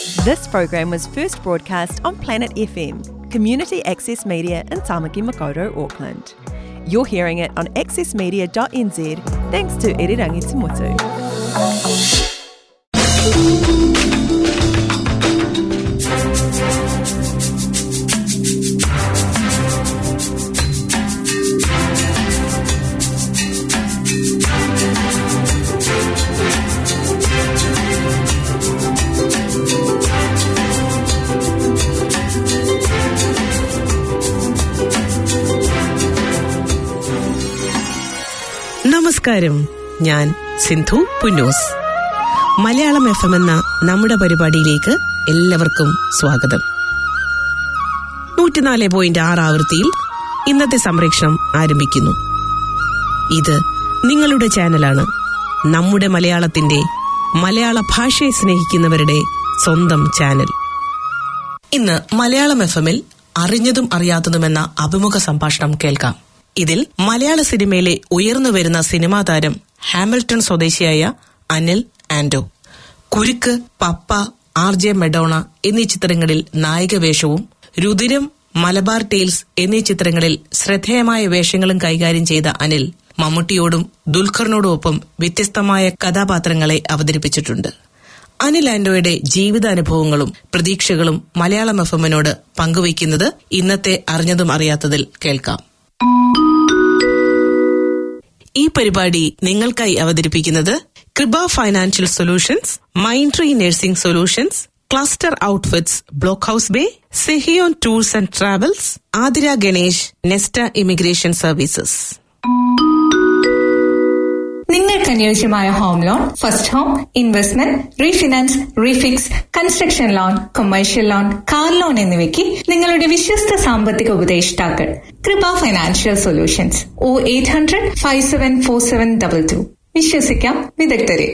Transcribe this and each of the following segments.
This program was first broadcast on Planet FM, community access media in Tamaki Makaurau, Auckland. You're hearing it on accessmedia.nz thanks to Irirangi Tumutu. നമസ്കാരം ഞാൻ Sindhu Punnoose Malayalam F M എന്ന നമ്മുടെ പരിപാടിയിലേക്ക് എല്ലാവർക്കും സ്വാഗതം നൂറ്റിനാല് point ആറ് ആവൃത്തിയിൽ ഇന്നത്തെ സംപ്രേഷണം ആരംഭിക്കുന്നു ഇത് നിങ്ങളുടെ ചാനലാണ് നമ്മുടെ മലയാളത്തിന്റെ മലയാള ഭാഷയെ സ്നേഹിക്കുന്നവരുടെ സ്വന്തം ചാനൽ ഇന്ന് മലയാളം എഫ് എമ്മിൽ അറിഞ്ഞതും അറിയാത്തതുമെന്ന അഭിമുഖ സംഭാഷണം കേൾക്കാം ഇതിൽ മലയാള സിനിമയിലെ ഉയർന്നു വരുന്ന സിനിമാ താരം ഹാമിൽട്ടൺ സ്വദേശിയായ അനിൽ ആന്റോ കുരുക്ക് പപ്പ ആർ ജെ മെഡോണ എന്നീ ചിത്രങ്ങളിൽ നായികവേഷവും രുതിരം മലബാർ ടെയിൽസ് എന്നീ ചിത്രങ്ങളിൽ ശ്രദ്ധേയമായ വേഷങ്ങളും കൈകാര്യം ചെയ്ത അനിൽ മമ്മൂട്ടിയോടും ദുൽഖറിനോടുമൊപ്പം വ്യത്യസ്തമായ കഥാപാത്രങ്ങളെ അവതരിപ്പിച്ചിട്ടുണ്ട് അനിൽ ആന്റോയുടെ ജീവിതാനുഭവങ്ങളും പ്രതീക്ഷകളും മലയാളം എഫ് എമ്മിനോട് പങ്കുവയ്ക്കുന്നത് ഇന്നത്തെ അറിഞ്ഞതും അറിയാത്തതിൽ കേൾക്കാം ഈ പരിപാടി നിങ്ങൾക്കായി അവതരിപ്പിക്കുന്നത് Kripa financial solutions Mindtree nursing solutions cluster outfits block house bay Sehion tours and travels Athira Ganesh Nesta immigration services നിങ്ങൾക്ക് അനുയോജ്യമായ home loan first home investment refinance refix construction loan commercial loan car loan എന്നിവയ്ക്ക് നിങ്ങളുടെ വിശ്വസ്ത സാമ്പത്തിക ഉപദേഷ്ടാക്കൾ Kripa financial solutions O eight hundred five seven four seven double two വിശ്വസിക്കാം വിദഗ്ധരെ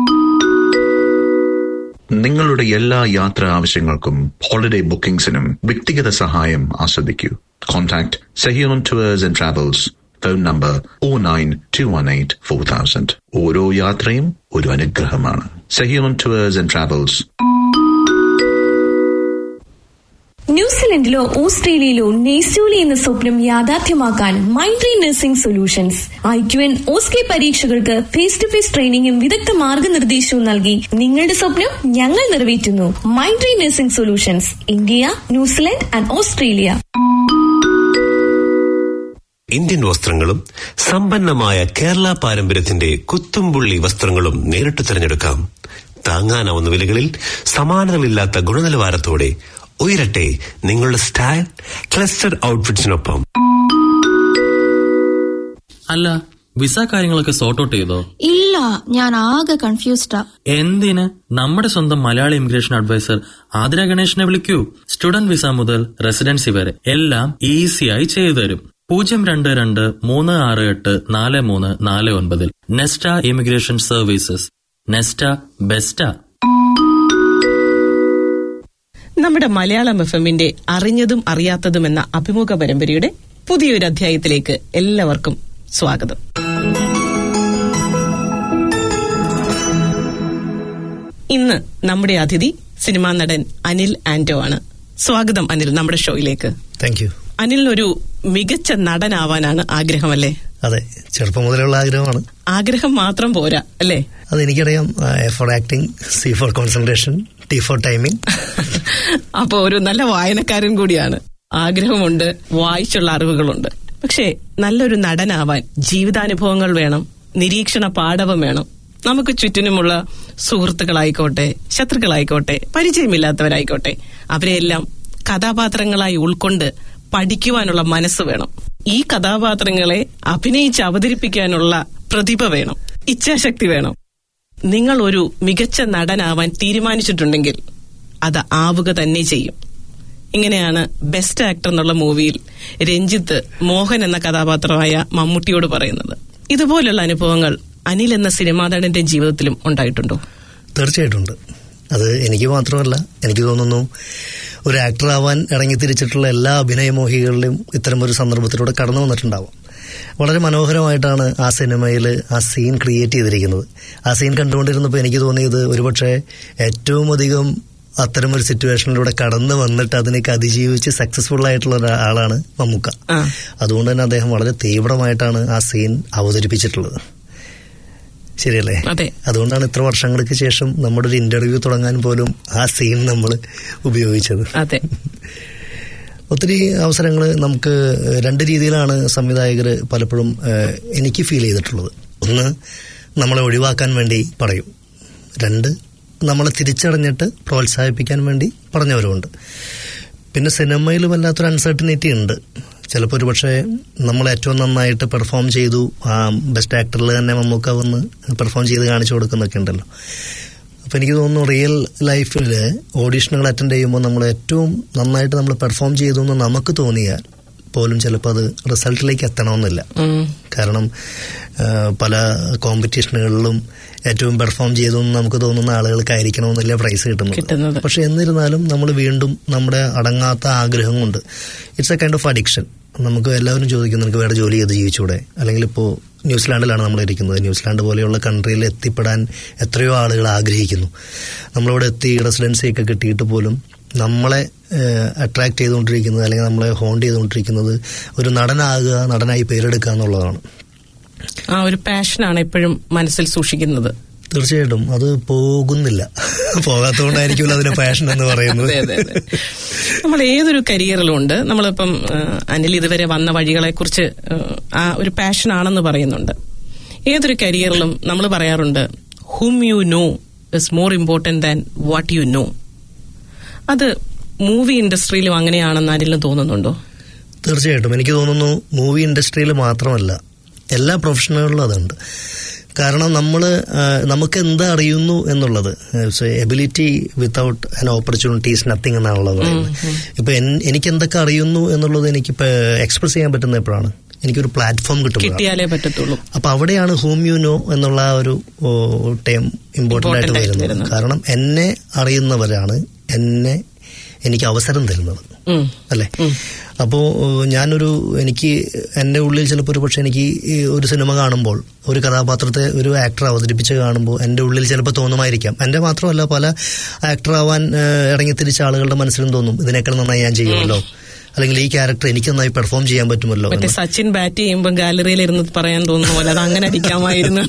നിങ്ങളുടെ എല്ലാ യാത്രാ ആവശ്യങ്ങൾക്കും ഹോളിഡേ ബുക്കിംഗ്സിനും വ്യക്തിഗത സഹായം ആസ്വദിക്കൂ contact Sehion tours and travels phone number O nine two one eight four thousand ഓരോ യാത്രയും ഒരു അനുഗ്രഹമാണ് സഹിയോൺ ടൂവേഴ്സ് ആൻഡ് ട്രാവൽസ് ന്യൂസിലൻഡിലോ ഓസ്ട്രേലിയയിലോ നെയ്സ്റ്റോലി എന്ന സ്വപ്നം യാഥാർത്ഥ്യമാക്കാൻ Mindtree nursing solutions I Q N OSCE പരീക്ഷകൾക്ക് ഫേസ് ടു ഫേസ് ട്രെയിനിങ്ങും വിദഗ്ധ മാർഗനിർദ്ദേശവും നൽകി നിങ്ങളുടെ സ്വപ്നം ഞങ്ങൾ നിറവേറ്റുന്നു Mindtree nursing solutions India New Zealand and Australia Indian വസ്ത്രങ്ങളും സമ്പന്നമായ കേരള പാരമ്പര്യത്തിന്റെ കുത്തുംപുള്ളി വസ്ത്രങ്ങളും നേരിട്ട് തിരഞ്ഞെടുക്കാം താങ്ങാനാവുന്ന വിലകളിൽ സമാനതകളില്ലാത്ത ഗുണനിലവാരത്തോടെ ഉയരട്ടെ നിങ്ങളുടെ സ്റ്റൈൽ ക്ലസ്റ്റർ ഔട്ട്ഫിറ്റ്സിനൊപ്പം അല്ല വിസ കാര്യങ്ങളൊക്കെ സോർട്ട് ഔട്ട് ചെയ്തോ ഇല്ല ഞാൻ ആകെ കൺഫ്യൂസ്ഡാ എന്തിന് നമ്മുടെ സ്വന്തം മലയാള ഇമിഗ്രേഷൻ അഡ്വൈസർ ആതിര ഗണേഷിനെ വിളിക്കൂ സ്റ്റുഡന്റ് വിസ മുതൽ റെസിഡൻസി വരെ എല്ലാം ഈസിയായി ചെയ്തു തരും പൂജ്യം രണ്ട് രണ്ട് മൂന്ന് ആറ് എട്ട് നാല് മൂന്ന് നാല് ഒൻപതിൽ Nesta immigration services Nesta best നമ്മുടെ മലയാളം എഫ് എമ്മിന്റെ അറിഞ്ഞതും അറിയാത്തതും എന്ന അഭിമുഖ പരമ്പരയുടെ പുതിയൊരു അധ്യായത്തിലേക്ക് എല്ലാവർക്കും സ്വാഗതം ഇന്ന് നമ്മുടെ അതിഥി സിനിമാ നടൻ അനിൽ ആന്റോ ആണ് സ്വാഗതം അനിൽ നമ്മുടെ ഷോയിലേക്ക് താങ്ക് യു അനിലിനൊരു മികച്ച നടനാവാനാണ് ആഗ്രഹമല്ലേ അതെ ചെറുപ്പം മുതലുള്ള ആഗ്രഹമാണ് ആഗ്രഹം മാത്രം പോരാ അല്ലേ അത് എനിക്കറിയാം A for acting C for concentration T for timing അപ്പൊ ഒരു നല്ല വായനക്കാരൻ കൂടിയാണ് ആഗ്രഹമുണ്ട് വായിച്ചുള്ള അറിവുകളുണ്ട് പക്ഷേ നല്ലൊരു നടനാവാൻ ജീവിതാനുഭവങ്ങൾ വേണം നിരീക്ഷണ പാടവം വേണം നമുക്ക് ചുറ്റിനുമുള്ള സുഹൃത്തുക്കളായിക്കോട്ടെ ശത്രുക്കളായിക്കോട്ടെ പരിചയമില്ലാത്തവരായിക്കോട്ടെ അവരെയെല്ലാം കഥാപാത്രങ്ങളായി ഉൾക്കൊണ്ട് പഠിക്കുവാനുള്ള മനസ്സ് വേണം ഈ കഥാപാത്രങ്ങളെ അഭിനയിച്ച് അവതരിപ്പിക്കാനുള്ള പ്രതിഭ വേണം ഇച്ഛാശക്തി വേണം നിങ്ങൾ ഒരു മികച്ച നടനാവാൻ തീരുമാനിച്ചിട്ടുണ്ടെങ്കിൽ അത് ആവുക തന്നെ ചെയ്യും ഇങ്ങനെയാണ് ബെസ്റ്റ് ആക്ടർ എന്നുള്ള മൂവിയിൽ രഞ്ജിത്ത് മോഹൻ എന്ന കഥാപാത്രമായ മമ്മൂട്ടിയോട് പറയുന്നത് ഇതുപോലുള്ള അനുഭവങ്ങൾ അനിൽ എന്ന സിനിമാ നടന്റെ ജീവിതത്തിലും ഉണ്ടായിട്ടുണ്ടോ തീർച്ചയായിട്ടും ഉണ്ട് അത് എനിക്ക് മാത്രമല്ല എനിക്ക് തോന്നുന്നു ഒരു ആക്ടർ ആവാൻ ഇറങ്ങി തിരിച്ചിട്ടുള്ള എല്ലാ അഭിനയമോഹികളിലും ഇത്തരം ഒരു സന്ദർഭത്തിലൂടെ കടന്നു വന്നിട്ടുണ്ടാവാം വളരെ മനോഹരമായിട്ടാണ് ആ സിനിമയിൽ ആ സീൻ ക്രിയേറ്റ് ചെയ്തിരിക്കുന്നത് ആ സീൻ കണ്ടുകൊണ്ടിരുന്നപ്പോൾ എനിക്ക് തോന്നിയത് ഒരുപക്ഷെ ഏറ്റവും അധികം അത്തരം ഒരു സിറ്റുവേഷനിലൂടെ കടന്നു വന്നിട്ട് അതിനൊക്കെ അതിജീവിച്ച് സക്സസ്ഫുൾ ആയിട്ടുള്ള ഒരാളാണ് മമ്മൂക്ക ആ. അതുകൊണ്ട് തന്നെ അദ്ദേഹം വളരെ തീവ്രമായിട്ടാണ് ആ സീൻ അവതരിപ്പിച്ചിട്ടുള്ളത് ശരിയല്ലേ അതെ. അതുകൊണ്ടാണ് ഇത്ര വർഷങ്ങൾക്ക് ശേഷം നമ്മുടെ ഒരു ഇന്റർവ്യൂ തുടങ്ങാൻ പോലും ആ സീൻ നമ്മൾ ഉപയോഗിച്ചത് അതെ ഒത്തിരി അവസരങ്ങൾ നമുക്ക് രണ്ട് രീതിയിലാണ് സംവിധായകർ പലപ്പോഴും ഏഹ്, എനിക്ക് ഫീൽ ചെയ്തിട്ടുള്ളത് ഒന്ന് നമ്മളെ ഒഴിവാക്കാൻ വേണ്ടി പറയും രണ്ട് നമ്മളെ തിരിച്ചറിഞ്ഞിട്ട് പ്രോത്സാഹിപ്പിക്കാൻ വേണ്ടി പറഞ്ഞവരുമുണ്ട് പിന്നെ സിനിമയിൽ വല്ലാത്തൊരു അൺസർട്ടനിറ്റി ഉണ്ട് ചിലപ്പോൾ ഒരു പക്ഷേ നമ്മൾ ഏറ്റവും നന്നായിട്ട് പെർഫോം ചെയ്തു ആ ബെസ്റ്റ് ആക്ടറിൽ തന്നെ മമ്മൂക്ക വന്ന് പെർഫോം ചെയ്ത് കാണിച്ചു കൊടുക്കുന്നൊക്കെ ഉണ്ടല്ലോ അപ്പം എനിക്ക് തോന്നുന്നു റിയൽ ലൈഫിൽ ഓഡീഷനുകൾ അറ്റൻഡ് ചെയ്യുമ്പോൾ നമ്മൾ ഏറ്റവും നന്നായിട്ട് നമ്മൾ പെർഫോം ചെയ്തു എന്ന് നമുക്ക് തോന്നിയാൽ പോലും ചിലപ്പോൾ അത് റിസൾട്ടിലേക്ക് എത്തണമെന്നില്ല ഉം. കാരണം ആ, പല കോമ്പറ്റീഷനുകളിലും ഏറ്റവും പെർഫോം ചെയ്തു എന്ന് നമുക്ക് തോന്നുന്ന ആളുകൾക്കായിരിക്കണമെന്നില്ല പ്രൈസ് കിട്ടുന്നത്. കിട്ടുന്നത് പക്ഷെ എന്നിരുന്നാലും നമ്മൾ വീണ്ടും നമ്മുടെ അടങ്ങാത്ത ആഗ്രഹം കൊണ്ട് it's a kind of addiction നമുക്ക് എല്ലാവരും ചോദിക്കും നിനക്ക് വേറെ ജോലി ചെയ്ത് ജീവിച്ചൂടെ അല്ലെങ്കിൽ ഇപ്പോൾ ന്യൂസിലാൻഡിലാണ് നമ്മൾ ഇരിക്കുന്നത് ന്യൂസിലാൻഡ് പോലെയുള്ള കൺട്രിയിൽ എത്തിപ്പെടാൻ എത്രയോ ആളുകൾ ആഗ്രഹിക്കുന്നു നമ്മളിവിടെ എത്തി റെസിഡൻസി ഒക്കെ കിട്ടിയിട്ട് പോലും നമ്മളെ അട്രാക്ട് ചെയ്തുകൊണ്ടിരിക്കുന്നത് അല്ലെങ്കിൽ നമ്മളെ ഹോണ്ട് ചെയ്തുകൊണ്ടിരിക്കുന്നത് ഒരു നടനാകുക നടനായി പേരെടുക്കുക എന്നുള്ളതാണ് ആ ഒരു പാഷനാണ് എപ്പോഴും മനസ്സിൽ സൂക്ഷിക്കുന്നത് തീർച്ചയായിട്ടും അത് പോകുന്നില്ല പോകാത്തതുകൊണ്ടായിരിക്കുമല്ലോ അതിന് പാഷൻ എന്ന് പറയുന്നത് അതെ അതെ അതെ നമ്മൾ ഏതൊരു കരിയറിലും ഉണ്ട് നമ്മളിപ്പം ആ, അനിൽ ഇതുവരെ വന്ന വഴികളെ കുറിച്ച് ആ ഒരു പാഷൻ ആണെന്ന് പറയുന്നുണ്ട് ഏതൊരു കരിയറിലും നമ്മൾ പറയാറുണ്ട് who you know is more important than what you know അത് മൂവി ഇൻഡസ്ട്രിയിലും അങ്ങനെയാണെന്ന് അനിലിന് തോന്നുന്നുണ്ടോ തീർച്ചയായിട്ടും എനിക്ക് തോന്നുന്നു മൂവി ഇൻഡസ്ട്രിയിൽ മാത്രമല്ല എല്ലാ പ്രൊഫഷനുകളിലും അതുണ്ട് കാരണം നമ്മൾ നമുക്ക് എന്താ അറിയുന്നു എന്നുള്ളത് ability without an opportunity is nothing എന്നാണല്ലോ പറയുന്നത് ഇപ്പൊ എൻ- എനിക്ക് എന്തൊക്കെ അറിയുന്നു എന്നുള്ളത് എനിക്ക് എക്സ്പ്രസ് ചെയ്യാൻ പറ്റുന്ന എപ്പോഴാണ് എനിക്കൊരു പ്ലാറ്റ്ഫോം കിട്ടുമ്പോൾ കിട്ടിയാലേ പറ്റത്തുള്ളൂ അപ്പൊ അവിടെയാണ് ഹോം യു നോ എന്നുള്ള ആ ഒരു ടൈം ഇമ്പോർട്ടന്റ് ആയിട്ട് Important ആയിട്ട് വരുന്നത് വരുന്നത്. കാരണം എന്നെ അറിയുന്നവരാണ് എന്നെ എനിക്ക് അവസരം തരുന്നത് ഉം. അല്ലേ അപ്പോ ഏഹ്, ഞാനൊരു എനിക്ക് എന്റെ ഉള്ളിൽ ചിലപ്പോൾ ഒരു പക്ഷെ എനിക്ക് ഈ ഒരു സിനിമ കാണുമ്പോൾ ഒരു കഥാപാത്രത്തെ ഒരു ആക്ടർ അവതരിപ്പിച്ച് കാണുമ്പോൾ എന്റെ ഉള്ളിൽ ചിലപ്പോൾ തോന്നുമായിരിക്കാം എന്റെ മാത്രമല്ല പല ആക്ടർ ആവാൻ ഏഹ്, ഇറങ്ങിത്തിരിച്ച ആളുകളുടെ മനസ്സിലും തോന്നും ഇതിനേക്കാൾ നന്നായി ഞാൻ ചെയ്യുമല്ലോ അല്ലെങ്കിൽ ഈ ക്യാരക്ടർ എനിക്ക് നന്നായി പെർഫോം ചെയ്യാൻ പറ്റുമല്ലോ മറ്റേ എന്ന്. സച്ചിൻ ബാറ്റ് ചെയ്യുമ്പോൾ ഗാലറിയിൽ ഇരുന്ന് പറയാൻ തോന്നുന്ന പോലെ അത് അങ്ങനെ അടിക്കാമായിരുന്നു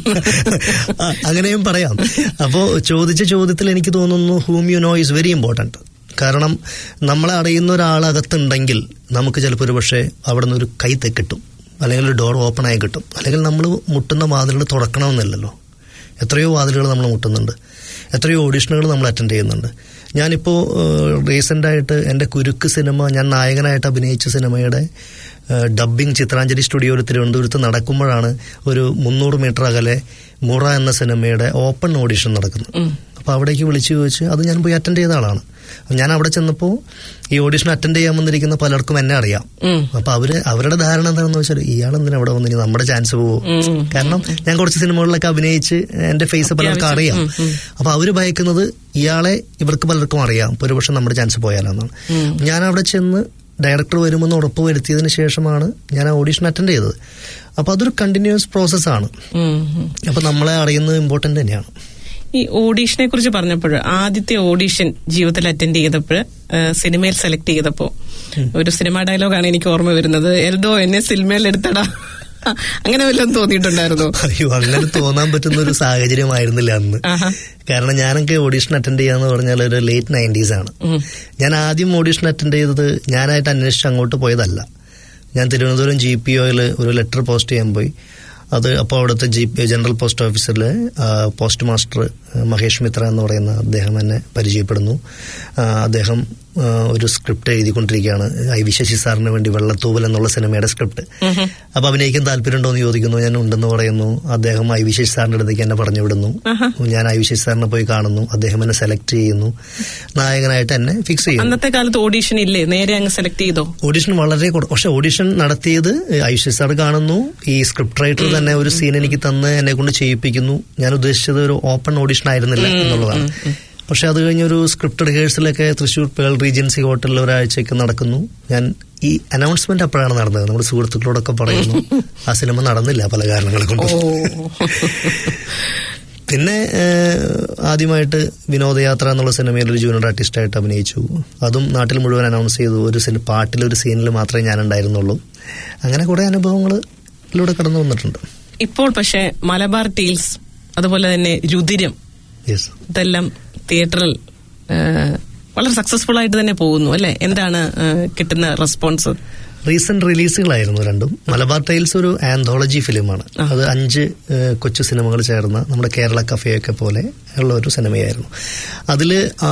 ആ, അങ്ങനെയും പറയാം അപ്പോ ചോദിച്ച ചോദ്യത്തിൽ എനിക്ക് തോന്നുന്നു who you know is very important കാരണം നമ്മളെ അറിയുന്ന ഒരാളകത്തുണ്ടെങ്കിൽ നമുക്ക് ചിലപ്പോൾ ഒരു പക്ഷേ അവിടെ നിന്ന് ഒരു കൈ തെ- കിട്ടും അല്ലെങ്കിൽ ഒരു ഡോർ ഓപ്പൺ ആയി കിട്ടും അല്ലെങ്കിൽ നമ്മൾ മുട്ടുന്ന വാതിലുകൾ തുറക്കണമെന്നില്ലല്ലോ എത്രയോ വാതിലുകൾ നമ്മൾ മുട്ടുന്നുണ്ട് എത്രയോ ഓഡിഷനുകൾ നമ്മൾ അറ്റൻഡ് ചെയ്യുന്നുണ്ട് ഞാനിപ്പോൾ റീസെൻ്റ് ആയിട്ട് എൻ്റെ കുരുക്ക് സിനിമ ഞാൻ നായകനായിട്ട് അഭിനയിച്ച സിനിമയുടെ ഡബ്ബിംഗ് ചിത്രാഞ്ജലി സ്റ്റുഡിയോയിൽ തിരുവനന്തപുരത്ത് നടക്കുമ്പോഴാണ് ഒരു മുന്നൂറ് മീറ്റർ അകലെ മുറ എന്ന സിനിമയുടെ ഓപ്പൺ ഓഡിഷൻ നടക്കുന്നത് അപ്പോൾ അവിടേക്ക് വിളിച്ചു ചോദിച്ച് അത് ഞാൻ പോയി അറ്റൻഡ് ചെയ്ത ആളാണ് ഞാൻ അവിടെ ചെന്നപ്പോൾ ഈ ഓഡിഷൻ അറ്റൻഡ് ചെയ്യാൻ വന്നിരിക്കുന്ന പലർക്കും എന്നെ അറിയാം അപ്പൊ അവര് അവരുടെ ധാരണ എന്താണെന്ന് വെച്ചാൽ ഇയാൾ എന്തിനാ അവിടെ വന്നിനി നമ്മുടെ ചാൻസ് പോവും കാരണം ഞാൻ കുറച്ച് സിനിമകളിലൊക്കെ അഭിനയിച്ച് എന്റെ ഫേസ് പലർക്കും അറിയാം അപ്പൊ അവര് ഭയക്കുന്നത് ഇയാളെ ഇവർക്ക് പലർക്കും അറിയാം ഇപ്പൊ ഒരുപക്ഷെ നമ്മുടെ ചാൻസ് പോയാലെന്നാണ് ഞാൻ അവിടെ ചെന്ന് ഡയറക്ടർ വരുമെന്ന് ഉറപ്പ് വരുത്തിയതിന് ശേഷമാണ് ഞാൻ ആ ഓഡിഷൻ അറ്റൻഡ് ചെയ്തത് അപ്പൊ അതൊരു കണ്ടിന്യൂസ് പ്രോസസ്സാണ് ഉം, ഉം. അപ്പൊ നമ്മളെ അറിയുന്നത് ഇമ്പോർട്ടന്റ് തന്നെയാണ് ഈ ഓഡീഷനെ കുറിച്ച് പറഞ്ഞപ്പോൾ ആദ്യത്തെ ഓഡീഷൻ ജീവിതത്തിൽ അറ്റൻഡ് ചെയ്തപ്പോൾ സിനിമയിൽ സെലക്ട് ചെയ്തപ്പോൾ ഒരു സിനിമ ഡയലോഗാണ് എനിക്ക് ഓർമ്മ വരുന്നത് എൽദോ എന്നെ സിനിമയിൽ എടുത്തടാ അങ്ങനെ വല്ലതും തോന്നിയിട്ടുണ്ടായിരുന്നോ അയ്യോ അങ്ങനെ തോന്നാൻ പറ്റുന്ന ഒരു സാഹചര്യമായിരുന്നില്ല അന്ന് ആഹാ. കാരണം ഞാനൊക്കെ ഓഡീഷൻ അറ്റൻഡ് ചെയ്യാന്ന് പറഞ്ഞാൽ ഒരു ലേറ്റ് നയൻറ്റീസ് ആണ് ഞാൻ ആദ്യം ഓഡീഷൻ അറ്റൻഡ് ചെയ്തത് ഞാനായിട്ട് അന്വേഷിച്ച് അങ്ങോട്ട് പോയതല്ല ഞാൻ തിരുവനന്തപുരം ജി പി ഒയിൽ ഒരു ലെറ്റർ പോസ്റ്റ് ചെയ്യാൻ പോയി അത് അപ്പോൾ അവിടുത്തെ ജി പി ജനറൽ പോസ്റ്റ് ഓഫീസിലെ ആ, പോസ്റ്റ് മാസ്റ്റർ ആ, മഹേഷ് മിത്ര എന്ന് പറയുന്ന അദ്ദേഹം എന്നെ പരിചയപ്പെടുന്നു ആ, അദ്ദേഹം ആ, ഒരു സ്ക്രിപ്റ്റ് എഴുതിക്കൊണ്ടിരിക്കുകയാണ് ഐ വി ശശി സാറിന് വേണ്ടി വെള്ളത്തൂവൽ എന്നുള്ള സിനിമയുടെ സ്ക്രിപ്റ്റ് അപ്പൊ അഭിനയിക്കാൻ താല്പര്യമുണ്ടോ എന്ന് ചോദിക്കുന്നു ഞാൻ ഉണ്ടെന്ന് പറയുന്നു അദ്ദേഹം ഐ വി ശശി സാറിന്റെ അടുത്തേക്ക് എന്നെ പറഞ്ഞു വിടുന്നു ഞാൻ ഐ വി ശശി സാറിനെ പോയി കാണുന്നു അദ്ദേഹം എന്നെ സെലക്ട് ചെയ്യുന്നു നായകനായിട്ട് എന്നെ ഫിക്സ് ചെയ്യുന്നു അന്നത്തെ കാലത്ത് ഓഡീഷൻ ഇല്ലേ നേരെ അങ്ങ് സെലക്ട് ചെയ്തോ ഓഡിഷൻ വളരെ കുറ- പക്ഷെ ഓഡിഷൻ നടത്തിയത് ഐശ്വര്യ സാർ കാണുന്നു ഈ സ്ക്രിപ്റ്റ് റൈറ്റർ തന്നെ ഒരു സീൻ എനിക്ക് തന്ന് എന്നെ കൊണ്ട് ചെയ്യിപ്പിക്കുന്നു ഞാൻ ഉദ്ദേശിച്ചത് ഒരു ഓപ്പൺ ഓഡിഷൻ ആയിരുന്നില്ല എന്നുള്ളതാണ് പക്ഷെ അത് കഴിഞ്ഞ് ഒരു സ്ക്രിപ്റ്റ് റിഹേഴ്സലൊക്കെ തൃശ്ശൂർ പേൾ റീജൻസി ഹോട്ടലിൽ ഒരാഴ്ചയൊക്കെ നടക്കുന്നു ഞാൻ ഈ അനൗൺസ്മെന്റ് അപ്പോഴാണ് നടന്നത് നമ്മുടെ സുഹൃത്തുക്കളോടൊക്കെ പറയുന്നു ആ സിനിമ നടന്നില്ല പല കാരണങ്ങൾ കൊണ്ട് പിന്നെ ഏഹ്, ആദ്യമായിട്ട് വിനോദയാത്ര എന്നുള്ള സിനിമയിൽ ഒരു ജൂനിയർ ആർട്ടിസ്റ്റായിട്ട് അഭിനയിച്ചു അതും നാട്ടിൽ മുഴുവൻ അനൗൺസ് ചെയ്തു ഒരു സിനി പാട്ടിലൊരു സീനിൽ മാത്രമേ ഞാൻ ഉണ്ടായിരുന്നുള്ളൂ അങ്ങനെ കുറേ അനുഭവങ്ങളിലൂടെ കടന്നു വന്നിട്ടുണ്ട് ഇപ്പോൾ പക്ഷേ മലബാർ ടീൽസ് അതുപോലെ തന്നെ രുതിരം യെസ് ഇതെല്ലാം തിയേറ്ററിൽ ആ, വളരെ സക്സസ്ഫുൾ ആയിട്ട് തന്നെ പോകുന്നു അല്ലെ എന്താണ് ആ, കിട്ടുന്ന റെസ്പോൺസ് റീസെന്റ് റിലീസുകളായിരുന്നു രണ്ടും മലബാർ ടൈൽസ് ഒരു ആന്തോളജി ഫിലിമാണ് അത് അഞ്ച് ഏഹ്, കൊച്ചു സിനിമകൾ ചേർന്ന നമ്മുടെ കേരള കഫയൊക്കെ പോലെ ഉള്ള ഒരു സിനിമയായിരുന്നു അതിൽ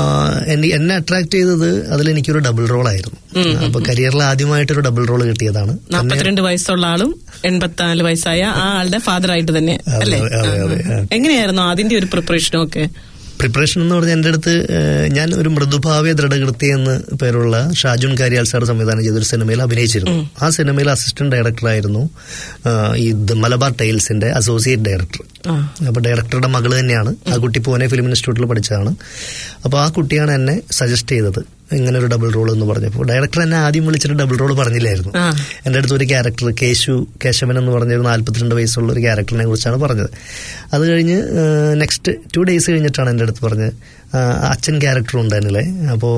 എന്നെ അട്രാക്ട് ചെയ്തത് അതിൽ എനിക്കൊരു ഡബിൾ റോൾ ആയിരുന്നു അപ്പൊ കരിയറിൽ ആദ്യമായിട്ടൊരു ഡബിൾ റോൾ കിട്ടിയതാണ് നാൽപ്പത്തിരണ്ട് വയസ്സുള്ള ആളും എൺപത്തിനാല് വയസ്സായ ആ ആളുടെ ഫാദർ ആയിട്ട് തന്നെ അതെ, അല്ലേ അതെ, അതെ, ആ, ആ. ആ. എങ്ങനെയായിരുന്നു അതിന്റെ ഒരു പ്രിപ്പറേഷനും ഒക്കെ പ്രിപ്പറേഷൻ എന്ന് പറഞ്ഞാൽ എൻ്റെ അടുത്ത് ഏഹ്, ഞാൻ ഒരു മൃദുഭാവ്യ ദൃഢകൃതി എന്ന് പേരുള്ള ഷാജുൻ കാര്യാൽ സാർ സംവിധാനം ചെയ്തൊരു സിനിമയിൽ അഭിനയിച്ചിരുന്നു ആ സിനിമയിൽ അസിസ്റ്റന്റ് ഡയറക്ടറായിരുന്നു ആഹ്, ഈ ദ മലബാർ ടൈൽസിന്റെ അസോസിയേറ്റ് ഡയറക്ടർ ആ. അപ്പൊ ഡയറക്ടറുടെ മകള് തന്നെയാണ് ആ കുട്ടി പൂനെ ഫിലിം ഇൻസ്റ്റിറ്റ്യൂട്ടിൽ പഠിച്ചതാണ് അപ്പൊ ആ കുട്ടിയാണ് എന്നെ സജസ്റ്റ് ചെയ്തത് ഇങ്ങനെ ഒരു ഡബിൾ റോൾ എന്ന് പറഞ്ഞപ്പോൾ ഡയറക്ടർ എന്നെ ആദ്യം വിളിച്ചിട്ട് ഡബിൾ റോൾ പറഞ്ഞില്ലായിരുന്നു ആ. എൻ്റെ അടുത്ത് ഒരു ക്യാരക്ടർ കേശു കേശവൻ എന്ന് പറഞ്ഞ ഒരു നാല്പത്തിരണ്ട് വയസ്സുള്ള ഒരു ക്യാരക്ടറിനെ കുറിച്ചാണ് പറഞ്ഞത് അത് കഴിഞ്ഞ് നെക്സ്റ്റ് ടു ഡേയ്സ് കഴിഞ്ഞിട്ടാണ് എൻ്റെ അടുത്ത് പറഞ്ഞത് ആ, അച്ഛൻ ക്യാരക്ടർ ഉണ്ടായിരുന്നില്ലേ അപ്പോൾ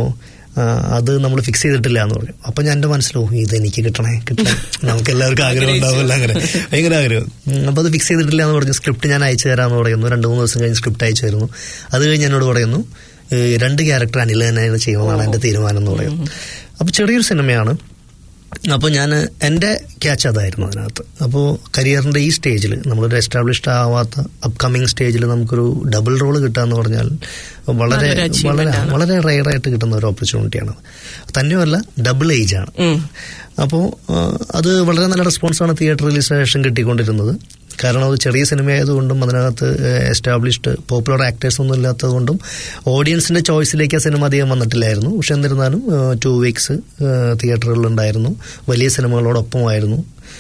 അത് നമ്മൾ ഫിക്സ് ചെയ്തിട്ടില്ല എന്ന് പറഞ്ഞു അപ്പൊ ഞാൻ എൻ്റെ മനസ്സിലോ ഇത് എനിക്ക് കിട്ടണേ കിട്ടണേ നമുക്ക് എല്ലാവർക്കും ആഗ്രഹം ഉണ്ടാവില്ല അങ്ങനെ ഭയങ്കര ആഗ്രഹം ഉം, അപ്പൊ അത് ഫിക്സ് ചെയ്തിട്ടില്ല എന്ന് പറഞ്ഞു സ്ക്രിപ്റ്റ് ഞാൻ അയച്ചു തരാമെന്ന് പറയുന്നു രണ്ട് മൂന്ന് ദിവസം കഴിഞ്ഞ് സ്ക്രിപ്റ്റ് അയച്ചു തരുന്നു അത് കഴിഞ്ഞ് എന്നോട് പറയുന്നു "ഏ, രണ്ട് ക്യാരക്ടർ അനിൽ തന്നെയാണ് ചെയ്യുന്നതാണ് എൻ്റെ തീരുമാനം എന്ന് പറയുന്നു അപ്പൊ ചെറിയൊരു സിനിമയാണ് അപ്പോൾ ഞാൻ എൻ്റെ ക്യാച്ച് അതായിരുന്നു അതിനകത്ത് അപ്പോൾ കരിയറിൻ്റെ ഈ സ്റ്റേജിൽ നമ്മളൊരു എസ്റ്റാബ്ലിഷ്ഡ് ആവാത്ത അപ്കമിങ് സ്റ്റേജിൽ നമുക്കൊരു ഡബിൾ റോൾ കിട്ടുക എന്ന് പറഞ്ഞാൽ വളരെ നല്ലൊരു achievement വളരെ ആണ്. വളരെ റെയറായിട്ട് കിട്ടുന്ന ഒരു ഓപ്പർച്യൂണിറ്റിയാണ് തന്നെയുമല്ല ഡബിൾ ഏജ് ആണ് ഉം. അപ്പോൾ അത് വളരെ നല്ല റെസ്പോൺസാണ് തിയേറ്റർ റിലീസിന് ശേഷം കിട്ടിക്കൊണ്ടിരുന്നത് കാരണം അത് ചെറിയ സിനിമ ആയതുകൊണ്ടും അതിനകത്ത് എസ്റ്റാബ്ലിഷ്ഡ് പോപ്പുലർ ആക്ടേഴ്സ് ഒന്നും ഇല്ലാത്തതുകൊണ്ടും ഓഡിയൻസിന്റെ ചോയ്സിലേക്ക് ആ സിനിമ അധികം വന്നിട്ടില്ലായിരുന്നു പക്ഷെ എന്നിരുന്നാലും ടു വീക്സ് തിയേറ്ററുകളിലുണ്ടായിരുന്നു വലിയ സിനിമകളോടൊപ്പമായിരുന്നു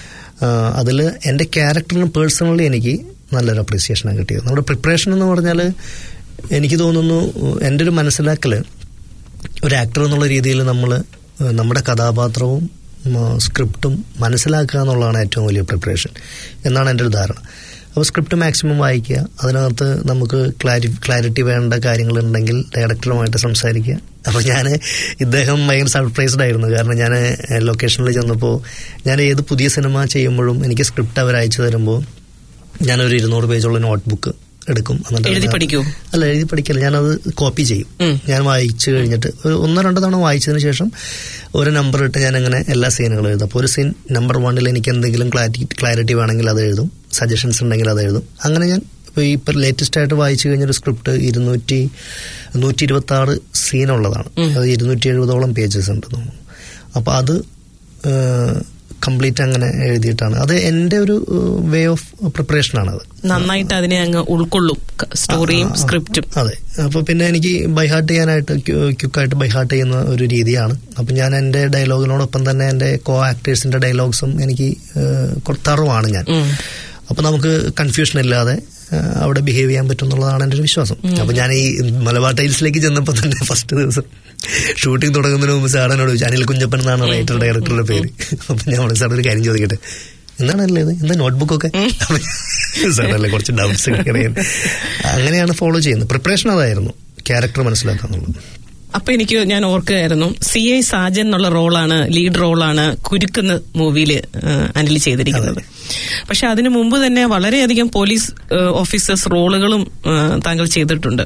അതിൽ എൻ്റെ ക്യാരക്ടറിന് പേഴ്സണലി എനിക്ക് നല്ലൊരു അപ്രീസിയേഷനാണ് കിട്ടിയത് നമ്മുടെ പ്രിപ്പറേഷൻ എന്ന് പറഞ്ഞാൽ എനിക്ക് തോന്നുന്നു എൻ്റെ ഒരു മനസ്സിലാക്കൽ ഒരു ആക്ടർ എന്നുള്ള രീതിയിൽ നമ്മൾ നമ്മുടെ കഥാപാത്രവും ഉം, സ്ക്രിപ്റ്റും മനസ്സിലാക്കുക എന്നുള്ളതാണ് ഏറ്റവും വലിയ പ്രിപ്പറേഷൻ എന്നാണ് എൻ്റെ ഒരു ധാരണ അപ്പോൾ സ്ക്രിപ്റ്റ് മാക്സിമം വായിക്കുക അതിനകത്ത് നമുക്ക് ക്ലാരി ക്ലാരിറ്റി വേണ്ട കാര്യങ്ങളുണ്ടെങ്കിൽ ഡയറക്ടറുമായിട്ട് സംസാരിക്കുക അപ്പോൾ ഞാൻ ഇദ്ദേഹം ഭയങ്കര സർപ്രൈസ്ഡ് ആയിരുന്നു കാരണം ഞാൻ ലൊക്കേഷനിൽ ചെന്നപ്പോൾ ഞാൻ ഏത് പുതിയ സിനിമ ചെയ്യുമ്പോഴും എനിക്ക് സ്ക്രിപ്റ്റ് അവർ അയച്ചു തരുമ്പോൾ ഞാനൊരു ഇരുന്നൂറ് പേജുള്ള നോട്ട്ബുക്ക് എടുക്കും എന്നിട്ട് എഴുതി അതിനകത്ത് പഠിക്കുവോ? അല്ല എഴുതി പഠിക്കല്ല ഞാനത് കോപ്പി ചെയ്യും ഉം. ഞാൻ വായിച്ചു കഴിഞ്ഞിട്ട് ഒരു ഒന്നോ രണ്ടോ തവണ വായിച്ചതിന് ശേഷം ഒരു നമ്പർ ഇട്ട് ഞാൻ അങ്ങനെ എല്ലാ സീനുകളും എഴുതും അപ്പോൾ ഒരു സീൻ നമ്പർ വണ്ണിൽ എനിക്ക് എന്തെങ്കിലും ക്ലാരിറ്റി ക്ലാരിറ്റി വേണമെങ്കിൽ അത് എഴുതും സജഷൻസ് ഉണ്ടെങ്കിൽ അത് എഴുതും അങ്ങനെ ഞാൻ ഇപ്പോൾ ഈ ഇപ്പം ലേറ്റസ്റ്റ് ആയിട്ട് വായിച്ചു കഴിഞ്ഞൊരു സ്ക്രിപ്റ്റ് ഇരുന്നൂറ്റി നൂറ്റി ഇരുപത്തി ആറ് സീനുള്ളതാണ് അത് ഇരുന്നൂറ്റി എഴുപതോളം പേജസ് ഉണ്ട് തോന്നുന്നു അപ്പോൾ അത് കംപ്ലീറ്റ് അങ്ങനെ എഴുതിയിട്ടാണ് അത് എൻ്റെ ഒരു വേ ഓഫ് പ്രിപ്പറേഷനാണ് അത് നന്നായിട്ട് അതിനെ അങ്ങ് ഉൾക്കൊള്ളും ക- സ്റ്റോറിയും ആ, ആ, ആ. സ്ക്രിപ്റ്റും അതെ അപ്പൊ പിന്നെ എനിക്ക് ബൈഹാർട്ട് ചെയ്യാനായിട്ട് ക്യുക്കായിട്ട് ബൈഹാർട്ട് ചെയ്യുന്ന ഒരു രീതിയാണ് അപ്പൊ ഞാൻ എൻ്റെ ഡയലോഗിനോടൊപ്പം തന്നെ എൻ്റെ കോ ആക്ടേഴ്സിന്റെ ഡയലോഗ്സും എനിക്ക് തറവാണ് ഞാൻ അപ്പൊ നമുക്ക് കൺഫ്യൂഷൻ ഇല്ലാതെ ആ, അവിടെ ബിഹേവ് ചെയ്യാൻ പറ്റും എന്നുള്ളതാണ് എൻ്റെ ഒരു വിശ്വാസം അപ്പൊ ഞാൻ ഈ മലബാർ ടൈൽസിലേക്ക് ചെന്നപ്പോൾ തന്നെ ഫസ്റ്റ് ദിവസം ഷൂട്ടിംഗ് തുടങ്ങുന്നതിന് മുമ്പ് സാറിനോട് ചോദിച്ചു അനിൽ കുഞ്ഞപ്പൻ എന്നാണ് റൈറ്റർ ഡയറക്ടറുടെ പേര് അപ്പൊ ഞാൻ പറഞ്ഞു സാർ ഒരു കാര്യം ചോദിക്കട്ടെ എന്താണല്ലേ ഇത് എന്താ നോട്ട്ബുക്കൊക്കെ സാറല്ലേ കുറച്ച് ഡൗട്ട്സ് അങ്ങനെയാണ് ഫോളോ ചെയ്യുന്നത് പ്രിപ്പറേഷൻ അതായിരുന്നു ക്യാരക്ടർ മനസ്സിലാക്കുക എന്നുള്ളത് അപ്പൊ എനിക്ക് ഞാൻ ഓർക്കുകയായിരുന്നു സി ഐ സാജൻ എന്നുള്ള റോളാണ് ലീഡ് റോളാണ് കുരുക്കുന്ന മൂവിയിൽ അനിൽ ചെയ്തിരിക്കുന്നത് പക്ഷെ അതിനു മുമ്പ് തന്നെ വളരെയധികം പോലീസ് ഓഫീസേഴ്സ് റോളുകളും ആ, താങ്കൾ ചെയ്തിട്ടുണ്ട്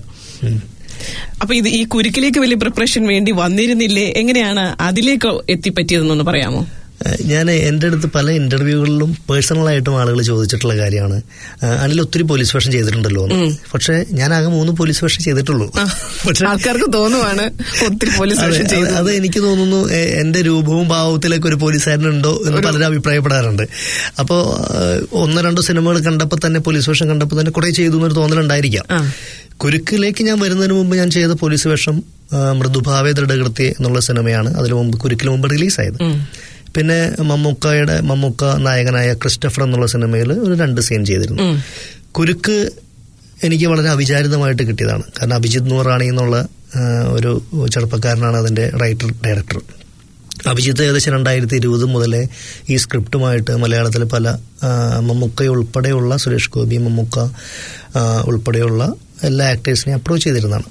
അപ്പൊ ഇത് ഈ കുരുക്കിലേക്ക് വലിയ പ്രിപ്പറേഷൻ വേണ്ടി വന്നിരുന്നില്ലേ എങ്ങനെയാണ് അതിലേക്ക് എത്തിപ്പറ്റിയതെന്നൊന്ന് പറയാമോ ഞാൻ എൻ്റെ അടുത്ത് പല ഇന്റർവ്യൂകളിലും പേഴ്സണലായിട്ടും ആളുകൾ ചോദിച്ചിട്ടുള്ള കാര്യമാണ് ആ, അനിൽ ഒത്തിരി പോലീസ് വേഷം ചെയ്തിട്ടുണ്ടല്ലോ എന്ന്. പക്ഷേ ഞാൻ ആകെ മൂന്ന് പോലീസ് വേഷം ചെയ്തിട്ടുള്ളൂ പക്ഷേ ആൾക്കാർക്ക് തോന്നുവാണ് ഒത്തിരി പോലീസ് അതെ, വേഷം അത് ചെയ്തു അത് എനിക്ക് തോന്നുന്നു എ- എന്റെ രൂപവും ഭാവത്തിലൊക്കെ ഒരു പോലീസുകാരനുണ്ടോ എന്ന് പലരും അഭിപ്രായപ്പെടാറുണ്ട് അപ്പോ ഏഹ്, ഒന്നോ രണ്ടോ സിനിമകൾ കണ്ടപ്പോൾ തന്നെ പോലീസ് വേഷം കണ്ടപ്പോൾ തന്നെ കുറെ ചെയ്തു എന്നൊരു തോന്നലുണ്ടായിരിക്കാം ആ. കുരുക്കിലേക്ക് ഞാൻ വരുന്നതിന് മുമ്പ് ഞാൻ ചെയ്ത പോലീസ് വേഷം ആ, മൃദുഭാവേ ദൃഢകൃത്യ എന്നുള്ള സിനിമയാണ് അതിനു മുമ്പ് കുരുക്കിന് മുമ്പ് റിലീസായത് പിന്നെ മമ്മൂക്കയുടെ മമ്മൂക്ക നായകനായ ക്രിസ്റ്റഫർ എന്നുള്ള സിനിമയിൽ ഒരു രണ്ട് സീൻ ചെയ്തിരുന്നു കുരുക്ക് എനിക്ക് വളരെ അവിചാരിതമായിട്ട് കിട്ടിയതാണ് കാരണം അഭിജിത് നൂറാണി എന്നുള്ള ആ, ഒരു ചെറുപ്പക്കാരനാണ് അതിന്റെ റൈറ്റർ ഡയറക്ടർ അഭിജിത്ത് ഏകദേശം രണ്ടായിരത്തി ഇരുപത് മുതലേ ഈ സ്ക്രിപ്റ്റുമായിട്ട് മലയാളത്തിൽ പല ആ, മമ്മൂക്ക ഉൾപ്പെടെയുള്ള സുരേഷ് ഗോപി മമ്മൂക്ക ആ, ഉൾപ്പെടെയുള്ള എല്ലാ ആക്ടേഴ്സിനെയും അപ്രോച്ച് ചെയ്തിരുന്നതാണ്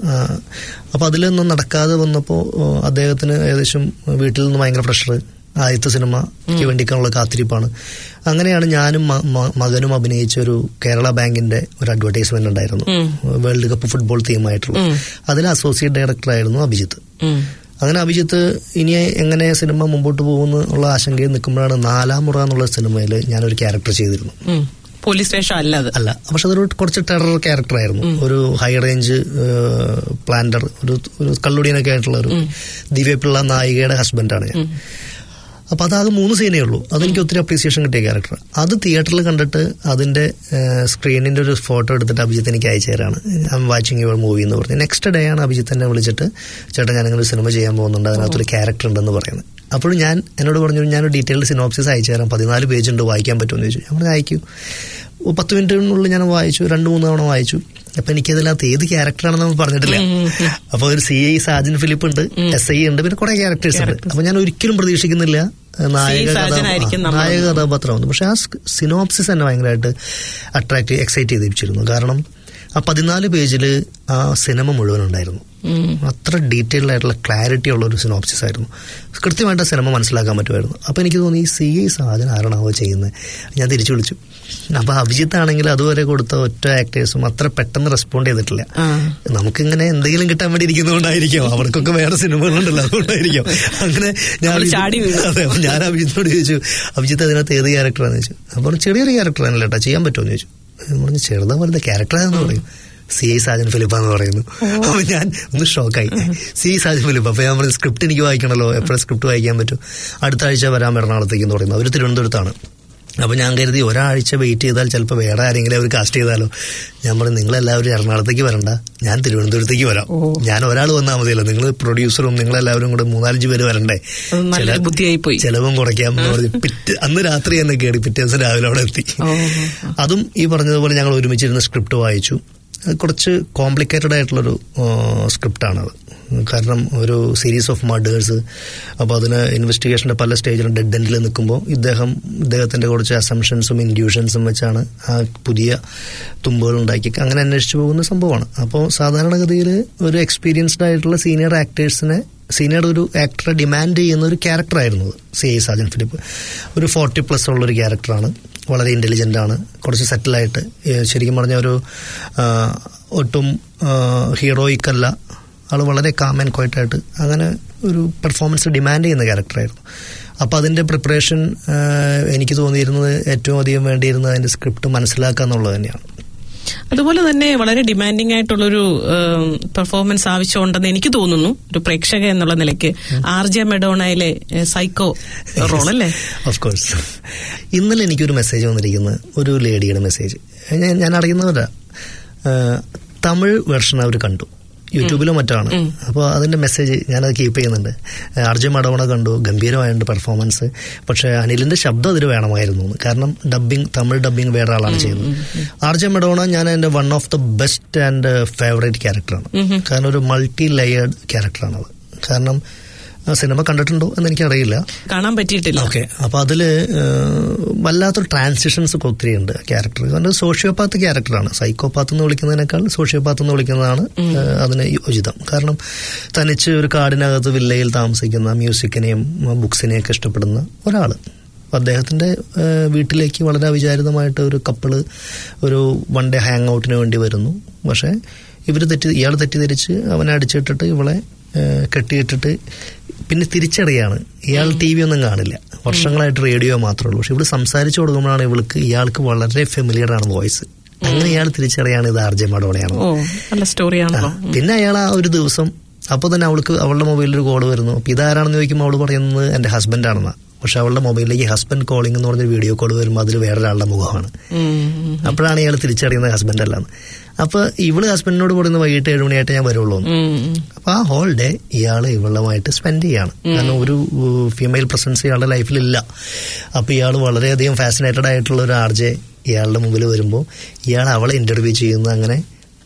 അപ്പോൾ അതിലൊന്നും നടക്കാതെ വന്നപ്പോൾ അദ്ദേഹത്തിന് ഏകദേശം വീട്ടിൽ നിന്ന് ഭയങ്കര പ്രഷർ ആദ്യത്തെ സിനിമയ്ക്ക് വേണ്ടിക്കാനുള്ള കാത്തിരിപ്പാണ് അങ്ങനെയാണ് ഞാനും മ- മ- മകനും അഭിനയിച്ച ഒരു കേരള ബാങ്കിന്റെ ഒരു അഡ്വർടൈസ്മെന്റ് ഉണ്ടായിരുന്നു വേൾഡ് കപ്പ് ഫുട്ബോൾ തീമായിട്ടുള്ള അതിൽ അസോസിയേറ്റ് ഡയറക്ടറായിരുന്നു അഭിജിത്ത് അങ്ങനെ അഭിജിത്ത് ഇനി എങ്ങനെ സിനിമ മുമ്പോട്ട് പോകുന്നു ഉള്ള ആശങ്കയിൽ നിൽക്കുമ്പോഴാണ് നാലാം മുറ എന്നുള്ള സിനിമയിൽ ഞാനൊരു ക്യാരക്ടർ ചെയ്തിരുന്നു ഉം. പോലീസ് സ്റ്റേഷൻ അല്ല അത് അല്ല പക്ഷെ അതൊരു കുറച്ച് ടെറർ ക്യാരക്ടർ ആയിരുന്നു ഒരു ഹൈ റേഞ്ച് പ്ലാന്റർ ഒരു ഒരു കള്ളുടിയനൊക്കെ ആയിട്ടുള്ള ഒരു ദിവ്യപിള്ള നായികയുടെ ഹസ്ബൻഡാണ് ഞാൻ അപ്പൊ അതാകെ മൂന്ന് സീനേ ഉള്ളൂ അതെനിക്ക് ഒത്തിരി അപ്രീസിയേഷൻ കിട്ടിയ ക്യാരക്ടർ അത് തിയേറ്ററിൽ കണ്ടിട്ട് അതിന്റെ സ്ക്രീനിന്റെ ഒരു ഫോട്ടോ എടുത്തിട്ട് അഭിജിത്ത് എനിക്ക് അയച്ചു തരാണ് I am watching your movie എന്ന് പറഞ്ഞ് നെക്സ്റ്റ് ഡേ ആണ് അഭിജിത്ത് എന്നെ വിളിച്ചിട്ട് ചേട്ടാ ഞാനിങ്ങനെ ഒരു സിനിമ ചെയ്യാൻ പോകുന്നുണ്ട് അതിനകത്തൊരു ക്യാരക്ടർ ഉണ്ടെന്ന് പറയുന്നത് അപ്പോൾ ഞാൻ എന്നോട് പറഞ്ഞു ഞാൻ ഡീറ്റെയിൽഡ് സിനോപ്സിസ് അയച്ചു തരാം പതിനാല് പേജ് ഉണ്ട് വായിക്കാൻ പറ്റുമെന്ന് ചോദിച്ചു ഞാൻ പറഞ്ഞു അയക്കൂ ഓ, പത്ത് മിനിറ്റിനുള്ളിൽ ഞാൻ വായിച്ചു രണ്ട് മൂന്ന് തവണ വായിച്ചു അപ്പൊ എനിക്കതിനകത്ത് ഏത് ക്യാരക്ടറാണെന്ന് നമ്മൾ പറഞ്ഞിട്ടില്ല അപ്പൊ ഒരു സി ഐ സാജൻ ഫിലിപ്പ് ഉണ്ട് എസ് ഐ ഉണ്ട് പിന്നെ കുറെ ക്യാരക്ടേഴ്സ് ഉണ്ട് അപ്പൊ ഞാൻ ഒരിക്കലും പ്രതീക്ഷിക്കുന്നില്ല ഏഹ്, നായക സാജൻ കഥാ- ആയിരിക്കും ആ, നമ്മൾ. നായക കഥാപാത്രമാണ് പക്ഷെ ആ സിനോപ്സിസ് എന്നെ ഭയങ്കരമായിട്ട് അട്രാക്ട് എക്സൈറ്റ് ചെയ്തിരിച്ചിരുന്നു കാരണം ആ പതിനാല് പേജിൽ ആ സിനിമ മുഴുവൻ ഉണ്ടായിരുന്നു അത്ര ഡീറ്റെയിൽഡ് ആയിട്ടുള്ള ക്ലാരിറ്റി ഉള്ള ഒരു സിനോപ്സിസ് ആയിരുന്നു കൃത്യമായിട്ട് ആ സിനിമ മനസ്സിലാക്കാൻ പറ്റുമായിരുന്നു അപ്പൊ എനിക്ക് തോന്നി ഈ സി ഐ സാധനം ആരാണാവോ ചെയ്യുന്നത് ഞാൻ തിരിച്ചു വിളിച്ചു അപ്പൊ അഭിജിത്ത് ആണെങ്കിൽ അതുവരെ കൊടുത്ത ഒറ്റ ആക്ടേഴ്സും അത്ര പെട്ടെന്ന് റെസ്പോണ്ട് ചെയ്തിട്ടില്ല നമുക്കിങ്ങനെ എന്തെങ്കിലും കിട്ടാൻ വേണ്ടി ഇരിക്കുന്നതുകൊണ്ടായിരിക്കും അവർക്കൊക്കെ വേറെ സിനിമകളുണ്ടല്ലോ അതുകൊണ്ടായിരിക്കും അങ്ങനെ ഞാൻ അവര് ചാടി വീണു. അതെ അപ്പൊ ഞാൻ അഭിജിത്തിനോട് ചോദിച്ചു അഭിജിത്ത് അതിനകത്ത് ഏത് ക്യാരക്ടറാന്ന് ചോദിച്ചു അപ്പോൾ ചെറിയൊരു ക്യാരക്ടറാണല്ലോ കേട്ടോ ചെയ്യാൻ പറ്റുമോ എന്ന് ചോദിച്ചു ഞാൻ പറഞ്ഞു ചെറുതാ പോലത്തെ ക്യാരക്ടറാന്ന് പറയും സി ഐ സാജൻ ഫിലിപ്പാന്ന് പറയുന്നു അപ്പൊ ഞാൻ ഒന്ന് ഷോക്കായി സി ഐ സാജൻ ഫിലിപ്പ് അപ്പൊ ഞാൻ പറഞ്ഞു സ്ക്രിപ്റ്റ് എനിക്ക് വായിക്കണല്ലോ എപ്പോഴും സ്ക്രിപ്റ്റ് വായിക്കാൻ പറ്റും അടുത്ത ആഴ്ച വരാൻ എറണാകുളത്തേക്ക് എന്ന് പറയുന്നു അവർ തിരുവനന്തപുരത്താണ് അപ്പൊ ഞാൻ കരുതി ഒരാഴ്ച വെയിറ്റ് ചെയ്താൽ ചിലപ്പോൾ വേറെ ആരെങ്കിലും അവർ കാസ്റ്റ് ചെയ്താലോ ഞാൻ പറഞ്ഞു നിങ്ങളെല്ലാവരും എറണാകുളത്തേക്ക് വരണ്ട ഞാൻ തിരുവനന്തപുരത്തേക്ക് വരാം ഞാൻ ഒരാൾ വന്നാൽ മതിയല്ലോ നിങ്ങൾ പ്രൊഡ്യൂസറും നിങ്ങളെല്ലാവരും കൂടെ മൂന്നാലഞ്ച് പേര് വരണ്ടേ അത് നല്ലൊരു ചില- ബുദ്ധിയായി പോയി. ചെലവും കുറയ്ക്കാം എന്ന് പറഞ്ഞ് പിറ്റേ അന്ന് രാത്രി തന്നെ കയറി പിറ്റേ ദിവസം രാവിലെ അവിടെ എത്തി അതും ഈ പറഞ്ഞതുപോലെ ഞങ്ങൾ ഒരുമിച്ചിരുന്ന് സ്ക്രിപ്റ്റ് വായിച്ചു അത് കുറച്ച് കോംപ്ലിക്കേറ്റഡ് ആയിട്ടുള്ളൊരു സ്ക്രിപ്റ്റാണത് കാരണം ഒരു സീരീസ് ഓഫ് മർഡേഴ്സ് അപ്പോൾ അതിന് ഇൻവെസ്റ്റിഗേഷൻ്റെ പല സ്റ്റേജിലും ഡെഡ് എൻഡിൽ നിൽക്കുമ്പോൾ ഇദ്ദേഹം ഇദ്ദേഹത്തിൻ്റെ കുറച്ച് അസംഷൻസും ഇൻഡ്യൂഷൻസും വെച്ചാണ് ആ പുതിയ തുമ്പുകൾ ഉണ്ടാക്കി അങ്ങനെ അന്വേഷിച്ചു പോകുന്ന സംഭവമാണ് അപ്പോൾ സാധാരണഗതിയിൽ ഒരു എക്സ്പീരിയൻസ്ഡ് ആയിട്ടുള്ള സീനിയർ ആക്ടേഴ്സിനെ സീനിയർ ഒരു ആക്ടറെ ഡിമാൻഡ് ചെയ്യുന്ന ഒരു ക്യാരക്ടറായിരുന്നു അത് സി ഐ സാജൻ ഫിലിപ്പ് ഒരു ഫോർട്ടി പ്ലസ് ഉള്ള ഒരു ക്യാരക്ടറാണ് വളരെ ഇന്റലിജന്റ് ആണ് കുറച്ച് സെറ്റിലായിട്ട് ശരിക്കും പറഞ്ഞ ഒരു ആ, ഒട്ടും ഹീറോയിക് അല്ല ആൾ വളരെ കാം ആൻഡ് ക്വയറ്റ് ആയിട്ട് അങ്ങനെ ഒരു പെർഫോമൻസ് ഡിമാൻഡ് ചെയ്യുന്ന ക്യാരക്ടറായിരുന്നു അപ്പോൾ അതിൻ്റെ പ്രിപ്പറേഷൻ എനിക്ക് തോന്നിയിരുന്നത് ഏറ്റവും അധികം വേണ്ടിയിരുന്നത് അതിൻ്റെ സ്ക്രിപ്റ്റ് മനസ്സിലാക്കുക എന്നുള്ളത് തന്നെയാണ് അതുപോലെ തന്നെ വളരെ ഡിമാൻഡിംഗ് ആയിട്ടുള്ളൊരു പെർഫോമൻസ് ആവശ്യമുണ്ടെന്ന് എനിക്ക് തോന്നുന്നു ഒരു പ്രേക്ഷക എന്നുള്ള നിലയ്ക്ക് ആർ ജെ മെഡോണയിലെ സൈക്കോ റോൾ അല്ലേ ഓഫ് കോഴ്സ് ഇന്നലെ എനിക്കൊരു മെസ്സേജ് വന്നിരിക്കുന്നത് ഒരു ലേഡിയുടെ മെസ്സേജ് ഞാൻ ഞാൻ അറിയുന്നവരാ ഏഹ്, തമിഴ് വെർഷൻ അവർ കണ്ടു യൂട്യൂബിലോ മറ്റാണ് അപ്പോൾ അതിന്റെ മെസ്സേജ് ഞാനത് കീപ്പ് ചെയ്യുന്നുണ്ട് അർജുൻ മടവണ കണ്ടു ഗംഭീരമായുണ്ട് പെർഫോമൻസ് പക്ഷേ അനിലിന്റെ ശബ്ദം അതിൽ വേണമായിരുന്നു എന്ന്. കാരണം ഡബ്ബിംഗ് തമിഴ് ഡബ്ബിംഗ് വേറെ ആളാണ് ചെയ്യുന്നത് ആർജെ മഡോണ ഞാൻ എൻ്റെ one of the best and favourite ക്യാരക്ടറാണ് കാരണം ഒരു മൾട്ടി ലെയേർഡ് ക്യാരക്ടറാണത് കാരണം ആ സിനിമ കണ്ടിട്ടുണ്ടോ എന്ന് എനിക്കറിയില്ല കാണാൻ പറ്റിയിട്ടില്ല ഓക്കെ അപ്പൊ അതില് ഏഹ്, വല്ലാത്തൊരു ട്രാൻസിഷൻസ് ഒക്കെ ഒത്തിരി ഉണ്ട് ക്യാരക്ടർ കാരണം സോഷ്യോപാത്ത് ക്യാരക്ടറാണ് സൈക്കോപാത്ത് എന്ന് വിളിക്കുന്നതിനേക്കാൾ സോഷ്യോപാത്ത് എന്ന് വിളിക്കുന്നതാണ് ഏഹ്, അതിന് ഉചിതം കാരണം തനിച്ച് ഒരു കാടിനകത്ത് വില്ലയിൽ താമസിക്കുന്ന മ്യൂസിക്കിനെയും ബുക്സിനെയും ഒക്കെ ഇഷ്ടപ്പെടുന്ന ഒരാള് അപ്പൊ അദ്ദേഹത്തിന്റെ ഏഹ്, വീട്ടിലേക്ക് വളരെ അവിചാരിതമായിട്ട് ഒരു കപ്പിള് ഒരു വൺ ഡേ ഹാങ് ഔട്ടിന് വേണ്ടി വരുന്നു പക്ഷെ ഇവര് തെറ്റി ഇയാൾ തെറ്റിദ്ധരിച്ച് അവനെ അടിച്ചിട്ടിട്ട് ഇവളെ ഏഹ്, കെട്ടിയിട്ടിട്ട് പിന്നെ തിരിച്ചറിയാണ് ഇയാൾ ടി വി ഒന്നും കാണില്ല വർഷങ്ങളായിട്ട് റേഡിയോ മാത്രമേ ഉള്ളൂ പക്ഷെ ഇവിടെ സംസാരിച്ചു കൊടുക്കുമ്പോഴാണ് ഇവൾക്ക് ഇയാൾക്ക് വളരെ ഫെമിലിയർ ആണ് വോയിസ് അങ്ങനെ ഇയാൾ തിരിച്ചറിയാണ് ഇത് ആർജെ മടോണയാണ് ഓ നല്ല സ്റ്റോറിയാണല്ലോ പിന്നെ അയാൾ ആ ഒരു ദിവസം അപ്പോൾ തന്നെ അവൾക്ക് അവളുടെ മൊബൈലിൽ ഒരു കോൾ വരുന്നു അപ്പൊ ഇതാരാണെന്ന് ചോദിക്കുമ്പോൾ അവൾ പറയുന്നത് എന്റെ ഹസ്ബൻഡ് ആണെന്നാ പക്ഷെ അവളുടെ മൊബൈലിലേക്ക് ഹസ്ബൻഡ് കോളിംഗ് എന്ന് പറഞ്ഞ വീഡിയോ കോൾ വരുമ്പോൾ അതിൽ വേറൊരാളുടെ മുഖമാണ് അപ്പോഴാണ് ഇയാൾ തിരിച്ചറിയുന്നത് ഹസ്ബൻഡ് അല്ലാന്ന് അപ്പൊ ഇവള് ഹസ്ബൻഡിനോട് പറയുന്നത് വൈകിട്ട് ഏഴ് മണിയായിട്ട് ഞാൻ വരുള്ളൂ എന്ന്. അപ്പൊ ആ ഹോൾ ഡേ ഇയാള് ഇവളുമായിട്ട് സ്പെൻഡ് ചെയ്യാണ് കാരണം ഒരു ഫീമെയിൽ പ്രസൻസ് ഇയാളുടെ ലൈഫിലില്ല അപ്പൊ ഇയാൾ വളരെയധികം ഫാസിനേറ്റഡ് ആയിട്ടുള്ള ഒരു ആർജെ ഇയാളുടെ മുമ്പിൽ വരുമ്പോൾ ഇയാൾ അവളെ ഇന്റർവ്യൂ ചെയ്യുന്നു അങ്ങനെ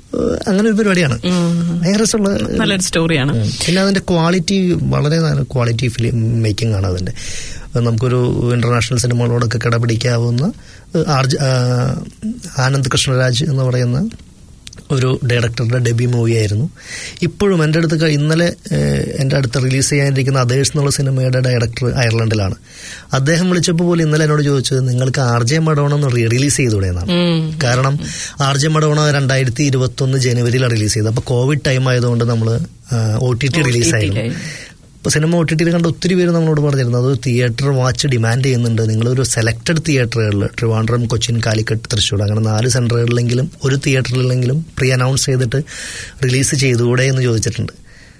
ഏഹ്, അങ്ങനെ ഒരു പരിപാടിയാണ് ഭയങ്കര രസമുള്ള നല്ലൊരു സ്റ്റോറിയാണ് ഉം. പിന്നെ അതിന്റെ ക്വാളിറ്റി വളരെ നല്ല ക്വാളിറ്റി ഫിലിം മേക്കിംഗ് ആണ് അതിന്റെ അത് നമുക്കൊരു ഇന്റർനാഷണൽ സിനിമകളോടൊക്കെ കിടപിടിക്കാവുന്ന ഏഹ്, ആർജ് ആ, ആനന്ദ് കൃഷ്ണരാജ് എന്ന് പറയുന്ന ഒരു ഡയറക്ടറുടെ ഡെബി മൂവിയായിരുന്നു ഇപ്പോഴും എൻ്റെ അടുത്ത് ക- ഇന്നലെ ഏഹ്, എൻ്റെ അടുത്ത് റിലീസ് ചെയ്യാനിരിക്കുന്ന അതേഴ്സ് എന്നുള്ള സിനിമയുടെ ഡയറക്ടർ അയർലൻഡിലാണ് അദ്ദേഹം വിളിച്ചപ്പോൾ പോലും ഇന്നലെ എന്നോട് ചോദിച്ചത് നിങ്ങൾക്ക് ആർ ജെ മഡോണ ഒന്ന് റീ റിലീസ് ചെയ്തുകൂടെ എന്നാണ് കാരണം ആർ ജെ മഡോണ രണ്ടായിരത്തി ഇരുപത്തി ഒന്ന് ജനുവരിയിലാണ് റിലീസ് ചെയ്തത് അപ്പോൾ കോവിഡ് ടൈം ആയതുകൊണ്ട് നമ്മൾ ഒ ടി ടി റിലീസായിരുന്നു ഇപ്പോൾ സിനിമ ഒ ടി ടിയിൽ കണ്ട ഒത്തിരി പേര് നമ്മളോട് പറഞ്ഞിരുന്നു അത് തിയേറ്റർ വാച്ച് ഡിമാൻഡ് ചെയ്യുന്നുണ്ട് നിങ്ങളൊരു സെലക്ടഡ് തിയേറ്ററുകളിൽ ട്രിവാൻഡ്രം കൊച്ചിൻ കാലിക്കറ്റ് തൃശ്ശൂർ അങ്ങനെ നാല് സെൻറ്ററുകളിലെങ്കിലും ഒരു തിയേറ്ററിലെങ്കിലും പ്രീ അനൗൺസ് ചെയ്തിട്ട് റിലീസ് ചെയ്തുകൂടെ എന്ന് ചോദിച്ചിട്ടുണ്ട്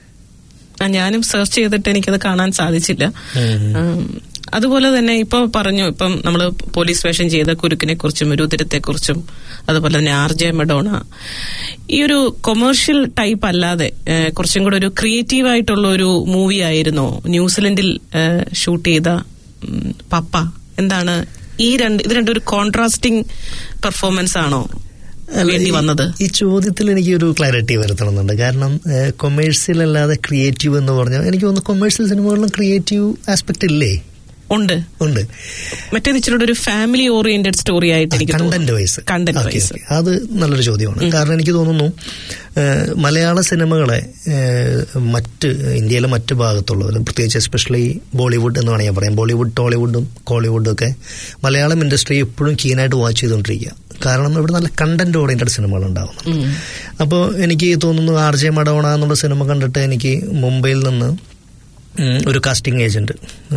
ആ, ഞാനും സെർച്ച് ചെയ്തിട്ട് എനിക്കത് കാണാൻ സാധിച്ചില്ല ഉം. അതുപോലെ തന്നെ ഇപ്പൊ പറഞ്ഞു ഇപ്പം നമ്മൾ പോലീസ് വേഷം ചെയ്ത കുരുക്കിനെ കുറിച്ചും രുദ്രത്തെ കുറിച്ചും അതുപോലെ തന്നെ ആർ ജെ മെഡോണ ഈ ഒരു കൊമേഴ്ഷ്യൽ ടൈപ്പ് അല്ലാതെ ഏഹ്, കുറച്ചും കൂടെ ഒരു ക്രിയേറ്റീവ് ആയിട്ടുള്ള ഒരു മൂവി ആയിരുന്നോ ന്യൂസിലൻഡിൽ ഷൂട്ട് ചെയ്ത ഉം, പപ്പ എന്താണ് ഈ രണ്ട് ഇത് രണ്ടും ഒരു കോൺട്രാസ്റ്റിംഗ് പെർഫോമൻസ് ആണോ വേണ്ടി വന്നത് ഈ ചോദ്യത്തിൽ എനിക്ക് ഒരു ക്ലാരിറ്റി വരുത്തണമെന്നുണ്ട് കാരണം കൊമേഴ്സ്യൽ അല്ലാതെ ക്രിയേറ്റീവ് എന്ന് പറഞ്ഞാൽ എനിക്ക് തോന്നുന്നു കൊമേഴ്സ്യൽ സിനിമകളിലും ക്രിയേറ്റീവ് ആസ്പെക്ട് ഇല്ലേ ഉണ്ട് ഉണ്ട് മറ്റേത് ഇച്ചിരി ഒരു ഫാമിലി ഓറിയന്റഡ് സ്റ്റോറി ആയിട്ട് എനിക്ക് content wise content okay, wise okay. അത് നല്ലൊരു ചോദ്യമാണ് കാരണം എനിക്ക് തോന്നുന്നു ഏഹ്, മലയാള സിനിമകളെ ഏഹ്, മറ്റ് ഇന്ത്യയിലെ മറ്റ് ഭാഗത്തുള്ളവരും പ്രത്യേകിച്ച് എസ്പെഷ്യലി ബോളിവുഡ് എന്ന് വേണമെങ്കിൽ പറയാം ബോളിവുഡ് ടോളിവുഡും കോളിവുഡും ഒക്കെ മലയാളം ഇൻഡസ്ട്രി എപ്പോഴും കീനായിട്ട് വാച്ച് ചെയ്തുകൊണ്ടിരിക്കുക കാരണം ഇവിടെ നല്ല കണ്ടന്റ് ഓറിയന്റഡ് സിനിമകൾ ഉണ്ടാവുന്നു അപ്പോൾ എനിക്ക് തോന്നുന്നു ആർ ജെ മഡോണ എന്നുള്ള സിനിമ കണ്ടിട്ട് എനിക്ക് മുംബൈയിൽ നിന്ന് ഉം, ഒരു കാസ്റ്റിംഗ് ഏജന്റ്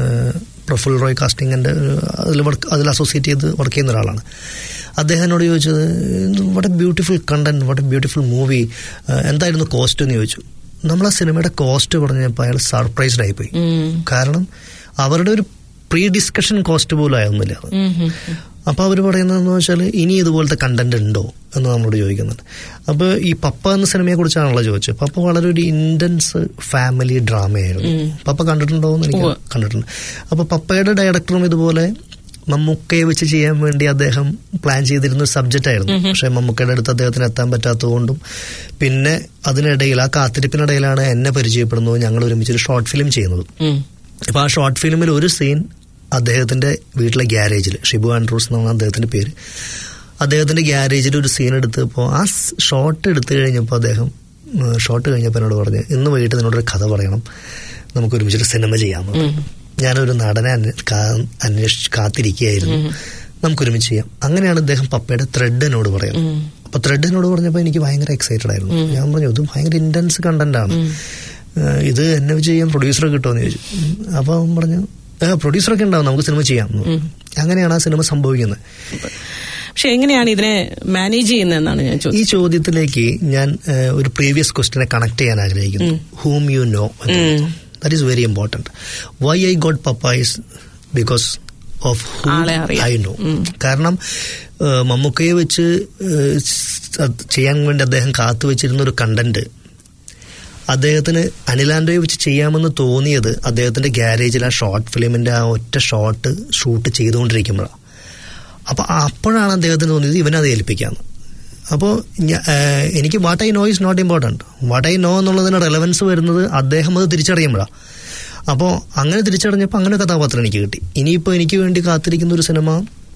പ്രഫുൽ റോയ് കാസ്റ്റിംഗിന്റെ അതിൽ വർക്ക് അതിൽ അസോസിയേറ്റ് ചെയ്ത് വർക്ക് ചെയ്യുന്ന ഒരാളാണ് അദ്ദേഹം എന്നോട് ചോദിച്ചത് what a beautiful content what a beautiful movie എന്തായിരുന്നു കോസ്റ്റ് എന്ന് ചോദിച്ചു നമ്മൾ ആ സിനിമയുടെ കോസ്റ്റ് പറഞ്ഞപ്പോൾ അയാൾ സർപ്രൈസ്ഡ് ആയിപ്പോയി കാരണം അവരുടെ ഒരു പ്രീ ഡിസ്കഷൻ കോസ്റ്റ് പോലും ആയിരുന്നില്ല അത് അപ്പോൾ അവർ പറയുന്നതെന്ന് വെച്ചാൽ ഇനി ഇതുപോലത്തെ കണ്ടന്റ് ഉണ്ടോ എന്ന് നമ്മളോട് ചോദിക്കുന്നുണ്ട് അപ്പോൾ ഈ പപ്പ എന്ന സിനിമയെ കുറിച്ചാണല്ലോ ചോദിച്ചത് പപ്പ വളരെ ഒരു ഇന്റൻസ് ഫാമിലി ഡ്രാമയായിരുന്നു പപ്പ കണ്ടിട്ടുണ്ടോ എന്ന് എനിക്ക് കണ്ടിട്ടുണ്ട് അപ്പോൾ പപ്പയുടെ ഡയറക്ടറും ഇതുപോലെ മമ്മൂക്കയെ വെച്ച് ചെയ്യാൻ വേണ്ടി അദ്ദേഹം പ്ലാൻ ചെയ്തിരുന്ന ഒരു സബ്ജക്റ്റ് ആയിരുന്നു പക്ഷെ മമ്മൂക്കയുടെ അടുത്ത് അദ്ദേഹത്തിന് എത്താൻ പറ്റാത്തതുകൊണ്ടും പിന്നെ അതിനിടയിൽ ആ കാത്തിരിപ്പിനിടയിലാണ് എന്നെ പരിചയപ്പെടുന്നത് ഞങ്ങൾ ഒരുമിച്ച് ഒരു ഷോർട്ട് ഫിലിം ചെയ്യുന്നത് അപ്പൊ ആ ഷോർട്ട് ഫിലിമിൽ ഒരു സീൻ അദ്ദേഹത്തിന്റെ വീട്ടിലെ ഗ്യാരേജിൽ ഷിബു ആൻഡ്രൂസ് എന്നാണ് അദ്ദേഹത്തിന്റെ പേര് അദ്ദേഹത്തിന്റെ ഗ്യാരേജിൽ ഒരു സീൻ എടുത്തപ്പോൾ ആ ഷോട്ട് എടുത്തു കഴിഞ്ഞപ്പോൾ അദ്ദേഹം ഷോട്ട് കഴിഞ്ഞപ്പോൾ എന്നോട് പറഞ്ഞു ഇന്ന് വൈകിട്ട് നിന്നോടൊരു കഥ പറയണം നമുക്ക് ഒരുമിച്ചൊരു സിനിമ ചെയ്യാമെന്ന് പറഞ്ഞു. ഞാനൊരു നടനെ അന്വേ- കാ- അന്വേഷിച്ച് കാത്തിരിക്കുകയായിരുന്നു നമുക്ക് ഒരുമിച്ച് ചെയ്യാം അങ്ങനെയാണ് അദ്ദേഹം പപ്പയുടെ ത്രെഡ് എന്നോട് പറയുന്നത് അപ്പൊ ത്രെഡ് എന്നോട് പറഞ്ഞപ്പോൾ എനിക്ക് ഭയങ്കര എക്സൈറ്റഡ് ആയിരുന്നു ഞാൻ പറഞ്ഞു ഇത് ഭയങ്കര ഇന്റൻസ് കണ്ടന്റ് ആണ് ഏഹ് ഇത് എന്നെ വെച്ച് ചെയ്യാൻ പ്രൊഡ്യൂസറെ കിട്ടുമെന്ന് ചോദിച്ചു ഉം. അപ്പൊ അവൻ പറഞ്ഞു പ്രൊഡ്യൂസറൊക്കെ ഉണ്ടാവും നമുക്ക് സിനിമ ചെയ്യാം എന്ന് പറഞ്ഞു. അങ്ങനെയാണ് ആ സിനിമ സംഭവിക്കുന്നത് പക്ഷെ എങ്ങനെയാണ് ഇതിനെ മാനേജ് ചെയ്യുന്നതെന്നാണ് ഞാൻ ചോദിച്ചത് ഈ ചോദ്യത്തിലേക്ക് ഞാൻ ഏഹ്, ഒരു പ്രീവിയസ് ക്വസ്റ്റിനെ കണക്ട് ചെയ്യാൻ ആഗ്രഹിക്കുന്നു hmm you know that is very important why I got Pappa is because of ആളെ അറിയാം. ഐ നോ കാരണം ഏഹ്, മമ്മൂക്കയെ വെച്ച് ഏഹ്, സ് അത് ചെയ്യാൻ വേണ്ടി അദ്ദേഹം കാത്തു വെച്ചിരുന്ന ഒരു കണ്ടന്റ് അദ്ദേഹത്തിന് അനിലാൻഡോയെ വെച്ച് ചെയ്യാമെന്ന് തോന്നിയത് അദ്ദേഹത്തിന്റെ ഗ്യാരേജിൽ ആ ഷോർട്ട് ഫിലിമിന്റെ ആ ഒറ്റ ഷോട്ട് ഷൂട്ട് ചെയ്തുകൊണ്ടിരിക്കുമ്പോഴാണ് അപ്പൊ അപ്പോഴാണ് അദ്ദേഹത്തിന് തോന്നിയത് ഇവനത് ഏൽപ്പിക്കാന്ന് അപ്പോൾ എനിക്ക് what I know is not important what I know എന്നുള്ളതിന് റെലവൻസ് വരുന്നത് അദ്ദേഹം അത് തിരിച്ചറിയുമ്പോഴാണ് അപ്പോൾ അങ്ങനെ തിരിച്ചറിഞ്ഞപ്പോൾ അങ്ങനെ ഒരു കഥാപാത്രം എനിക്ക് കിട്ടി ഇനിയിപ്പോൾ എനിക്ക് വേണ്ടി കാത്തിരിക്കുന്ന ഒരു സിനിമ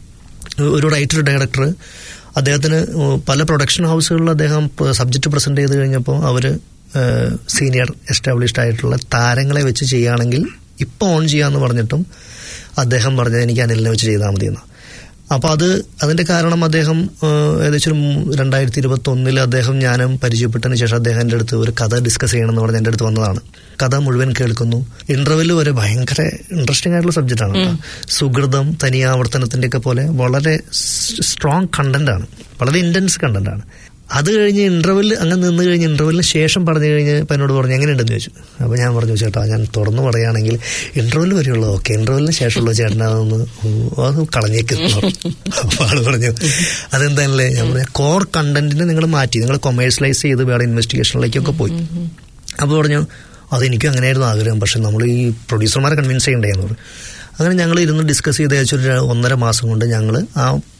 ഒരു റൈറ്റർ ഡയറക്ടർ അദ്ദേഹത്തിന് പല പ്രൊഡക്ഷൻ ഹൗസുകളിൽ അദ്ദേഹം സബ്ജക്റ്റ് പ്രസന്റ് ചെയ്ത് കഴിഞ്ഞപ്പോൾ അവർ സീനിയർ എസ്റ്റാബ്ലിഷ്ഡ് ആയിട്ടുള്ള താരങ്ങളെ വെച്ച് ചെയ്യുകയാണെങ്കിൽ ഇപ്പോൾ ഓൺ ചെയ്യാമെന്ന് പറഞ്ഞിട്ടും അദ്ദേഹം പറഞ്ഞത് എനിക്ക് അനിലിനെ വെച്ച് ചെയ്താൽ മതിയെന്ന് അപ്പോൾ അത് അതിന്റെ കാരണം അദ്ദേഹം ഏഹ്, ഏകദേശം ഒരു മൂ- രണ്ടായിരത്തി ഇരുപത്തി ഒന്നിൽ അദ്ദേഹം ഞാനും പരിചയപ്പെട്ടതിന് ശേഷം അദ്ദേഹം എൻ്റെ അടുത്ത് ഒരു കഥ ഡിസ്കസ് ചെയ്യണമെന്ന് പറഞ്ഞ് എൻ്റെ അടുത്ത് വന്നതാണ് കഥ മുഴുവൻ കേൾക്കുന്നു ഇന്റർവെല് വരെ ഭയങ്കര ഇൻട്രസ്റ്റിംഗ് ആയിട്ടുള്ള സബ്ജക്റ്റ് ആണ് കേട്ടോ. സുഹൃതം തനിയാവർത്തനത്തിന്റെ ഒക്കെ പോലെ വളരെ സ്ട്രോങ് കണ്ടന്റ് ആണ് വളരെ ഇന്റൻസ് കണ്ടന്റ് ആണ് അത് കഴിഞ്ഞ് ഇന്റർവെൽ അങ്ങനെ നിന്ന് കഴിഞ്ഞ് ഇന്റർവെല്ലിന് ശേഷം പറഞ്ഞു കഴിഞ്ഞ് ഇപ്പം എന്നോട് പറഞ്ഞു എങ്ങനെയുണ്ടെന്ന് ചോദിച്ചു അപ്പോൾ ഞാൻ പറഞ്ഞു ചേട്ടാ ഞാൻ തുറന്നു പറയുകയാണെങ്കിൽ ഇന്റർവെൽ വരെയുള്ളൂ ഓക്കെ ഇന്റർവെല്ലിന് ശേഷമുള്ള ചേട്ടനാ അതൊന്ന് അത് കളഞ്ഞേക്കുന്നു അപ്പോൾ ആള് പറഞ്ഞു അതെന്താണല്ലേ ഞാൻ പറഞ്ഞു കോർ കണ്ടന്റിനെ നിങ്ങൾ മാറ്റി നിങ്ങൾ കൊമേഴ്സ്യലൈസ് ചെയ്ത് വേറെ ഇൻവെസ്റ്റിഗേഷനിലേക്കൊക്കെ പോയി അപ്പോൾ പറഞ്ഞു അതെനിക്കും അങ്ങനെയായിരുന്നു ആഗ്രഹം പക്ഷെ നമ്മൾ ഈ പ്രൊഡ്യൂസർമാരെ കൺവിൻസ് ചെയ്യണ്ടേ എന്ന് പറഞ്ഞു അങ്ങനെ ഞങ്ങൾ ഇരുന്ന് ഡിസ്കസ് ചെയ്ത് ഏകദേശം ഒരു ഒന്നര മാസം കൊണ്ട് ഞങ്ങൾ ആ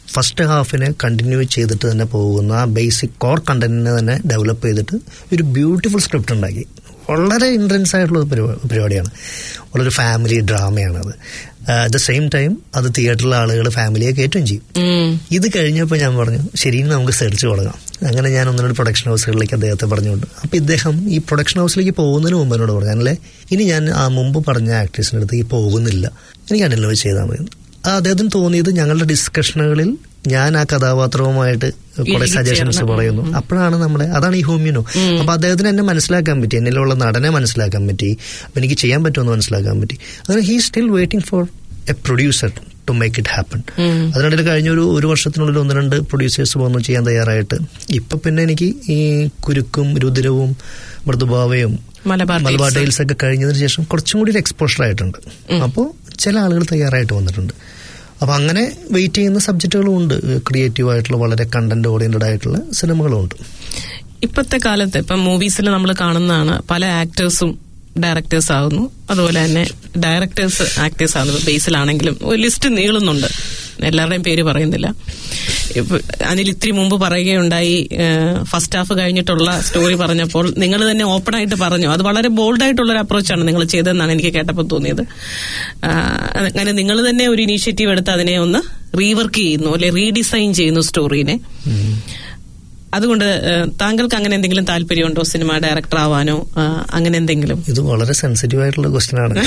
ഫസ്റ്റ് ഹാഫിനെ കണ്ടിന്യൂ ചെയ്തിട്ട് തന്നെ പോകുന്ന ആ ബേസിക് കോർ കണ്ടന്റിനെ തന്നെ ഡെവലപ്പ് ചെയ്തിട്ട് ഒരു ബ്യൂട്ടിഫുൾ സ്ക്രിപ്റ്റ് ഉണ്ടാക്കി വളരെ ഇൻട്രൻസ് ആയിട്ടുള്ള ഒരു പരിപാ- പരിപാടിയാണ് വളരെ ഫാമിലി ഡ്രാമയാണത് അറ്റ് ദ സെയിം ടൈം അത് തിയേറ്ററിലെ ആളുകൾ ഫാമിലിയെ കയറ്റുകയും ചെയ്യും ഇത് കഴിഞ്ഞപ്പോൾ ഞാൻ പറഞ്ഞു ശരി ഇനി നമുക്ക് സെർച്ച് തുടങ്ങാം അങ്ങനെ ഞാൻ ഒന്ന് രണ്ട് പ്രൊഡക്ഷൻ ഹൗസുകളിലേക്ക് അദ്ദേഹത്തെ പറഞ്ഞുകൊണ്ട് അപ്പോൾ ഇദ്ദേഹം ഈ പ്രൊഡക്ഷൻ ഹൗസിലേക്ക് പോകുന്നതിന് മുമ്പ് എന്നോട് പറഞ്ഞു അല്ലേ ഇനി ഞാൻ ആ മുമ്പ് പറഞ്ഞ ആക്ട്രസിൻ്റെ അടുത്തേക്ക് പോകുന്നില്ല എനിക്ക് അനിൽ വെച്ച് ചെയ്താൽ മതി ആ അദ്ദേഹത്തിന് തോന്നിയത് ഞങ്ങളുടെ ഡിസ്കഷനുകളിൽ ഞാൻ ആ കഥാപാത്രവുമായിട്ട് കുറെ സജഷൻസ് പറയുന്നു അപ്പോഴാണ് നമ്മുടെ അതാണ് ഈ ഹോമിയനോ അപ്പൊ അദ്ദേഹത്തിന് എന്നെ മനസ്സിലാക്കാൻ പറ്റി എന്നിലുള്ള നടനെ മനസ്സിലാക്കാൻ പറ്റി അപ്പൊ എനിക്ക് ചെയ്യാൻ പറ്റുമെന്ന് മനസ്സിലാക്കാൻ പറ്റി അങ്ങനെ he still waiting for a producer to make it happen അതിനിടയിൽ കഴിഞ്ഞ ഒരു ഒരു വർഷത്തിനുള്ളിൽ ഒന്ന് രണ്ട് പ്രൊഡ്യൂസേഴ്സ് വന്നു ചെയ്യാൻ തയ്യാറായിട്ട് ഇപ്പൊ പിന്നെ എനിക്ക് ഈ കുരുക്കും രുദ്രവും മൃദുഭാവയും മലബാർ മലബാർ Tales. ടൈൽസ് ഒക്കെ കഴിഞ്ഞതിന് ശേഷം കുറച്ചും കൂടി ഒരു എക്സ്പോഷർ ആയിട്ടുണ്ട് അപ്പോൾ ചില ആളുകൾ തയ്യാറായിട്ട് വന്നിട്ടുണ്ട് അപ്പൊ അങ്ങനെ വെയിറ്റ് ചെയ്യുന്ന സബ്ജക്റ്റുകളും ഉണ്ട് ക്രിയേറ്റീവ് ആയിട്ടുള്ള വളരെ കണ്ടന്റ് ഓറിയന്റഡ് ആയിട്ടുള്ള സിനിമകളും ഉണ്ട് ഇപ്പോഴത്തെ കാലത്ത് ഇപ്പം മൂവീസിൽ നമ്മൾ കാണുന്നതാണ് പല ആക്ടേഴ്സും ഡയറക്ടേഴ്സ് ആകുന്നു അതുപോലെ തന്നെ ഡയറക്ടേഴ്സ് ആക്ടേഴ്സ് ആകുന്നു ബേസിലാണെങ്കിലും ഒരു ലിസ്റ്റ് നീളുന്നുണ്ട് എല്ലാവരുടെയും പേര് പറയുന്നില്ല ഇപ്പൊ അനിൽ ഇത്തിരി മുമ്പ് പറയുകയുണ്ടായി ഫസ്റ്റ് ഹാഫ് കഴിഞ്ഞിട്ടുള്ള സ്റ്റോറി പറഞ്ഞപ്പോൾ നിങ്ങൾ തന്നെ ഓപ്പൺ ആയിട്ട് പറഞ്ഞു അത് വളരെ ബോൾഡ് ആയിട്ടുള്ള ഒരു അപ്രോച്ചാണ് നിങ്ങൾ ചെയ്തതെന്നാണ് എനിക്ക് കേട്ടപ്പോൾ തോന്നിയത് ആ, അങ്ങനെ നിങ്ങൾ തന്നെ ഒരു ഇനീഷ്യേറ്റീവ് എടുത്ത് അതിനെ ഒന്ന് റീവർക്ക് ചെയ്യുന്നു അല്ലെ റീഡിസൈൻ ചെയ്യുന്നു സ്റ്റോറീനെ അതുകൊണ്ട് ഏഹ്, താങ്കൾക്ക് അങ്ങനെ എന്തെങ്കിലും താല്പര്യമുണ്ടോ സിനിമ ഡയറക്ടർ ആവാനോ ആ, അങ്ങനെ എന്തെങ്കിലും ഇത് വളരെ സെൻസിറ്റീവ് ആയിട്ടുള്ള ക്വസ്റ്റ്യൻ ആണ്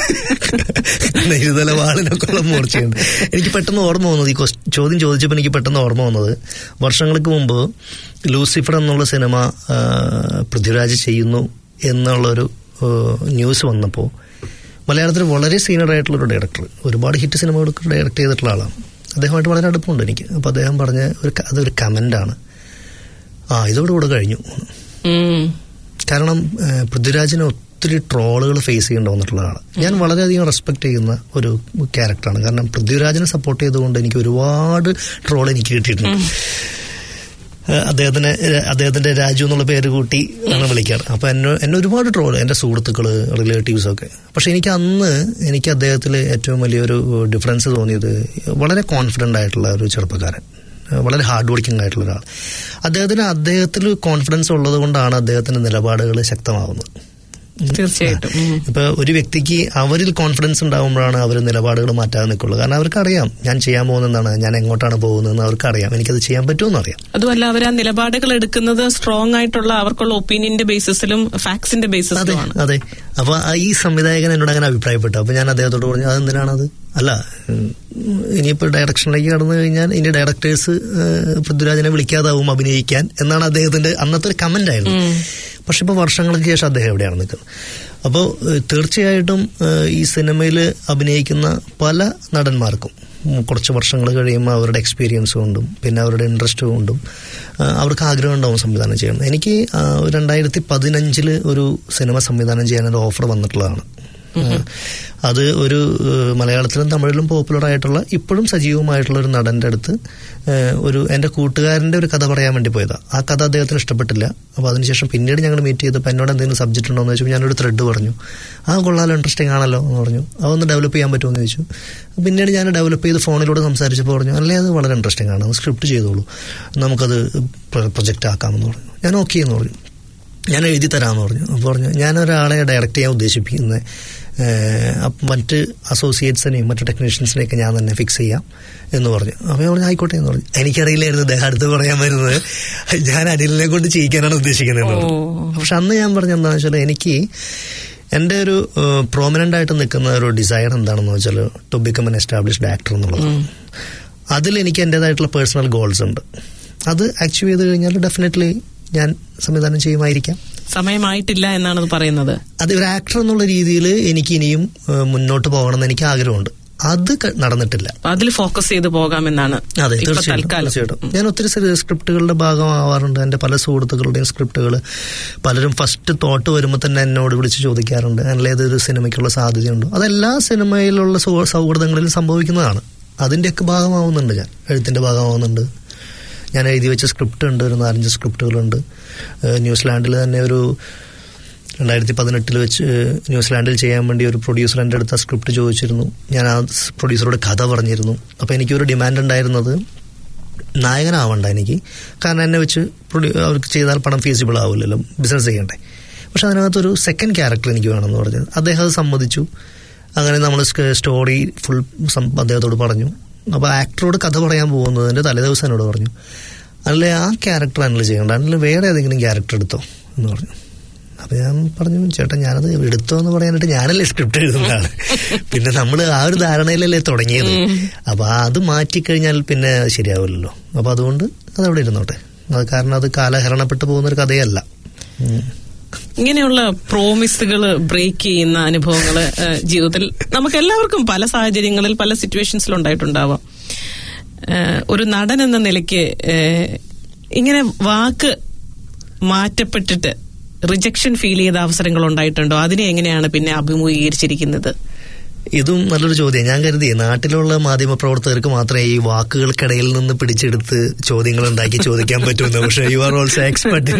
ഇരുതല വാളിനൊക്കെ ഉള്ള മൂർച്ചയുണ്ട് എനിക്ക് പെട്ടെന്ന് ഓർമ്മ വന്നത് ഈ ക്വസ്- ചോദ്യം ചോദിച്ചപ്പോൾ എനിക്ക് പെട്ടെന്ന് ഓർമ്മ വന്നത് വർഷങ്ങൾക്ക് മുമ്പ് ലൂസിഫർ എന്നുള്ള സിനിമ ആ, പൃഥ്വിരാജ് ചെയ്യുന്നു എന്നുള്ളൊരു ആ, ന്യൂസ് വന്നപ്പോൾ മലയാളത്തിൽ വളരെ സീനിയർ ആയിട്ടുള്ള ഒരു ഡയറക്ടർ ഒരുപാട് ഹിറ്റ് സിനിമകൾക്ക് ഡയറക്ട് ചെയ്തിട്ടുള്ള ആളാണ് അദ്ദേഹമായിട്ട് വളരെ അടുപ്പമുണ്ട് എനിക്ക് അപ്പോൾ അദ്ദേഹം പറഞ്ഞ ഒരു ക- അതൊരു കമൻ്റാണ് ആ ഇതോടുകൂടെ കഴിഞ്ഞു ഉം. കാരണം ഏഹ്, പൃഥ്വിരാജിന് ഒത്തിരി ട്രോളുകൾ ഫേസ് ചെയ്യേണ്ടി വന്നിട്ടുള്ള ആളാണ് ഞാൻ വളരെയധികം റെസ്പെക്ട് ചെയ്യുന്ന ഒരു ക്യാരക്ടറാണ് കാരണം പൃഥ്വിരാജിനെ സപ്പോർട്ട് ചെയ്തുകൊണ്ട് എനിക്ക് ഒരുപാട് ട്രോൾ എനിക്ക് കിട്ടിയിട്ടുണ്ട് ഏഹ്, അദ്ദേഹത്തിന് ഏഹ്, അദ്ദേഹത്തിന്റെ രാജു എന്നുള്ള പേര് കൂട്ടി ആണ് വിളിക്കാറ് അപ്പൊ എന്നെ എന്നെ ഒരുപാട് ട്രോൾ എന്റെ സുഹൃത്തുക്കള് റിലേറ്റീവ്സ് ഒക്കെ പക്ഷെ എനിക്ക് അന്ന് എനിക്ക് അദ്ദേഹത്തിൽ ഏറ്റവും വലിയൊരു ഡിഫറൻസ് തോന്നിയത് വളരെ കോൺഫിഡന്റ് ആയിട്ടുള്ള ഒരു ചെറുപ്പക്കാരൻ ഏഹ്, വളരെ ഹാർഡ് വർക്കിംഗ് ആയിട്ടുള്ള ഒരാൾ അദ്ദേഹത്തിന് അദ്ദേഹത്തിൽ കോൺഫിഡൻസ് ഉള്ളത് കൊണ്ടാണ് അദ്ദേഹത്തിന്റെ നിലപാടുകൾ ശക്തമാവുന്നത് തീർച്ചയായിട്ടും ഉം. ഇപ്പൊ ഒരു വ്യക്തിക്ക് അവരിൽ കോൺഫിഡൻസ് ഉണ്ടാകുമ്പോഴാണ് അവർ നിലപാടുകൾ മാറ്റാതെ നിൽക്കുള്ളൂ കാരണം അവർക്കറിയാം ഞാൻ ചെയ്യാൻ പോകുന്നതാണ് ഞാൻ എങ്ങോട്ടാണ് പോകുന്നതെന്ന് അവർക്കറിയാം എനിക്കത് ചെയ്യാൻ പറ്റുമെന്ന് അറിയാം അതുമല്ല അവർ ആ നിലപാടുകൾ എടുക്കുന്നത് സ്ട്രോങ് ആയിട്ടുള്ള അവർക്കുള്ള ഒപ്പീനിയന്റെ ബേസിസിലും ഫാക്ട്സിന്റെ അതെ ബേസിസിലുമാണ് അതെ അപ്പൊ ആ ഈ സംവിധായകൻ എന്നോട് അങ്ങനെ അഭിപ്രായപ്പെട്ടു അപ്പൊ ഞാൻ അദ്ദേഹത്തോട് പറഞ്ഞു അതെന്തിനാണത് അല്ല ഉം, ഇനിയിപ്പോ ഡയറക്ഷനിലേക്ക് കടന്നു കഴിഞ്ഞാൽ ഇനി ഡയറക്ടേഴ്സ് പൃഥ്വിരാജിനെ വിളിക്കാതാവും അഭിനയിക്കാൻ എന്നാണ് അദ്ദേഹത്തിന്റെ അന്നത്തെ ഒരു കമന്റ് ആയിരുന്നു പക്ഷെ ഇപ്പൊ വർഷങ്ങൾക്ക് ശേഷം അദ്ദേഹം എവിടെയാണ് നിൽക്കുന്നത് അപ്പോൾ തീർച്ചയായിട്ടും ഏഹ്, ഈ സിനിമയിൽ അഭിനയിക്കുന്ന പല നടന്മാർക്കും ഉം, കുറച്ച് വർഷങ്ങൾ കഴിയുമ്പോൾ അവരുടെ എക്സ്പീരിയൻസ് കൊണ്ടും പിന്നെ അവരുടെ ഇൻട്രസ്റ്റ് കൊണ്ടും ആ, അവർക്ക് ആഗ്രഹം ഉണ്ടാവും സംവിധാനം ചെയ്യണം എനിക്ക് ആ, രണ്ടായിരത്തി പതിനഞ്ചില് ഒരു സിനിമ സംവിധാനം ചെയ്യാനൊരു ഓഫർ വന്നിട്ടുള്ളതാണ് ആ, അത് ഒരു ഏഹ്, മലയാളത്തിലും തമിഴിലും പോപ്പുലർ ആയിട്ടുള്ള ഇപ്പോഴും സജീവമായിട്ടുള്ള ഒരു നടന്റെ അടുത്ത് ഏഹ്, ഒരു എന്റെ കൂട്ടുകാരന്റെ ഒരു കഥ പറയാൻ വേണ്ടി പോയതാണ് ആ കഥ അദ്ദേഹത്തിന് ഇഷ്ടപ്പെട്ടില്ല അപ്പോൾ അതിനുശേഷം പിന്നീട് ഞങ്ങൾ മീറ്റ് ചെയ്തപ്പോൾ എന്നോട് എന്തെങ്കിലും സബ്ജക്റ്റ് ഉണ്ടോ എന്ന് ചോദിച്ചപ്പോൾ ഞാനൊരു ത്രെഡ് പറഞ്ഞു ആ കൊള്ളാലോ ഇൻട്രസ്റ്റിംഗ് ആണല്ലോ എന്ന് പറഞ്ഞു അതൊന്ന് ഡെവലപ്പ് ചെയ്യാൻ പറ്റുമോ എന്ന് ചോദിച്ചു പിന്നീട് ഞാൻ ഡെവലപ്പ് ചെയ്ത് ഫോണിലൂടെ സംസാരിച്ചപ്പോൾ പറഞ്ഞു അല്ലേ അത് വളരെ ഇൻട്രസ്റ്റിംഗ് ആണ് സ്ക്രിപ്റ്റ് ചെയ്തോളൂ നമുക്കത് പ്രൊജക്റ്റ് ആക്കാമെന്ന് പറഞ്ഞു ഞാൻ ഓക്കെ എന്ന് പറഞ്ഞു ഞാൻ എഴുതി തരാമെന്ന് പറഞ്ഞു അപ്പോൾ പറഞ്ഞു ഞാൻ ഒരാളെ ഡയറക്റ്റ് ചെയ്യാൻ ഉദ്ദേശിക്കുന്നത് മറ്റ് അസോസിയേറ്റ്സിനെയും മറ്റ് ടെക്നീഷ്യൻസിനെയൊക്കെ ഞാൻ തന്നെ ഫിക്സ് ചെയ്യാം എന്ന് പറഞ്ഞു അപ്പോൾ ഞാൻ പറഞ്ഞു ആയിക്കോട്ടെ എന്ന് പറഞ്ഞു എനിക്കറിയില്ലായിരുന്നു അദ്ദേഹം അടുത്ത് പറയാൻ വരുന്നത് ഞാൻ അനിലിനെ കൊണ്ട് ചെയ്യിക്കാനാണ് ഉദ്ദേശിക്കുന്നത് എന്ന് പറഞ്ഞു പക്ഷെ അന്ന് ഞാൻ പറഞ്ഞ എന്താണെന്ന് വെച്ചാൽ എനിക്ക് എൻ്റെ ഒരു പ്രോമിനൻ്റ് ആയിട്ട് നിൽക്കുന്ന ഒരു ഡിസയർ എന്താണെന്ന് വെച്ചാൽ to become an established actor എന്നുള്ളത് അതിൽ എനിക്ക് എൻ്റെതായിട്ടുള്ള പേഴ്സണൽ ഗോൾസ് ഉണ്ട് അത് അച്ചീവ് ചെയ്ത് കഴിഞ്ഞാൽ ഡെഫിനറ്റ്ലി ഞാൻ സംവിധാനം ചെയ്യുമായിരിക്കാം സമയമായിട്ടില്ല എന്നാണ് അത് പറയുന്നത് അത് ഒരു ആക്ടർ എന്നുള്ള രീതിയിൽ എനിക്ക് ഇനിയും ഏഹ്, മുന്നോട്ട് പോകണമെന്ന് എനിക്ക് ആഗ്രഹമുണ്ട് അത് ക- നടന്നിട്ടില്ല അപ്പൊ അതിൽ ഫോക്കസ് ചെയ്ത് പോകാമെന്നാണ് അതെ ഇപ്പൊ തീർച്ചയായിട്ടും തൽക്കാലം തീർച്ചയായിട്ടും ഞാൻ ഒത്തിരി സി- സ്ക്രിപ്റ്റുകളുടെ ഭാഗമാവാറുണ്ട് എൻ്റെ പല സുഹൃത്തുക്കളുടെയും സ്ക്രിപ്റ്റുകൾ പലരും ഫസ്റ്റ് തോട്ട് വരുമ്പോൾ തന്നെ എന്നോട് വിളിച്ച് ചോദിക്കാറുണ്ട് അല്ലെ ഇതൊരു സിനിമയ്ക്കുള്ള സാധ്യതയുണ്ടോ അതെല്ലാ സിനിമയിലുള്ള സൗ- സൗഹൃദങ്ങളിലും സംഭവിക്കുന്നതാണ് അതിൻ്റെയൊക്കെ ഭാഗമാവുന്നുണ്ട് ഞാൻ എഴുത്തിൻ്റെ ഭാഗമാവുന്നുണ്ട് ഞാൻ എഴുതി വെച്ച സ്ക്രിപ്റ്റ് ഉണ്ട് ഒരു നാലഞ്ച് സ്ക്രിപ്റ്റുകളുണ്ട് ഏഹ് ന്യൂസിലാൻഡിൽ തന്നെ ഒരു രണ്ടായിരത്തി പതിനെട്ടിൽ വെച്ച് ഏഹ് ന്യൂസിലാൻഡിൽ ചെയ്യാൻ വേണ്ടി ഒരു പ്രൊഡ്യൂസർ എൻ്റെ അടുത്ത് ആ സ്ക്രിപ്റ്റ് ചോദിച്ചിരുന്നു ഞാൻ ആ സ് പ്രൊഡ്യൂസറോട് കഥ പറഞ്ഞിരുന്നു അപ്പോൾ എനിക്കൊരു ഡിമാൻഡ് ഉണ്ടായിരുന്നത് നായകനാവണ്ട എനിക്ക് കാരണം എന്നെ വെച്ച് പ്രൊഡ്യൂ അവർക്ക് ചെയ്താൽ പടം ഫീസിബിൾ ആവില്ലല്ലോ ബിസിനസ് ചെയ്യണ്ടേ പക്ഷെ അതിനകത്തൊരു സെക്കൻഡ് ക്യാരക്ടർ എനിക്ക് വേണമെന്ന് പറഞ്ഞത് അദ്ദേഹം അത് സമ്മതിച്ചു അങ്ങനെ നമ്മൾ സ്റ്റോറി ഫുൾ അദ്ദേഹത്തോട് പറഞ്ഞു അപ്പോൾ ആക്ടറോട് കഥ പറയാൻ പോകുന്നതിൻ്റെ തലേദിവസം എന്നോട് പറഞ്ഞു അല്ലെ ആ ക്യാരക്ടർ അനൽ ചെയ്യണ്ട അല്ല വേറെ ഏതെങ്കിലും ക്യാരക്ടർ എടുത്തോ എന്ന് പറഞ്ഞു അപ്പൊ ഞാൻ പറഞ്ഞു ചേട്ടാ ഞാനത് എടുത്തോ എന്ന് പറയാനായിട്ട് ഞാനല്ലേ സ്ക്രിപ്റ്റ് എഴുതുന്നതാണ് പിന്നെ നമ്മൾ ആ ഒരു ധാരണയിലല്ലേ തുടങ്ങിയത് അപ്പൊ അത് മാറ്റിക്കഴിഞ്ഞാൽ പിന്നെ ശരിയാവില്ലല്ലോ അപ്പൊ അതുകൊണ്ട് അതവിടെ ഇരുന്നോട്ടെ അത് കാരണം അത് കാലഹരണപ്പെട്ടു പോകുന്ന ഒരു കഥയല്ല ഉം. ഇങ്ങനെയുള്ള പ്രോമിസുകൾ ബ്രേക്ക് ചെയ്യുന്ന അനുഭവങ്ങൾ ജീവിതത്തിൽ നമുക്ക് എല്ലാവർക്കും പല സാഹചര്യങ്ങളിൽ പല സിറ്റുവേഷൻസിൽ ഉണ്ടായിട്ടുണ്ടാവാം ഏഹ്, ഒരു നടൻ എന്ന നിലയ്ക്ക് ഏഹ്, ഇങ്ങനെ വാക്ക് മാറ്റപ്പെട്ടിട്ട് റിജക്ഷൻ ഫീൽ ചെയ്ത അവസരങ്ങൾ ഉണ്ടായിട്ടുണ്ടോ അതിനെ എങ്ങനെയാണ് പിന്നെ അഭിമുഖീകരിച്ചിരിക്കുന്നത് ഇതും നല്ലൊരു ചോദ്യം ഞാൻ കരുതി നാട്ടിലുള്ള മാധ്യമ പ്രവർത്തകർക്ക് മാത്രമേ ഈ വാക്കുകൾക്കിടയിൽ നിന്ന് പിടിച്ചെടുത്ത് ചോദ്യങ്ങൾ ഉണ്ടാക്കി ചോദിക്കാൻ പറ്റുമെന്ന് പക്ഷേ യു ആർ ഓൾസോ എക്സ്പെർട്ട്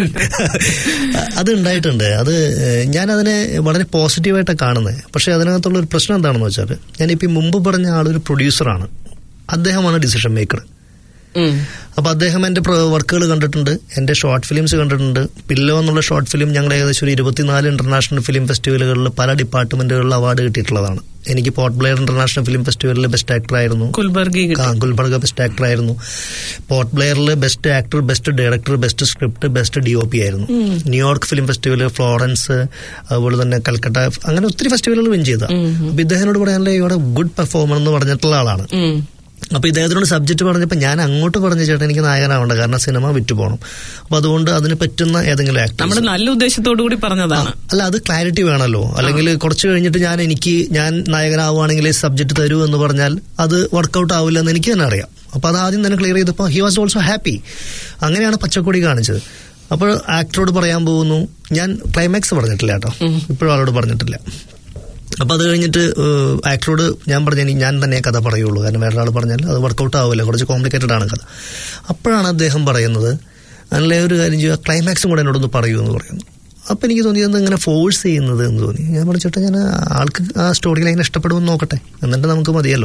അത് ഉണ്ടായിട്ടുണ്ട് അത് ഏഹ്, ഞാൻ അതിനെ വളരെ പോസിറ്റീവായിട്ടാണ് കാണുന്നത് പക്ഷേ അതിനകത്തുള്ള ഒരു പ്രശ്നം എന്താണെന്ന് വെച്ചാൽ ഞാനിപ്പോൾ ഈ മുമ്പ് പറഞ്ഞ ആളൊരു പ്രൊഡ്യൂസറാണ് അദ്ദേഹമാണ് ഡിസിഷൻ മേക്കർ ഉം. അപ്പൊ അദ്ദേഹം എന്റെ വർക്കുകൾ കണ്ടിട്ടുണ്ട് എന്റെ ഷോർട്ട് ഫിലിംസ് കണ്ടിട്ടുണ്ട് പില്ലോ എന്നുള്ള ഷോർട്ട് ഫിലിം ഞങ്ങൾ ഏകദേശം ഒരു ഇരുപത്തിനാല് ഇന്റർനാഷണൽ ഫിലിം ഫെസ്റ്റിവലുകളിൽ പല ഡിപ്പാർട്ട്മെന്റുകളിൽ അവാർഡ് കിട്ടിയിട്ടുള്ളതാണ് എനിക്ക് പോർട്ട് ബ്ലെയർ ഇന്റർനാഷണൽ ഫിലിം ഫെസ്റ്റിവലിൽ ബെസ്റ്റ് ആക്ടർ ആയിരുന്നു കുൽബർഗി കിട്ടി. ആ, ഗുൽബർഗ ബെസ്റ്റ് ആക്ടർ ആയിരുന്നു പോർട്ട് ബ്ലെയറിൽ best actor best director best script best D O P ആയിരുന്നു ന്യൂയോർക്ക് ഫിലിം ഫെസ്റ്റിവൽ ഫ്ലോറൻസ് അതുപോലെ തന്നെ കൽക്കട്ട അങ്ങനെ ഒത്തിരി ഫെസ്റ്റിവലുകൾ വിൻ ചെയ്ത അപ്പൊ ഇദ്ദേഹത്തിനോട് പറയാനുള്ള ഇവിടെ ഗുഡ് പെർഫോമർ എന്ന് പറഞ്ഞിട്ടുള്ള ആളാണ് ഉം. അപ്പൊ ഇദ്ദേഹത്തിനോട് സബ്ജക്ട് പറഞ്ഞപ്പോൾ ഞാൻ അങ്ങോട്ട് പറഞ്ഞു ചേട്ടാ എനിക്ക് നായകനാവണ്ട കാരണം സിനിമ വിറ്റു പോകണം അപ്പൊ അതുകൊണ്ട് അതിന് പറ്റുന്ന ഏതെങ്കിലും ആക്ടർ നമ്മൾ നല്ല ഉദ്ദേശത്തോടു കൂടി പറഞ്ഞതാണ് അല്ല അത് ക്ലാരിറ്റി വേണമല്ലോ അല്ലെങ്കിൽ കുറച്ച് കഴിഞ്ഞിട്ട് ഞാൻ എനിക്ക് ഞാൻ നായകനാവുകയാണെങ്കിൽ സബ്ജക്ട് തരൂ എന്ന് പറഞ്ഞാൽ അത് വർക്കൗട്ട് ആവില്ല എന്ന് എനിക്ക് തന്നെ അറിയാം അപ്പൊ അത് ആദ്യം തന്നെ ക്ലിയർ ചെയ്തപ്പോൾ ഹി വാസ് ഓൾസോ ഹാപ്പി അങ്ങനെയാണ് പച്ചക്കൊടി കാണിച്ചത് അപ്പോൾ ആക്ടറോട് പറയാൻ പോകുന്നു ഞാൻ ക്ലൈമാക്സ് പറഞ്ഞിട്ടില്ല കേട്ടോ ഇപ്പോഴും ആളോട് പറഞ്ഞിട്ടില്ല അപ്പൊ അത് കഴിഞ്ഞിട്ട് ഏഹ്, ആക്ടറോട് ഞാൻ പറഞ്ഞു "എനിക്ക് ഞാൻ തന്നെ കഥ പറയുള്ളൂ കാരണം വേറെ ആൾ പറഞ്ഞാൽ അത് വർക്കൗട്ട് ആവില്ല കുറച്ച് കോംപ്ലിക്കേറ്റഡ് ആണ് കഥ അപ്പോഴാണ് അദ്ദേഹം പറയുന്നത് അല്ലെ ഒരു കാര്യം ചെയ്യുക ക്ലൈമാക്സും കൂടെ എന്നോടൊന്ന് പറയൂ എന്ന് പറയുന്നു അപ്പൊ എനിക്ക് തോന്നി ഇത് ഇങ്ങനെ ഫോഴ്സ് ചെയ്യുന്നത് എന്ന് തോന്നി ഞാൻ പറഞ്ഞു ചേട്ടാ ഞാൻ ആൾക്ക് ആ സ്റ്റോറി ലൈൻ ഇഷ്ടപ്പെടുമെന്ന് നോക്കട്ടെ എന്നിട്ട് നമുക്ക് മതിയല്ലോ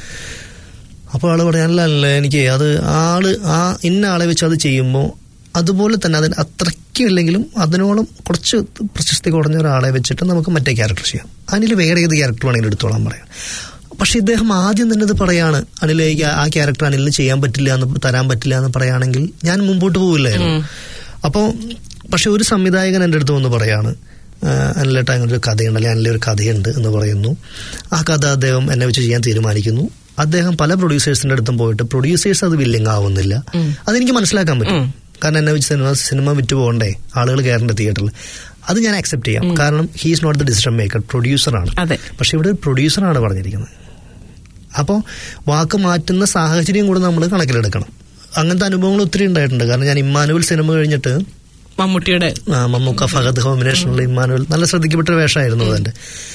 അപ്പോൾ ആള് പറയാനല്ല അല്ല എനിക്ക് അത് ആള് ആ ഇന്ന ആളെ വെച്ച് അത് ചെയ്യുമ്പോൾ അതുപോലെ തന്നെ അതിന് അത്രയ്ക്കും ഇല്ലെങ്കിലും അതിനോളം കുറച്ച് പ്രശസ്തി കുറഞ്ഞ ഒരാളെ വെച്ചിട്ട് നമുക്ക് മറ്റേ ക്യാരക്ടർ ചെയ്യാം അനിൽ വേറെ ഏത് ക്യാരക്ടർ വേണമെങ്കിലും എടുത്തോളാൻ പറയാം പക്ഷെ ഇദ്ദേഹം ആദ്യം തന്നെ ഇത് പറയാണ് അനിലേക്ക് ആ ക്യാരക്ടർ അനിലിന് ചെയ്യാൻ പറ്റില്ല എന്ന് തരാൻ പറ്റില്ല എന്ന് പറയുകയാണെങ്കിൽ ഞാൻ മുമ്പോട്ട് പോവില്ലായിരുന്നു അപ്പോൾ പക്ഷെ ഒരു സംവിധായകൻ എൻ്റെ അടുത്ത് വന്ന് പറയാണ് അനിലേട്ട അങ്ങനെ ഒരു കഥയുണ്ടല്ലേ അനിലെ ഒരു കഥയുണ്ട് എന്ന് പറയുന്നു ആ കഥ അദ്ദേഹം എന്നെ വെച്ച് ചെയ്യാൻ തീരുമാനിക്കുന്നു അദ്ദേഹം പല പ്രൊഡ്യൂസേഴ്സിന്റെ അടുത്തും പോയിട്ട് പ്രൊഡ്യൂസേഴ്സ് അത് വില്ലിങ് ആവുന്നില്ല അതെനിക്ക് മനസ്സിലാക്കാൻ പറ്റും കാരണം എന്നെ വെച്ച് സിനിമ സിനിമ വിറ്റ് പോകണ്ടേ ആളുകൾ കയറേണ്ട തിയേറ്ററിൽ അത് ഞാൻ അക്സെപ്റ്റ് ചെയ്യാം കാരണം he's not the decision maker പ്രൊഡ്യൂസറാണ് അതെ. പക്ഷെ ഇവിടെ പ്രൊഡ്യൂസറാണ് പറഞ്ഞിരിക്കുന്നത് അപ്പോൾ വാക്ക് മാറ്റുന്ന സാഹചര്യം കൂടെ നമ്മൾ കണക്കിലെടുക്കണം അങ്ങനത്തെ അനുഭവങ്ങൾ ഒത്തിരി ഉണ്ടായിട്ടുണ്ട് കാരണം ഞാൻ ഇമ്മാനുവൽ സിനിമ കഴിഞ്ഞിട്ട് മമ്മൂട്ടിയുടെ ആ, മമ്മൂക്ക ഫഹദ് കോമ്പിനേഷനുള്ള ഇമ്മാനുവൽ നല്ല ശ്രദ്ധിക്കപ്പെട്ട ഒരു വേഷമായിരുന്നു അതിന്റെ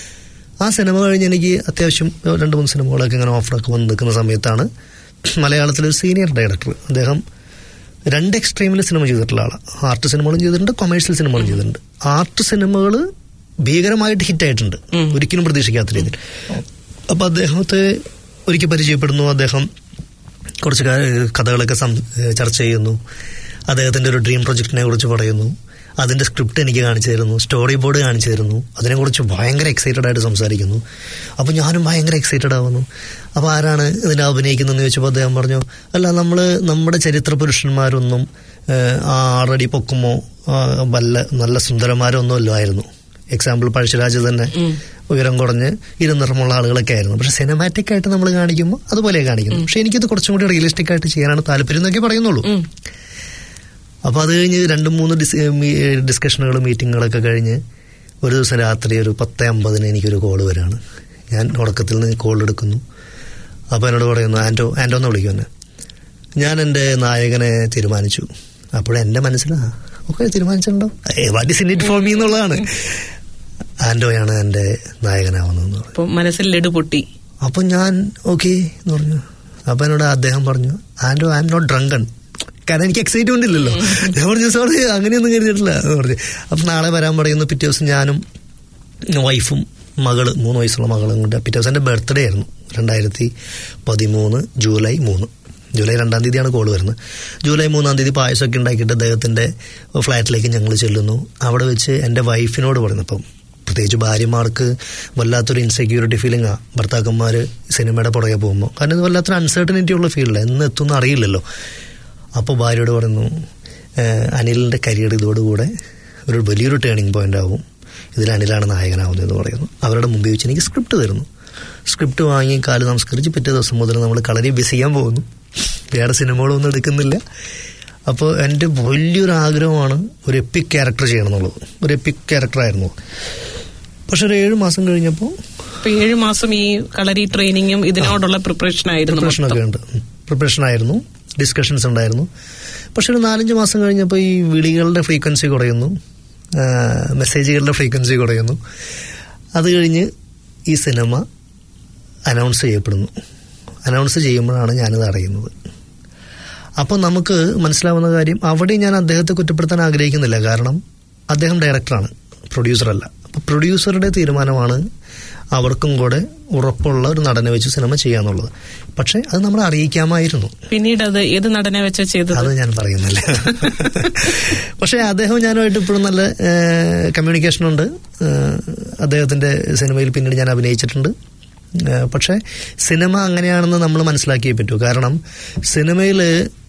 ആ സിനിമ കഴിഞ്ഞ് എനിക്ക് അത്യാവശ്യം രണ്ട് മൂന്ന് സിനിമകളൊക്കെ ഇങ്ങനെ ഓഫറൊക്കെ വന്ന് നിൽക്കുന്ന സമയത്താണ് മലയാളത്തിലെ ഒരു സീനിയർ ഡയറക്ടർ അദ്ദേഹം രണ്ട് എക്സ്ട്രീമിൽ സിനിമ ചെയ്തിട്ടുള്ള ആളാണ് ആർട്ട് സിനിമകളും ചെയ്തിട്ടുണ്ട് കൊമേഴ്ഷ്യൽ സിനിമകളും ചെയ്തിട്ടുണ്ട് ആർട്ട് സിനിമകൾ ഭീകരമായിട്ട് ഹിറ്റായിട്ടുണ്ട് ഒരിക്കലും പ്രതീക്ഷിക്കാത്ത രീതിയിൽ അപ്പൊ അദ്ദേഹത്തെ ഒരിക്കൽ പരിചയപ്പെടുന്നു അദ്ദേഹം കുറച്ച് കാ- കഥകളൊക്കെ സം- ചർച്ച ചെയ്യുന്നു അദ്ദേഹത്തിന്റെ ഒരു ഡ്രീം പ്രൊജക്ടിനെ കുറിച്ച് പറയുന്നു അതിന്റെ സ്ക്രിപ്റ്റ് എനിക്ക് കാണിച്ചു തരുന്നു സ്റ്റോറി ബോർഡ് കാണിച്ചു തരുന്നു അതിനെക്കുറിച്ച് ഭയങ്കര എക്സൈറ്റഡ് ആയിട്ട് സംസാരിക്കുന്നു അപ്പോൾ ഞാനും ഭയങ്കര എക്സൈറ്റഡ് ആവുന്നു അപ്പോൾ ആരാണ് ഇതിനെ അഭിനയിക്കുന്നതെന്ന് ചോദിച്ചപ്പോൾ അദ്ദേഹം പറഞ്ഞു അല്ല നമ്മൾ നമ്മുടെ ചരിത്ര പുരുഷന്മാരൊന്നും ഏഹ്, ആ ആറടി പൊക്കുമോ ആ, വല്ല നല്ല സുന്ദരന്മാരോ ഒന്നും അല്ലായിരുന്നു എക്സാമ്പിൾ പഴശ്ശിരാജ് തന്നെ ഉയരം കുറഞ്ഞ് ഇരുനിറമുള്ള ആളുകളൊക്കെ ആയിരുന്നു പക്ഷെ സിനിമാറ്റിക് ആയിട്ട് നമ്മൾ കാണിക്കുമ്പോൾ അതുപോലെ കാണിക്കുന്നു പക്ഷെ എനിക്കത് കുറച്ചും കൂടി റിയലിസ്റ്റിക് ആയിട്ട് ചെയ്യാനാണ് താല്പര്യം എന്നൊക്കെ പറയുന്നുള്ളൂ അപ്പൊ അത് കഴിഞ്ഞ് രണ്ട് മൂന്ന് ഡിസ് മീ- ഡിസ്കഷനുകളും മീറ്റിങ്ങുകളൊക്കെ കഴിഞ്ഞ് ഒരു ദിവസം രാത്രി ഒരു പത്ത് അമ്പതിന് എനിക്കൊരു കോൾ വരാണ് ഞാൻ ഉറക്കത്തിൽ നിന്ന് കോൾ എടുക്കുന്നു അപ്പോൾ എന്നോട് പറയുന്നു ആൻറ്റോ ആൻറ്റോ എന്ന് വിളിക്കും എന്നെ ഞാൻ എൻ്റെ നായകനെ തീരുമാനിച്ചു അപ്പോഴെൻ്റെ മനസ്സിലാ ഓക്കെ തീരുമാനിച്ചിട്ടുണ്ടോ what is in it for me എന്നുള്ളതാണ് ആൻറ്റോയാണ് എൻ്റെ നായകനാവുന്നതെന്ന് പറഞ്ഞു അപ്പൊ മനസ്സിൽ ലഡു പൊട്ടി അപ്പൊ ഞാൻ ഓക്കെ എന്ന് പറഞ്ഞു അപ്പൊ എന്നോട് അദ്ദേഹം പറഞ്ഞു Anto I am not drunken കാരണം എനിക്ക് എക്സൈറ്റ്മെന്റ് ഇല്ലല്ലോ ഞാൻ പറഞ്ഞു സോറി അങ്ങനെയൊന്നും കരുതിയിട്ടില്ല എന്ന് പറഞ്ഞു അപ്പൊ നാളെ വരാൻ പറയുന്നു പിറ്റേ ദിവസം ഞാനും വൈഫും മകള് മൂന്ന് വയസ്സുള്ള മകളും കൊണ്ട് പിറ്റേ ദിവസം എൻ്റെ ബർത്ത്ഡേ ആയിരുന്നു രണ്ടായിരത്തി പതിമൂന്ന് ജൂലൈ മൂന്ന് ജൂലൈ രണ്ടാം തീയതിയാണ് കോൾ വരുന്നത് ജൂലൈ മൂന്നാം തീയതി പായസമൊക്കെ ഉണ്ടാക്കിയിട്ട് അദ്ദേഹത്തിൻ്റെ ഫ്ലാറ്റിലേക്ക് ഞങ്ങൾ ചെല്ലുന്നു അവിടെ വെച്ച് എൻ്റെ വൈഫിനോട് പറയുന്നു അപ്പം പ്രത്യേകിച്ച് ഭാര്യമാർക്ക് വല്ലാത്തൊരു ഇൻസെക്യൂരിറ്റി ഫീലിംഗ് ആ ഭർത്താക്കന്മാർ സിനിമയുടെ പുറകെ പോകുമ്പോൾ കാരണം ഇത് വല്ലാത്തൊരു അൺസർട്ടനിറ്റി ഉള്ള ഫീൽഡ് എന്ന് എത്തുമെന്ന് അറിയില്ലല്ലോ അപ്പോൾ ഭാര്യയോട് പറയുന്നു "ഏഹ്, അനിലിൻ്റെ കരിയർ ഇതോടുകൂടെ ഒരു വലിയൊരു ടേണിംഗ് പോയിന്റ് ആവും ഇതിൽ അനിലാണ് നായകനാവുന്നത് എന്ന് പറയുന്നു അവരുടെ മുമ്പിൽ വെച്ച് എനിക്ക് സ്ക്രിപ്റ്റ് തരുന്നു സ്ക്രിപ്റ്റ് വാങ്ങി കാല് സംസ്കരിച്ച് പിറ്റേ ദിവസം മുതൽ നമ്മൾ കളരി ബിസ് ചെയ്യാൻ പോകുന്നു വേറെ സിനിമകളൊന്നും എടുക്കുന്നില്ല അപ്പോൾ എൻ്റെ വലിയൊരു ആഗ്രഹമാണ് ഒരു എപ്പിക് ക്യാരക്ടർ ചെയ്യണം എന്നുള്ളത് ഒരു എപ്പിക് ക്യാരക്ടറായിരുന്നു പക്ഷെ ഒരു ഏഴ് മാസം കഴിഞ്ഞപ്പോൾ ഇപ്പൊ ഏഴു മാസം ഈ കളരി ട്രെയിനിങ്ങും ഇതിനോടുള്ള പ്രിപ്പറേഷൻ ആയിരുന്നു പ്രിപ്പറേഷൻ ഒക്കെ ഉണ്ട് പ്രിപ്പറേഷൻ ആയിരുന്നു ഡിസ്കഷൻസ് ഉണ്ടായിരുന്നു പക്ഷെ ഒരു നാലഞ്ച് മാസം കഴിഞ്ഞപ്പോൾ ഈ വിളികളുടെ ഫ്രീക്വൻസി കുറയുന്നു ആ, മെസ്സേജുകളുടെ ഫ്രീക്വൻസി കുറയുന്നു അത് കഴിഞ്ഞ് ഈ സിനിമ അനൗൺസ് ചെയ്യപ്പെടുന്നു അനൗൺസ് ചെയ്യുമ്പോഴാണ് ഞാനിത് അറിയുന്നത് അപ്പോൾ നമുക്ക് മനസ്സിലാവുന്ന കാര്യം അവിടെ ഞാൻ അദ്ദേഹത്തെ കുറ്റപ്പെടുത്താൻ ആഗ്രഹിക്കുന്നില്ല കാരണം അദ്ദേഹം ഡയറക്ടറാണ് പ്രൊഡ്യൂസറല്ല അപ്പോൾ പ്രൊഡ്യൂസറുടെ തീരുമാനമാണ് അവർക്കും കൂടെ ഉറപ്പുള്ള ഒരു നടനെ വെച്ച് സിനിമ ചെയ്യാന്നുള്ളത് പക്ഷേ അത് നമ്മൾ അറിയിക്കാമായിരുന്നു പിന്നീട് അത് ഏത് നടനെ വെച്ച ചെയ്തത് അത് ഞാൻ പറയുന്നില്ല പക്ഷേ അദ്ദേഹം ഞാനുമായിട്ട് ഇപ്പോഴും നല്ല കമ്മ്യൂണിക്കേഷൻ ഉണ്ട് ഏഹ്, അദ്ദേഹത്തിന്റെ സിനിമയിൽ പിന്നീട് ഞാൻ അഭിനയിച്ചിട്ടുണ്ട് ഏഹ്, പക്ഷേ സിനിമ അങ്ങനെയാണെന്ന് നമ്മൾ മനസ്സിലാക്കിയേ പറ്റൂ കാരണം സിനിമയിൽ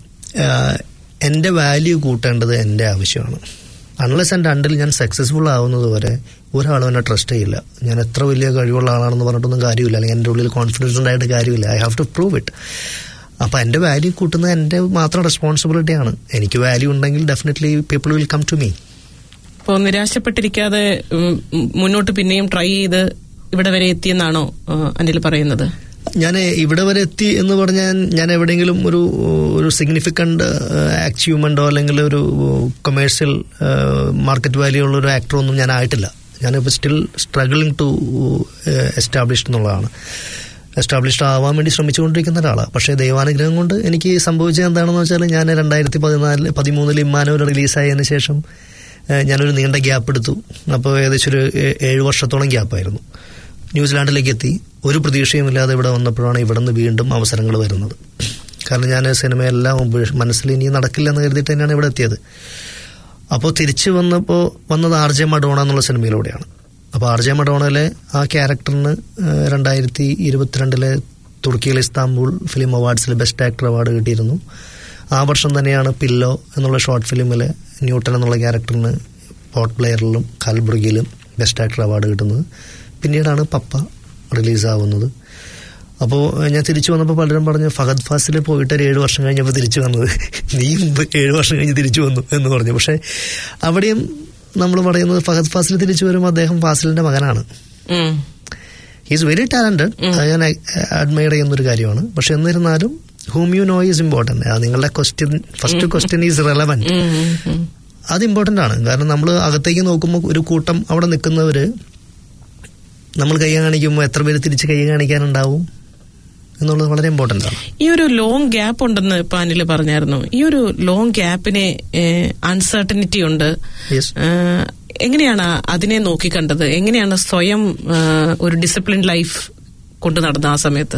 എൻ്റെ വാല്യൂ കൂട്ടേണ്ടത് എൻ്റെ ആവശ്യമാണ് അൺലെസ് ആൻഡ് അണ്ടിൽ ഞാൻ സക്സസ്ഫുൾ ആവുന്നത് വരെ ഒരാളും എന്നെ ട്രസ്റ്റ് ചെയ്യില്ല ഞാൻ എത്ര വലിയ കഴിവുള്ള ആളാണെന്ന് പറഞ്ഞിട്ടൊന്നും കാര്യമില്ല അല്ലെങ്കിൽ എൻ്റെ ഉള്ളിൽ കോൺഫിഡൻസ് ഉണ്ടായിട്ട് കാര്യമില്ല I have to prove it അപ്പം എൻ്റെ വാല്യൂ കൂട്ടുന്നത് എൻ്റെ മാത്രം റെസ്പോൺസിബിലിറ്റിയാണ് എനിക്ക് വാല്യൂ ഉണ്ടെങ്കിൽ definitely people will come to me അപ്പോൾ നിരാശപ്പെട്ടിരിക്കാതെ ഉം, ഉം, മുന്നോട്ട് പിന്നെയും ട്രൈ ചെയ്ത് ഇവിടെ വരെ എത്തിയെന്നാണോ ആ, അനിൽ പറയുന്നത് ഞാൻ ഇവിടെ വരെ എത്തി എന്ന് പറഞ്ഞാൽ ഞാൻ എവിടെയെങ്കിലും ഒരു ഒരു സിഗ്നിഫിക്കൻ്റ് അച്ചീവ്മെൻറ്റോ അല്ലെങ്കിൽ ഒരു കൊമേഴ്സ്യൽ മാർക്കറ്റ് വാല്യൂ ഉള്ള ഒരു ആക്ടറോ ഒന്നും ഞാൻ ആയിട്ടില്ല ഞാനിപ്പോൾ സ്റ്റിൽ സ്ട്രഗിളിങ് ടു എസ്റ്റാബ്ലിഷ്ഡ് എന്നുള്ളതാണ് എസ്റ്റാബ്ലിഷ്ഡ് ആവാൻ വേണ്ടി ശ്രമിച്ചുകൊണ്ടിരിക്കുന്ന ഒരാളാണ് പക്ഷേ ദൈവാനുഗ്രഹം കൊണ്ട് എനിക്ക് സംഭവിച്ചത് എന്താണെന്ന് വെച്ചാൽ ഞാൻ രണ്ടായിരത്തി പതിനാല് പതിമൂന്നിൽ ഇമ്മാനൂർ റിലീസായതിനു ശേഷം ഏഹ്, ഞാനൊരു നീണ്ട ഗ്യാപ്പ് എടുത്തു അപ്പോൾ ഏകദേശം ഒരു ഏ- ഏഴ് വർഷത്തോളം ഗ്യാപ്പായിരുന്നു ന്യൂസിലാൻഡിലേക്ക് എത്തി ഒരു പ്രതീക്ഷയുമില്ലാതെ ഇവിടെ വന്നപ്പോഴാണ് ഇവിടെ നിന്ന് വീണ്ടും അവസരങ്ങൾ വരുന്നത് കാരണം ഞാൻ സിനിമയെല്ലാം ഉപേക്ഷ- മനസ്സിൽ ഇനി നടക്കില്ല എന്ന് കരുതിയിട്ട് തന്നെയാണ് ഇവിടെ എത്തിയത് അപ്പോൾ തിരിച്ചു വന്നപ്പോൾ വന്നത് ആർ ജെ മഡോണ എന്നുള്ള സിനിമയിലൂടെയാണ് അപ്പോൾ ആർ ജെ മഡോണയിലെ ആ ക്യാരക്ടറിന് ഏഹ്, രണ്ടായിരത്തി ഇരുപത്തിരണ്ടിലെ തുർക്കിയിലെ ഇസ്താംബുൾ ഫിലിം അവാർഡ്സിൽ ബെസ്റ്റ് ആക്ടർ അവാർഡ് കിട്ടിയിരുന്നു ആ വർഷം തന്നെയാണ് പില്ലോ എന്നുള്ള ഷോർട്ട് ഫിലിമിലെ ന്യൂട്ടൺ എന്നുള്ള ക്യാരക്ടറിന് പോർട്ട് പ്ലെയറിലും കാൽബ്രിഗിലും ബെസ്റ്റ് ആക്ടർ അവാർഡ് കിട്ടുന്നത് പിന്നീടാണ് പപ്പ റിലീസാവുന്നത് അപ്പോൾ ഞാൻ തിരിച്ചു വന്നപ്പോൾ പലരും പറഞ്ഞു ഫഹദ് ഫാസിൽ പോയിട്ട് ഒരു ഏഴ് വർഷം കഴിഞ്ഞപ്പോൾ തിരിച്ചു വന്നത് നീ മുമ്പ് ഏഴ് വർഷം കഴിഞ്ഞ് തിരിച്ചു വന്നു എന്ന് പറഞ്ഞു പക്ഷേ അവിടെയും നമ്മൾ പറയുന്നത് ഫഹദ് ഫാസിൽ തിരിച്ചു വരുമ്പോൾ അദ്ദേഹം ഫാസിലിന്റെ മകനാണ് ഉം. ഈസ് വെരി ടാലന്റഡ് അത് ഞാൻ അഡ്മയർ ചെയ്യുന്ന ഒരു കാര്യമാണ് പക്ഷെ എന്നിരുന്നാലും hmm you know is important നിങ്ങളുടെ question first question is relevant um, um, ഉം. അത് ഇമ്പോർട്ടന്റ് ആണ് കാരണം നമ്മൾ അകത്തേക്ക് നോക്കുമ്പോൾ ഒരു കൂട്ടം അവിടെ നിൽക്കുന്നവര് നമ്മൾ കൈ കാണിക്കുമ്പോൾ എത്ര പേര് തിരിച്ച് കൈ കാണിക്കാനുണ്ടാവും എന്നുള്ളത് വളരെ ഇമ്പോർട്ടന്റ് ആണ് ഈ ഒരു ലോങ് ഗ്യാപ്പ് ഉണ്ടെന്ന് ഇപ്പൊ അനിൽ പറഞ്ഞായിരുന്നു ഈ ഒരു ലോങ് ഗ്യാപ്പിനെ അൺസർട്ടനിറ്റി ഉണ്ട് Yes. ഏഹ്, എങ്ങനെയാണ് അതിനെ നോക്കിക്കണ്ടത് എങ്ങനെയാണ് സ്വയം ഏഹ്, ഒരു ഡിസിപ്ലിൻ ലൈഫ് കൊണ്ടു നടന്ന ആ സമയത്ത്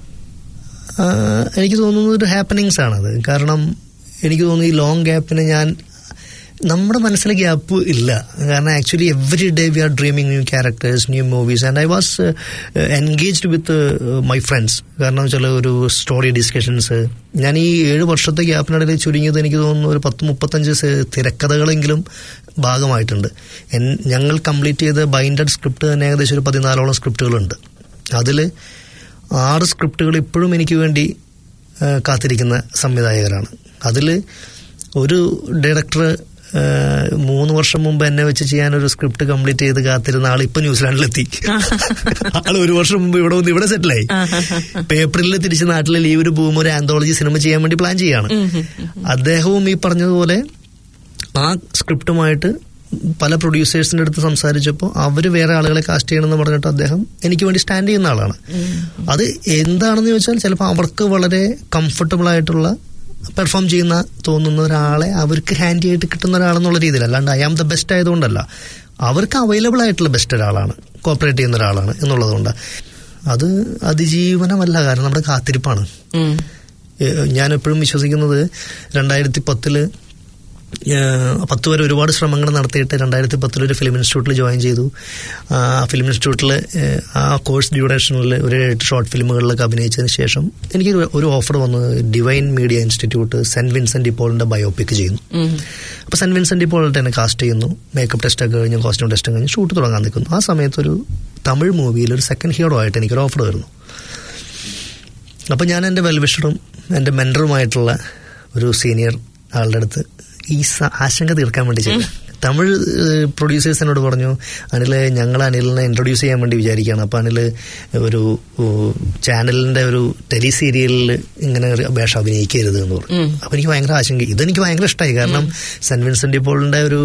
ആഹ് എനിക്ക് തോന്നുന്നത് ഒരു ഹാപ്പനിങ്സ് ആണത് കാരണം എനിക്ക് തോന്നുന്നു ഈ ലോങ് ഗ്യാപ്പിന് ഞാൻ നമ്മുടെ മനസ്സിൽ ഗ്യാപ്പ് ഇല്ല കാരണം actually every day we are dreaming new characters new movies and I was engaged with my friends കാരണം വെച്ചാൽ ഒരു സ്റ്റോറി ഡിസ്കഷൻസ് ഞാൻ ഈ ഏഴ് വർഷത്തെ ഗ്യാപ്പിനിടയിൽ ചുരുങ്ങിയത് എനിക്ക് തോന്നുന്നു ഒരു പത്ത് മുപ്പത്തഞ്ച് സെ- തിരക്കഥകളെങ്കിലും ഭാഗമായിട്ടുണ്ട് എൻ- ഞങ്ങൾ കംപ്ലീറ്റ് ചെയ്ത ബൈൻഡഡ് സ്ക്രിപ്റ്റ് തന്നെ ഏകദേശം ഒരു പതിനാലോളം സ്ക്രിപ്റ്റുകളുണ്ട് അതിൽ ആറ് സ്ക്രിപ്റ്റുകൾ ഇപ്പോഴും എനിക്ക് വേണ്ടി ആ, കാത്തിരിക്കുന്ന സംവിധായകരാണ് അതിൽ ഒരു ഡയറക്ടർ ആ, മൂന്ന് വർഷം മുമ്പ് എന്നെ വെച്ച് ചെയ്യാൻ ഒരു സ്ക്രിപ്റ്റ് കംപ്ലീറ്റ് ചെയ്ത് കാത്തിരുന്ന ആൾ ഇപ്പൊ ന്യൂസിലാൻഡിലെത്തി ആൾ ഒരു വർഷം മുമ്പ് ഇവിടെ വന്ന് ഇവിടെ സെറ്റിലായി ഇപ്പൊ ഏപ്രിലിൽ തിരിച്ച് നാട്ടിലെ ലീവിന് പോകുമ്പോൾ ഒരു ആന്തോളജി സിനിമ ചെയ്യാൻ വേണ്ടി പ്ലാൻ ചെയ്യാണ് അദ്ദേഹവും ഈ പറഞ്ഞതുപോലെ ആ സ്ക്രിപ്റ്റുമായിട്ട് പല പ്രൊഡ്യൂസേഴ്സിന്റെ അടുത്ത് സംസാരിച്ചപ്പോൾ അവർ വേറെ ആളുകളെ കാസ്റ്റ് ചെയ്യണമെന്ന് പറഞ്ഞിട്ട് അദ്ദേഹം എനിക്ക് വേണ്ടി സ്റ്റാൻഡ് ചെയ്യുന്ന ആളാണ് അത് എന്താണെന്ന് ചോദിച്ചാൽ ചിലപ്പോൾ അവർക്ക് വളരെ കംഫർട്ടബിൾ ആയിട്ടുള്ള പെർഫോം ചെയ്യുന്ന തോന്നുന്ന ഒരാളെ അവർക്ക് ഹാൻഡി ആയിട്ട് കിട്ടുന്ന ഒരാളെന്നുള്ള രീതിയിൽ അല്ലാണ്ട് ഐ ആം ദ ബെസ്റ്റ് ആയതുകൊണ്ടല്ല അവർക്ക് അവൈലബിൾ ആയിട്ടുള്ള ബെസ്റ്റ് ഒരാളാണ് കോപ്പറേറ്റ് ചെയ്യുന്ന ഒരാളാണ് എന്നുള്ളതുകൊണ്ട് അത് അതിജീവനമല്ല കാരണം നമ്മുടെ കാത്തിരിപ്പാണ് ഉം. ഏഹ് ഞാൻ എപ്പോഴും വിശ്വസിക്കുന്നത് രണ്ടായിരത്തി പത്തില് ഏഹ് പത്ത് വരെ ഒരുപാട് ശ്രമങ്ങൾ നടത്തിയിട്ട് രണ്ടായിരത്തി പത്തിൽ ഒരു ഫിലിം ഇൻസ്റ്റിറ്റ്യൂട്ടിൽ ജോയിൻ ചെയ്തു ആ ഫിലിം ഇൻസ്റ്റിറ്റ്യൂട്ടിൽ ഏഹ് ആ കോഴ്സ് ഡ്യൂറേഷനിൽ ഒരു എട്ട് ഷോർട്ട് ഫിലിമുകളിലൊക്കെ അഭിനയിച്ചതിന് ശേഷം എനിക്ക് ഒരു ഓഫർ വന്നു Divine Media Institute Saint Vincent ഡിപ്പോളിന്റെ ബയോപിക് ചെയ്യുന്നു അപ്പോൾ സെന്റ് വിൻസെന്റ് ഡിപ്പോളിൽ തന്നെ കാസ്റ്റ് ചെയ്യുന്നു മേക്കപ്പ് ടെസ്റ്റ് ഒക്കെ കഴിഞ്ഞ് കോസ്റ്റ്യൂം ടെസ്റ്റ് കഴിഞ്ഞ് ഷൂട്ട് തുടങ്ങാൻ നിൽക്കുന്നു ആ സമയത്ത് ഒരു തമിഴ് മൂവിയിൽ ഒരു സെക്കൻഡ് ഹീറോ ആയിട്ട് എനിക്കൊരു ഓഫർ വരുന്നു അപ്പം ഞാൻ എൻ്റെ വെൽവിഷറും എൻ്റെ മെൻറ്ററുമായിട്ടുള്ള ഒരു സീനിയർ ആളുടെ അടുത്ത് ഈ സ- ആശങ്ക തീർക്കാൻ വേണ്ടി ചെയ്തു തമിഴ് പ്രൊഡ്യൂസേഴ്സ് എന്നോട് പറഞ്ഞു അനിൽ ഞങ്ങൾ അനിലിനെ ഇൻട്രൊഡ്യൂസ് ചെയ്യാൻ വേണ്ടി വിചാരിക്കുകയാണ് അപ്പോൾ അനിൽ ഒരു ചാനലിൻ്റെ ഒരു ടെലി സീരിയലിൽ ഇങ്ങനെ ഒരു വേഷ അഭിനയിക്കരുത് എന്ന് പറഞ്ഞു അപ്പോൾ എനിക്ക് ഭയങ്കര ആശങ്ക ഇതെനിക്ക് ഭയങ്കര ഇഷ്ടമായി കാരണം സെന്റ് വിൻസെന്റ് പോളിന്റെ ഒരു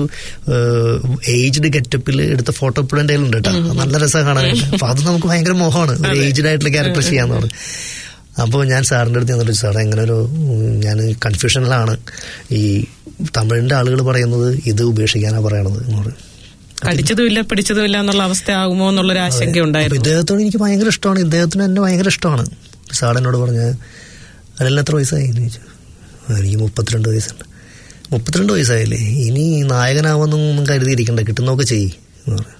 ഏജ്ഡ് ഗെറ്റപ്പിൽ എടുത്ത ഫോട്ടോ ഇപ്പോഴും എൻ്റെ കയ്യിലുണ്ട് കേട്ടോ അത് നല്ല രസമാണ് കാണാനായിട്ട് അപ്പോൾ അത് നമുക്ക് ഭയങ്കര മോഹമാണ് ഒരു ഏജ്ഡ് ആയിട്ടുള്ള ക്യാരക്ടർ ചെയ്യാന്ന് പറഞ്ഞു അപ്പോൾ ഞാൻ സാറിൻ്റെ അടുത്ത് ചെന്നിട്ട് സാറേ ഇങ്ങനെ ഒരു ഉം, ഞാൻ കൺഫ്യൂഷനിലാണ് ഈ തമിഴിൻ്റെ ആളുകൾ പറയുന്നത് ഇത് ഉപേക്ഷിക്കാനാണ് പറയണത് എന്ന് പറഞ്ഞു പഠിച്ചതുമില്ല പിടിച്ചതുമില്ല എന്നുള്ള അവസ്ഥ ആകുമോ എന്നുള്ളൊരു ആശങ്ക അപ്പൊ ഉണ്ടായിരുന്നു ഇദ്ദേഹത്തോട് എനിക്ക് ഭയങ്കര ഇഷ്ടമാണ് ഇദ്ദേഹത്തിന് എന്നെ ഭയങ്കര ഇഷ്ടമാണ് സാർ എന്നോട് പറഞ്ഞ് അതിൽ എത്ര വയസ്സായി എന്ന് ചോദിച്ചു "ആ, എനിക്ക് മുപ്പത്തിരണ്ട് വയസ്സുണ്ട് മുപ്പത്തിരണ്ട് വയസ്സായില്ലേ ഇനി നായകനാവുമെന്നൊന്നും കരുതിയിരിക്കണ്ട കിട്ടുന്നൊക്കെ ചെയ്യ് എന്ന് പറഞ്ഞു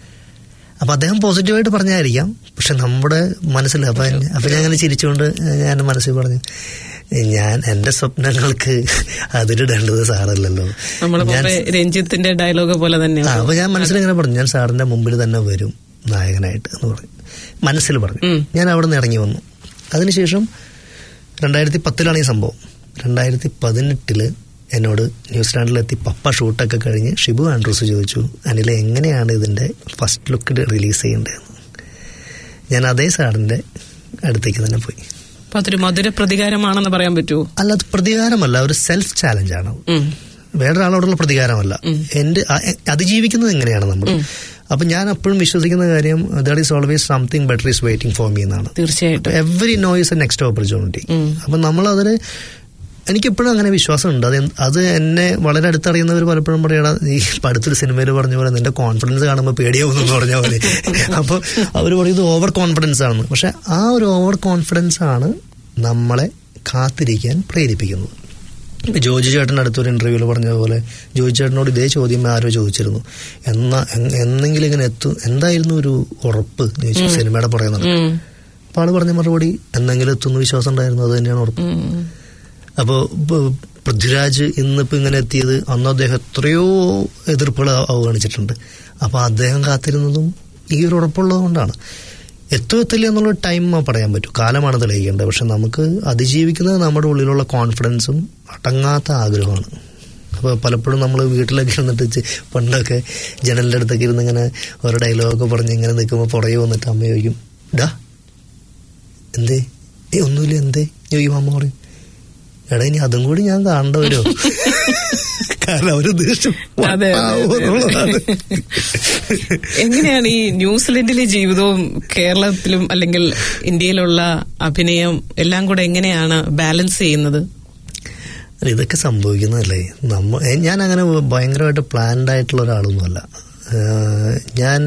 അപ്പൊ അദ്ദേഹം പോസിറ്റീവായിട്ട് പറഞ്ഞായിരിക്കാം പക്ഷെ നമ്മുടെ മനസ്സിൽ അപ്പൊ അപ്പൊ ഞാൻ അങ്ങനെ ചിരിച്ചുകൊണ്ട് ഞാൻ മനസ്സിൽ പറഞ്ഞു ഞാൻ എന്റെ സ്വപ്നങ്ങൾക്ക് അതിലിടേണ്ടത് സാറല്ലല്ലോ നമ്മൾ ഞാൻ രഞ്ജിത്തിന്റെ ഡയലോഗ് പോലെ തന്നെ ആ, അപ്പൊ ഞാൻ മനസ്സിലിങ്ങനെ പറഞ്ഞു ഞാൻ സാറിന്റെ മുമ്പിൽ തന്നെ വരും നായകനായിട്ട് എന്ന് പറഞ്ഞു മനസ്സിൽ പറഞ്ഞു ഞാൻ അവിടെ നിന്ന് ഇറങ്ങി വന്നു അതിനുശേഷം രണ്ടായിരത്തി പത്തിലാണ് ഈ സംഭവം രണ്ടായിരത്തി പതിനെട്ടില് എന്നോട് ന്യൂസിലാൻഡിലെത്തി പപ്പ ഷൂട്ടൊക്കെ കഴിഞ്ഞ് ഷിബു ആൻഡ്രൂസ് ചോദിച്ചു അനിലെ എങ്ങനെയാണ് ഇതിന്റെ ഫസ്റ്റ് ലുക്ക് റിലീസ് ചെയ്യേണ്ടതെന്ന് ഞാൻ അതേ സാറിന്റെ അടുത്തേക്ക് തന്നെ പോയി അപ്പൊ അതൊരു മധുര പ്രതികാരമാണെന്ന് പറയാൻ പറ്റുമോ അല്ല അത് പ്രതികാരമല്ല ഒരു സെൽഫ് ചാലഞ്ചാണ് വേറൊരാളോടുള്ള പ്രതികാരമല്ല എന്റെ അ- എ- അതിജീവിക്കുന്നത് എങ്ങനെയാണ് നമ്മൾ അപ്പൊ ഞാൻ അപ്പോഴും വിശ്വസിക്കുന്ന കാര്യം that is always something better is waiting for me എന്നാണ് തീർച്ചയായിട്ടും every no is a next opportunity അപ്പൊ നമ്മൾ അതിന് എനിക്കെപ്പോഴും അങ്ങനെ വിശ്വാസമുണ്ട് അത് എന്ത്- അത് എന്നെ വളരെ അടുത്തറിയുന്നവർ പലപ്പോഴും പറയണ ഈ ഇപ്പൊ അടുത്തൊരു സിനിമയിൽ പറഞ്ഞ പോലെ നിന്റെ കോൺഫിഡൻസ് കാണുമ്പോൾ പേടിയാവുന്നു എന്ന് പറഞ്ഞ പോലെ അപ്പോൾ അവർ പറയുന്നത് ഓവർ കോൺഫിഡൻസ് ആണെന്ന് പക്ഷെ ആ ഒരു ഓവർ കോൺഫിഡൻസ് ആണ് നമ്മളെ കാത്തിരിക്കാൻ പ്രേരിപ്പിക്കുന്നത് ഇപ്പൊ ജോജി ചേട്ടൻ അടുത്തൊരു ഇന്റർവ്യൂവിൽ പറഞ്ഞതുപോലെ ജോജി ചേട്ടനോട് ഇതേ ചോദ്യം ആരോ ചോദിച്ചിരുന്നു എന്നാ എ- എന്നെങ്കിലും ഇങ്ങനെ എത്തും എന്തായിരുന്നു ഒരു ഉറപ്പ് എന്ന് ചോദിച്ചു സിനിമയുടെ പറയുന്നത് അപ്പൊ ആള് പറഞ്ഞ മറുപടി എന്തെങ്കിലും എത്തുന്ന വിശ്വാസം ഉണ്ടായിരുന്നു അത് തന്നെയാണ് ഉറപ്പ് അപ്പോൾ പൃഥ്വിരാജ് ഇന്നിപ്പോ ഇങ്ങനെ എത്തിയത് അന്ന് അദ്ദേഹം എത്രയോ എതിർപ്പുകൾ അവ- അവഗണിച്ചിട്ടുണ്ട് അപ്പൊ അദ്ദേഹം കാത്തിരുന്നതും ഈ ഒരു ഉറപ്പുള്ളത് കൊണ്ടാണ് എത്തോ എത്തില്ല എന്നുള്ള ടൈം പറയാൻ പറ്റും കാലമാണ് തെളിയിക്കേണ്ടത് പക്ഷെ നമുക്ക് അതിജീവിക്കുന്നത് നമ്മുടെ ഉള്ളിലുള്ള കോൺഫിഡൻസും അടങ്ങാത്ത ആഗ്രഹമാണ് അപ്പോൾ പലപ്പോഴും നമ്മൾ വീട്ടിലൊക്കെ ഇരുന്നിട്ട് ചെ- പണ്ടൊക്കെ ജനലിൻ്റെ അടുത്തൊക്കെ ഇരുന്ന് ഇങ്ങനെ ഓരോ ഡയലോഗൊക്കെ പറഞ്ഞ് ഇങ്ങനെ നിൽക്കുമ്പോൾ പുറകെ വന്നിട്ട് അമ്മ ചോദിക്കും ഡാ എന്തേ ഏ ഒന്നുമില്ല എന്തേ ചോദിക്കും അമ്മ പറയും എടാ ഇനി അതും കൂടി ഞാൻ കാണേണ്ട വരുമോ കാരണം അവര് ഉദ്ദേശിച്ചു അതെ, അതെ, അതെ. എങ്ങനെയാണ് ഈ ന്യൂസിലൻഡിലെ ജീവിതവും കേരളത്തിലും അല്ലെങ്കിൽ ഇന്ത്യയിലുള്ള അഭിനയം എല്ലാം കൂടെ എങ്ങനെയാണ് ബാലൻസ് ചെയ്യുന്നത് അല്ല, ഇതൊക്കെ സംഭവിക്കുന്നതല്ലേ നമ്മ ഏ, ഞാൻ അങ്ങനെ ഭയങ്കരമായിട്ട് പ്ലാൻഡ് ആയിട്ടുള്ള ഒരാളൊന്നുമല്ല ഏഹ്, ഞാൻ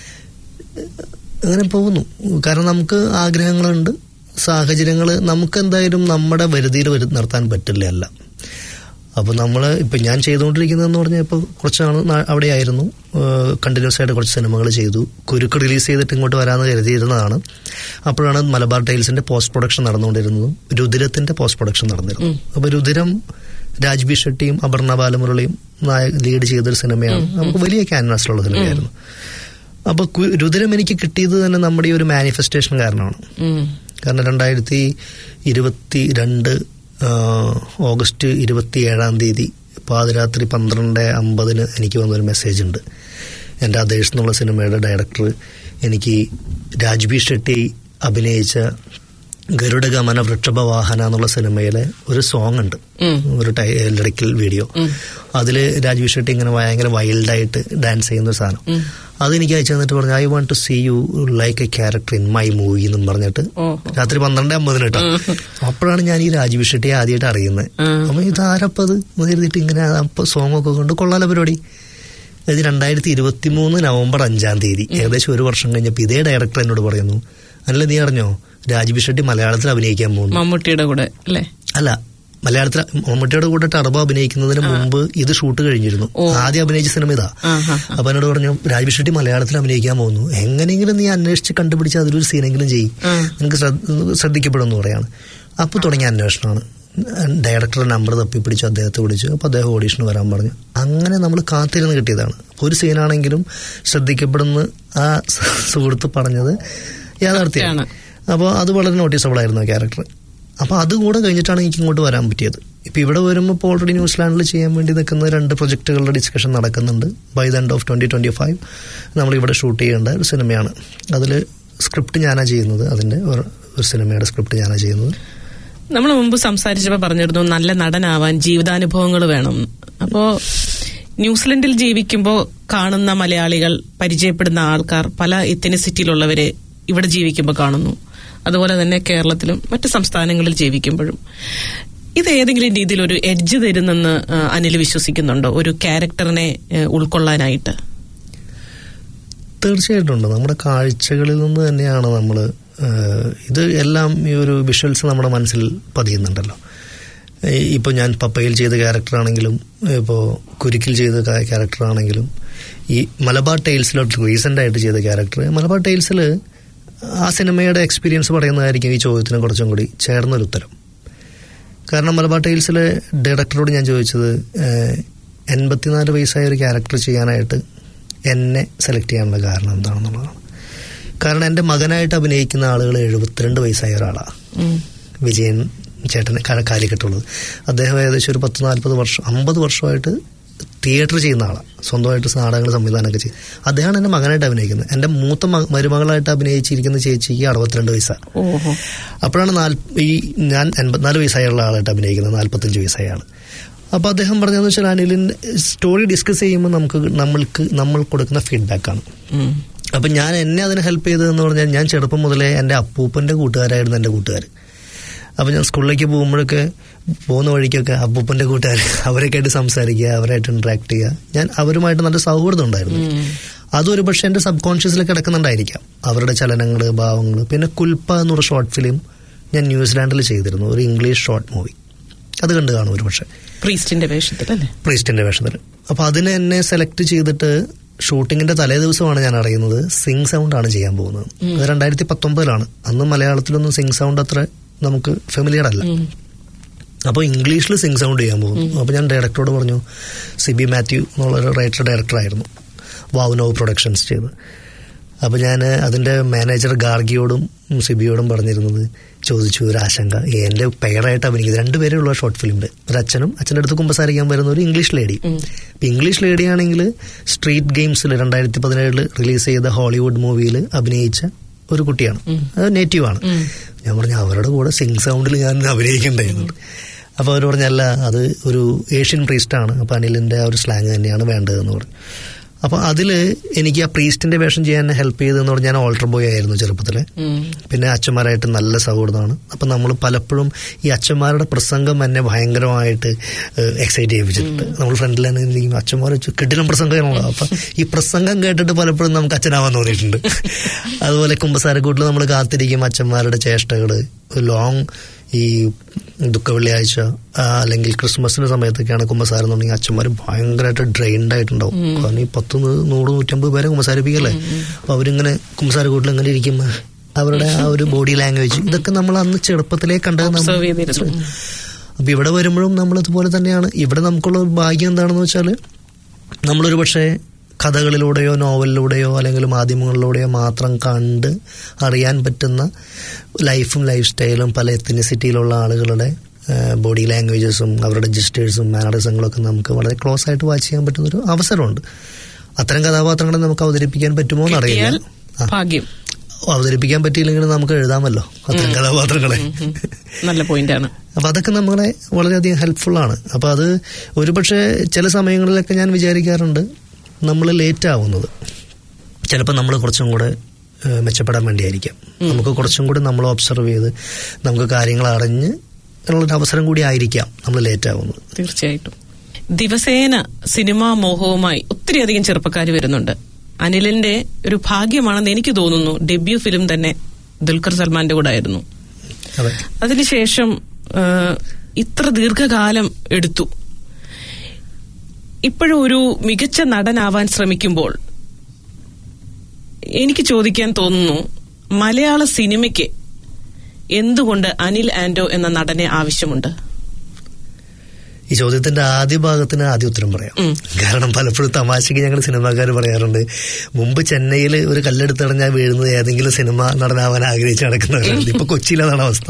അങ്ങനെ പോകുന്നു കാരണം നമുക്ക് ആഗ്രഹങ്ങളുണ്ട് സാഹചര്യങ്ങൾ നമുക്ക് എന്തായാലും നമ്മുടെ വരുതിയിൽ വരു നിർത്താൻ പറ്റില്ല അല്ല അപ്പോൾ നമ്മൾ ഇപ്പം ഞാൻ ചെയ്തുകൊണ്ടിരിക്കുന്നതെന്ന് പറഞ്ഞാൽ ഇപ്പോൾ കുറച്ച് നാൾ നാ- അവിടെയായിരുന്നു കണ്ടിന്യൂസ് ആയിട്ട് കുറച്ച് സിനിമകൾ ചെയ്തു കുരുക്ക് റിലീസ് ചെയ്തിട്ട് ഇങ്ങോട്ട് വരാമെന്ന് കരുതിയിരുന്നതാണ് അപ്പോഴാണ് മലബാർ ടൈൽസിന്റെ പോസ്റ്റ് പ്രൊഡക്ഷൻ നടന്നുകൊണ്ടിരുന്നതും രുതിരത്തിന്റെ പോസ്റ്റ് പ്രൊഡക്ഷൻ നടന്നിരുന്നു അപ്പോൾ രുതിരം രാജ്ബി ഷെട്ടിയും അപർണ ബാലമുരളിയും നായ- ലീഡ് ചെയ്തൊരു സിനിമയാണ് നമുക്ക് വലിയ ക്യാൻവാസിലുള്ള സിനിമയായിരുന്നു അപ്പൊ കു- രുതിരം എനിക്ക് കിട്ടിയത് തന്നെ നമ്മുടെ ഈ ഒരു മാനിഫെസ്റ്റേഷൻ കാരണമാണ് കാരണം രണ്ടായിരത്തി ഇരുപത്തി രണ്ട് ആ, ഓഗസ്റ്റ് ഇരുപത്തി ഏഴാം തീയതി പാതിരാത്രി പന്ത്രണ്ട് അമ്പതിന് എനിക്ക് വന്നൊരു മെസ്സേജ് ഉണ്ട് എൻ്റെ അതേഷ് എന്നുള്ള സിനിമയുടെ ഡയറക്ടർ എനിക്ക് രാജ്ബി ഷെട്ടി അഭിനയിച്ച ഗരുഡഗമന വൃക്ഷഭവാഹന എന്നുള്ള സിനിമയിലെ ഒരു സോങ് ഉണ്ട് ഒരു ടൈ ലിറിക്കൽ വീഡിയോ അതിൽ രാജ്വി ഷെട്ടി ഇങ്ങനെ ഭയങ്കര വൈൽഡായിട്ട് ഡാൻസ് ചെയ്യുന്ന ഒരു സാധനം അതെനിക്ക് അയച്ചു തന്നിട്ട് പറഞ്ഞു I want to see you like a character in my movie എന്നും പറഞ്ഞിട്ട് രാത്രി പന്ത്രണ്ട് അമ്പതിന് കേട്ടോ അപ്പോഴാണ് ഞാൻ ഈ രാജ്വി ഷെട്ടിയെ ആദ്യമായിട്ട് അറിയുന്നത് അപ്പൊ ഇതാരപ്പത് എന്ന് കരുതിയിട്ട് ഇങ്ങനെ സോങ് ഒക്കെ കൊണ്ട് കൊള്ളാല പരിപാടി ഇത് രണ്ടായിരത്തി ഇരുപത്തി മൂന്ന് നവംബർ അഞ്ചാം തീയതി ഏകദേശം ഒരു വർഷം കഴിഞ്ഞപ്പോൾ ഇതേ ഡയറക്ടർ എന്നോട് പറയുന്നു അല്ല നീ അറിഞ്ഞോ രാജ്ബി ഷെട്ടി മലയാളത്തിൽ അഭിനയിക്കാൻ പോകുന്നു മമ്മൂട്ടിയുടെ കൂടെ അല്ലേ അല്ല മലയാളത്തിൽ മമ്മൂട്ടിയുടെ കൂടെ ടർബോ അഭിനയിക്കുന്നതിന് മുമ്പ് ഇത് ഷൂട്ട് കഴിഞ്ഞിരുന്നു ആദ്യം അഭിനയിച്ച സിനിമ ഇതാ അപ്പൊ എന്നോട് പറഞ്ഞു രാജ്ബി ഷെട്ടി മലയാളത്തിൽ അഭിനയിക്കാൻ പോകുന്നു എങ്ങനെയെങ്കിലും നീ അന്വേഷിച്ച് കണ്ടുപിടിച്ച് അതിലൊരു സീനെങ്കിലും ചെയ്യും നിനക്ക് ശ്രദ്ധ- ശ്രദ്ധിക്കപ്പെടുമെന്ന് പറയാണ് അപ്പൊ തുടങ്ങിയ അന്വേഷണമാണ് ഡയറക്ടറുടെ നമ്പർ തപ്പി പിടിച്ചു അദ്ദേഹത്തെ വിളിച്ചു അപ്പോൾ അദ്ദേഹം ഓഡീഷന് വരാൻ പറഞ്ഞു അങ്ങനെ നമ്മൾ കാത്തിരുന്ന് കിട്ടിയതാണ് ഒരു സീനാണെങ്കിലും ശ്രദ്ധിക്കപ്പെടുന്ന ആ സുഹൃത്ത് പറഞ്ഞത് യാഥാർത്ഥ്യമാണ് അപ്പോൾ അത് വളരെ നോട്ടീസബിൾ ആയിരുന്നു ആ ക്യാരക്ടർ അപ്പോൾ അതുകൂടെ കഴിഞ്ഞിട്ടാണ് എനിക്ക് ഇങ്ങോട്ട് വരാൻ പറ്റിയത് ഇപ്പം ഇവിടെ വരുമ്പോൾ ഇപ്പോൾ ഓൾറെഡി ന്യൂസിലാൻഡിൽ ചെയ്യാൻ വേണ്ടി നിൽക്കുന്ന രണ്ട് പ്രൊജക്റ്റുകളുടെ ഡിസ്കഷൻ നടക്കുന്നുണ്ട് by the end of twenty twenty five നമ്മളിവിടെ ഷൂട്ട് ചെയ്യേണ്ട ഒരു സിനിമയാണ് അതിൽ സ്ക്രിപ്റ്റ് ഞാനാണ് ചെയ്യുന്നത് അതിൻ്റെ ഒരു ഒരു സിനിമയുടെ സ്ക്രിപ്റ്റ് ഞാനാണ് ചെയ്യുന്നത് നമ്മൾ മുമ്പ് സംസാരിച്ചപ്പോൾ പറഞ്ഞിരുന്നു നല്ല നടനാവാൻ ജീവിതാനുഭവങ്ങൾ വേണം അപ്പോ ന്യൂസിലൻഡിൽ ജീവിക്കുമ്പോൾ കാണുന്ന മലയാളികൾ പരിചയപ്പെടുന്ന ആൾക്കാർ പല എത്തനിസിറ്റിയിലുള്ളവരെ ഇവിടെ ജീവിക്കുമ്പോൾ കാണുന്നു അതുപോലെ തന്നെ കേരളത്തിലും മറ്റ് സംസ്ഥാനങ്ങളിൽ ജീവിക്കുമ്പോഴും ഇത് ഏതെങ്കിലും രീതിയിൽ ഒരു എഡ്ജ് തരുന്നെന്ന് ആ, അനിൽ വിശ്വസിക്കുന്നുണ്ടോ ഒരു ക്യാരക്ടറിനെ ഏ, ഉൾക്കൊള്ളാനായിട്ട് തീർച്ചയായിട്ടും ഉണ്ട് നമ്മുടെ കാഴ്ചകളിൽ നിന്ന് തന്നെയാണ് നമ്മൾ ഇത് എല്ലാം ഈ ഒരു വിഷ്വൽസ് നമ്മുടെ മനസ്സിൽ പതിയുന്നുണ്ടല്ലോ ഇപ്പോൾ ഞാൻ പപ്പയിൽ ചെയ്ത ക്യാരക്ടറാണെങ്കിലും ഇപ്പോൾ കുരുക്കിൽ ചെയ്ത ക്യാരക്ടറാണെങ്കിലും ഈ മലബാർ ടൈൽസിലോട്ട് റീസെൻ്റ് ആയിട്ട് ചെയ്ത ക്യാരക്ടർ മലബാർ ടൈൽസിൽ ആ സിനിമയുടെ എക്സ്പീരിയൻസ് പറയുന്നതായിരിക്കും ഈ ചോദ്യത്തിന് കുറച്ചും കൂടി ചേർന്നൊരു ഉത്തരം കാരണം മലബാർ ടൈൽസിലെ ഡയറക്ടറോട് ഞാൻ ചോദിച്ചത് ഏഹ്, എൺപത്തിനാല് വയസ്സായ ഒരു ക്യാരക്ടർ ചെയ്യാനായിട്ട് എന്നെ സെലക്ട് ചെയ്യാനുള്ള കാരണം എന്താണെന്നുള്ളതാണ് കാരണം എൻ്റെ മകനായിട്ട് അഭിനയിക്കുന്ന ആളുകൾ എഴുപത്തിരണ്ട് വയസ്സായ ഒരാളാണ് വിജയൻ ചേട്ടൻ ക- കാലിക്കട്ടുള്ളത് അദ്ദേഹം ഏകദേശം ഒരു പത്ത് നാൽപ്പത് വർഷം അമ്പത് വർഷമായിട്ട് തിയേറ്റർ ചെയ്യുന്ന ആളാണ് സ്വന്തമായിട്ട് നാടകങ്ങൾ സംവിധാനമൊക്കെ ചെയ്യും അദ്ദേഹമാണ് എൻ്റെ മകനായിട്ട് അഭിനയിക്കുന്നത് എൻ്റെ മൂത്ത മ- മരുമകളായിട്ട് അഭിനയിച്ചിരിക്കുന്ന ചേച്ചിക്ക് അറുപത്തിരണ്ട് വയസ്സാണ് ഓഹോ അപ്പോഴാണ് നാല് ഈ ഞാൻ എൺപത്തിനാല് വയസ്സായുള്ള ആളായിട്ട് അഭിനയിക്കുന്നത് നാൽപ്പത്തഞ്ച് വയസ്സായ ആൾ അപ്പോൾ അദ്ദേഹം പറഞ്ഞതെന്ന് വെച്ചാൽ അനിലിൻ്റെ സ്റ്റോറി ഡിസ്കസ് ചെയ്യുമ്പോൾ നമുക്ക് നമ്മൾക്ക് നമ്മൾ കൊടുക്കുന്ന ഫീഡ്ബാക്കാണ് അപ്പം ഞാൻ എന്നെ അതിന് ഹെൽപ്പ് ചെയ്തതെന്ന് പറഞ്ഞാൽ ഞാൻ ചെറുപ്പം മുതലേ എൻ്റെ അപ്പൂപ്പൻ്റെ കൂട്ടുകാരായിരുന്നു എൻ്റെ കൂട്ടുകാർ അപ്പം ഞാൻ സ്കൂളിലേക്ക് പോകുമ്പോഴൊക്കെ പോകുന്ന വഴിക്കൊക്കെ അപ്പൂപ്പൻ്റെ കൂട്ടുകാർ അവരൊക്കെ ആയിട്ട് സംസാരിക്കുക അവരായിട്ട് ഇൻട്രാക്ട് ചെയ്യുക ഞാൻ അവരുമായിട്ട് നല്ല സൗഹൃദം ഉണ്ടായിരുന്നു അതൊരു പക്ഷേ എൻ്റെ സബ് കോൺഷ്യസിൽ കിടക്കുന്നുണ്ടായിരിക്കാം അവരുടെ ചലനങ്ങൾ ഭാവങ്ങൾ പിന്നെ കുൽപ്പ എന്നൊരു ഷോർട്ട് ഫിലിം ഞാൻ ന്യൂസിലാൻഡിൽ ചെയ്തിരുന്നു ഒരു ഇംഗ്ലീഷ് ഷോർട്ട് മൂവി അത് കണ്ടു കാണും ഒരു പക്ഷേ പ്രീസ്റ്റിന്റെ വേഷത്തിൽ അല്ലേ പ്രീസ്റ്റിന്റെ വേഷത്തിൽ അപ്പൊ അതിനെ എന്നെ സെലക്ട് ചെയ്തിട്ട് ഷൂട്ടിങ്ങിന്റെ തലേ ദിവസമാണ് ഞാൻ അറിയുന്നത് സിംഗ് സൗണ്ട് ആണ് ചെയ്യാൻ പോകുന്നത് അത് രണ്ടായിരത്തി പത്തൊമ്പതിലാണ് അന്ന് മലയാളത്തിലൊന്നും സിംഗ് സൗണ്ട് അത്ര നമുക്ക് ഫെമിലിയർ അല്ല അപ്പോൾ ഇംഗ്ലീഷിൽ സിംഗ് സൗണ്ട് ചെയ്യാൻ പോകുന്നു അപ്പോൾ ഞാൻ ഡയറക്ടറോട് പറഞ്ഞു സിബി മാത്യു എന്നുള്ള ഒരു റൈറ്റർ ഡയറക്ടറായിരുന്നു വാവുനോവ് പ്രൊഡക്ഷൻസ് ചെയ്ത് അപ്പോൾ ഞാൻ അതിൻ്റെ മാനേജർ ഗാർഗിയോടും സിബിയോടും പറഞ്ഞിരുന്നത് ചോദിച്ചു ഒരു ആശങ്ക എൻ്റെ പെയറായിട്ട് അഭിനയിക്കുന്നത് രണ്ടുപേരേ ഉള്ള ഷോർട്ട് ഫിലിമിൽ ഒരു അച്ഛനും അച്ഛൻ്റെ അടുത്ത് കുമ്പസാരിക്കാൻ വരുന്ന ഒരു ഇംഗ്ലീഷ് ലേഡി ഇപ്പം ഇംഗ്ലീഷ് ലേഡി ആണെങ്കിൽ സ്ട്രീറ്റ് ഗെയിംസിൽ രണ്ടായിരത്തി പതിനേഴിൽ റിലീസ് ചെയ്ത ഹോളിവുഡ് മൂവിയിൽ അഭിനയിച്ച ഒരു കുട്ടിയാണ് അത് നേറ്റീവാണ് ഞാൻ പറഞ്ഞു അവരുടെ കൂടെ സിംഗ് സൗണ്ടിൽ ഞാൻ അഭിനയിക്കണ്ടായിരുന്നു അപ്പോൾ അവർ പറഞ്ഞല്ല അത് ഒരു ഏഷ്യൻ പ്രീസ്റ്റാണ് അപ്പോൾ അനിലിൻ്റെ ആ ഒരു സ്ലാങ് തന്നെയാണ് വേണ്ടതെന്ന് പറഞ്ഞു അപ്പോൾ അതിൽ എനിക്ക് ആ പ്രീസ്റ്റിന്റെ വേഷം ചെയ്യാൻ ഹെൽപ്പ് ചെയ്തതെന്ന് പറഞ്ഞാൽ ഞാൻ ഓൾട്ടർ ബോയ് ആയിരുന്നു ചെറുപ്പത്തിൽ പിന്നെ അച്ഛന്മാരായിട്ട് നല്ല സൗഹൃദമാണ് അപ്പം നമ്മൾ പലപ്പോഴും ഈ അച്ഛന്മാരുടെ പ്രസംഗം എന്നെ ഭയങ്കരമായിട്ട് എക്സൈറ്റ് ചെയ്യിപ്പിച്ചിട്ടുണ്ട് നമ്മൾ ഫ്രണ്ടിൽ തന്നെ ഇരിക്കും അച്ഛന്മാർ കിടിലം പ്രസംഗമാണല്ലോ അപ്പം ഈ പ്രസംഗം കേട്ടിട്ട് പലപ്പോഴും നമുക്ക് അച്ഛനാവാൻ തോന്നിയിട്ടുണ്ട് അതുപോലെ കുമ്പസാരക്കൂട്ടിൽ നമ്മൾ കാത്തിരിക്കും അച്ഛന്മാരുടെ ചേഷ്ടകൾ ലോങ് ഈ ദുഃഖ വെള്ളിയാഴ്ച ആ, അല്ലെങ്കിൽ ക്രിസ്മസിന്റെ സമയത്തൊക്കെയാണ് കുമ്പസാരം എന്നുണ്ടെങ്കിൽ അച്ഛന്മാർ ഭയങ്കരമായിട്ട് ഡ്രെയിൻഡ് ആയിട്ടുണ്ടാവും കാരണം ഈ പത്ത് നൂ- നൂറ് നൂറ്റമ്പത് പേരെ കുമ്പസാരിപ്പിക്കല്ലേ അപ്പൊ അവരിങ്ങനെ കുമ്പസാരക്കൂട്ടിൽ ഇങ്ങനെ ഇരിക്കും അവരുടെ ആ ഒരു ബോഡി ലാംഗ്വേജ് ഇതൊക്കെ നമ്മൾ അന്ന് ചെറുപ്പത്തിലേ കണ്ടത് നമ്മൾ Observe ചെയ്തിരുന്നു. അപ്പൊ ഇവിടെ വരുമ്പോഴും നമ്മൾ ഇതുപോലെ തന്നെയാണ് ഇവിടെ നമുക്കുള്ള ഒരു ഭാഗ്യം എന്താണെന്ന് വെച്ചാൽ നമ്മളൊരു പക്ഷേ കഥകളിലൂടെയോ നോവലിലൂടെയോ അല്ലെങ്കിൽ മാധ്യമങ്ങളിലൂടെയോ മാത്രം കണ്ട് അറിയാൻ പറ്റുന്ന ലൈഫും ലൈഫ് സ്റ്റൈലും പല എത്തനിസിറ്റിയിലുള്ള ആളുകളുടെ ബോഡി ലാംഗ്വേജസും അവരുടെ ജസ്റ്റേഴ്സും മാനറിസങ്ങളൊക്കെ നമുക്ക് വളരെ ക്ലോസ് ആയിട്ട് വാച്ച് ചെയ്യാൻ പറ്റുന്ന ഒരു അവസരമുണ്ട് അത്തരം കഥാപാത്രങ്ങളെ നമുക്ക് അവതരിപ്പിക്കാൻ പറ്റുമോ എന്നറിയില്ല കിട്ടിയാൽ ഭാഗ്യം അവതരിപ്പിക്കാൻ പറ്റിയില്ലെങ്കിൽ നമുക്ക് എഴുതാമല്ലോ അത്തരം കഥാപാത്രങ്ങളെ നല്ല പോയിന്റാണ് അപ്പൊ അതൊക്കെ നമ്മളെ വളരെയധികം ഹെൽപ്ഫുൾ ആണ് അപ്പൊ അത് ഒരുപക്ഷെ ചില സമയങ്ങളിലൊക്കെ ഞാൻ വിചാരിക്കാറുണ്ട് നമ്മൾ ലേറ്റ് ആവുന്നത് ചിലപ്പോൾ നമ്മൾ കുറച്ചും കൂടെ ഏഹ്, മെച്ചപ്പെടാൻ വേണ്ടിയായിരിക്കാം നമുക്ക് കുറച്ചും കൂടി നമ്മൾ ഒബ്സർവ് ചെയ്ത് നമുക്ക് കാര്യങ്ങൾ അറിഞ്ഞ് ഉള്ളൊരു അവസരം കൂടി ആയിരിക്കാം നമ്മൾ ലേറ്റ് ആവുന്നത് തീർച്ചയായിട്ടും ദിവസേന സിനിമാ മോഹവുമായി ഒത്തിരിയധികം ചെറുപ്പക്കാർ വരുന്നുണ്ട് അനിലിന്റെ ഒരു ഭാഗ്യമാണെന്ന് എനിക്ക് തോന്നുന്നു ഡെബ്യൂ ഫിലിം തന്നെ ദുൽഖർ സൽമാന്റെ കൂടെ ആയിരുന്നു അതെ അതിനുശേഷം ആ, ഇത്ര ദീർഘകാലം എടുത്തു ഇപ്പോഴും ഒരു മികച്ച നടനാവാൻ ശ്രമിക്കുമ്പോൾ എനിക്ക് ചോദിക്കാൻ തോന്നുന്നു മലയാള സിനിമയ്ക്ക് എന്തുകൊണ്ട് അനിൽ ആന്റോ എന്ന നടനെ ആവശ്യമുണ്ട് ഈ ചോദ്യത്തിന്റെ ആദ്യ ഭാഗത്തിന് ആദ്യ ഉത്തരം പറയാം കാരണം പലപ്പോഴും തമാശയ്ക്ക് ഞങ്ങൾ സിനിമാക്കാർ പറയാറുണ്ട് മുമ്പ് ചെന്നൈയിൽ ഒരു കല്ലെടുത്തടഞ്ഞാൽ വീഴുന്നത് ഏതെങ്കിലും സിനിമ നടനാവാൻ ആഗ്രഹിച്ച് നടക്കുന്നവരാണ് ഇപ്പൊ കൊച്ചിയിലാണ് അവസ്ഥ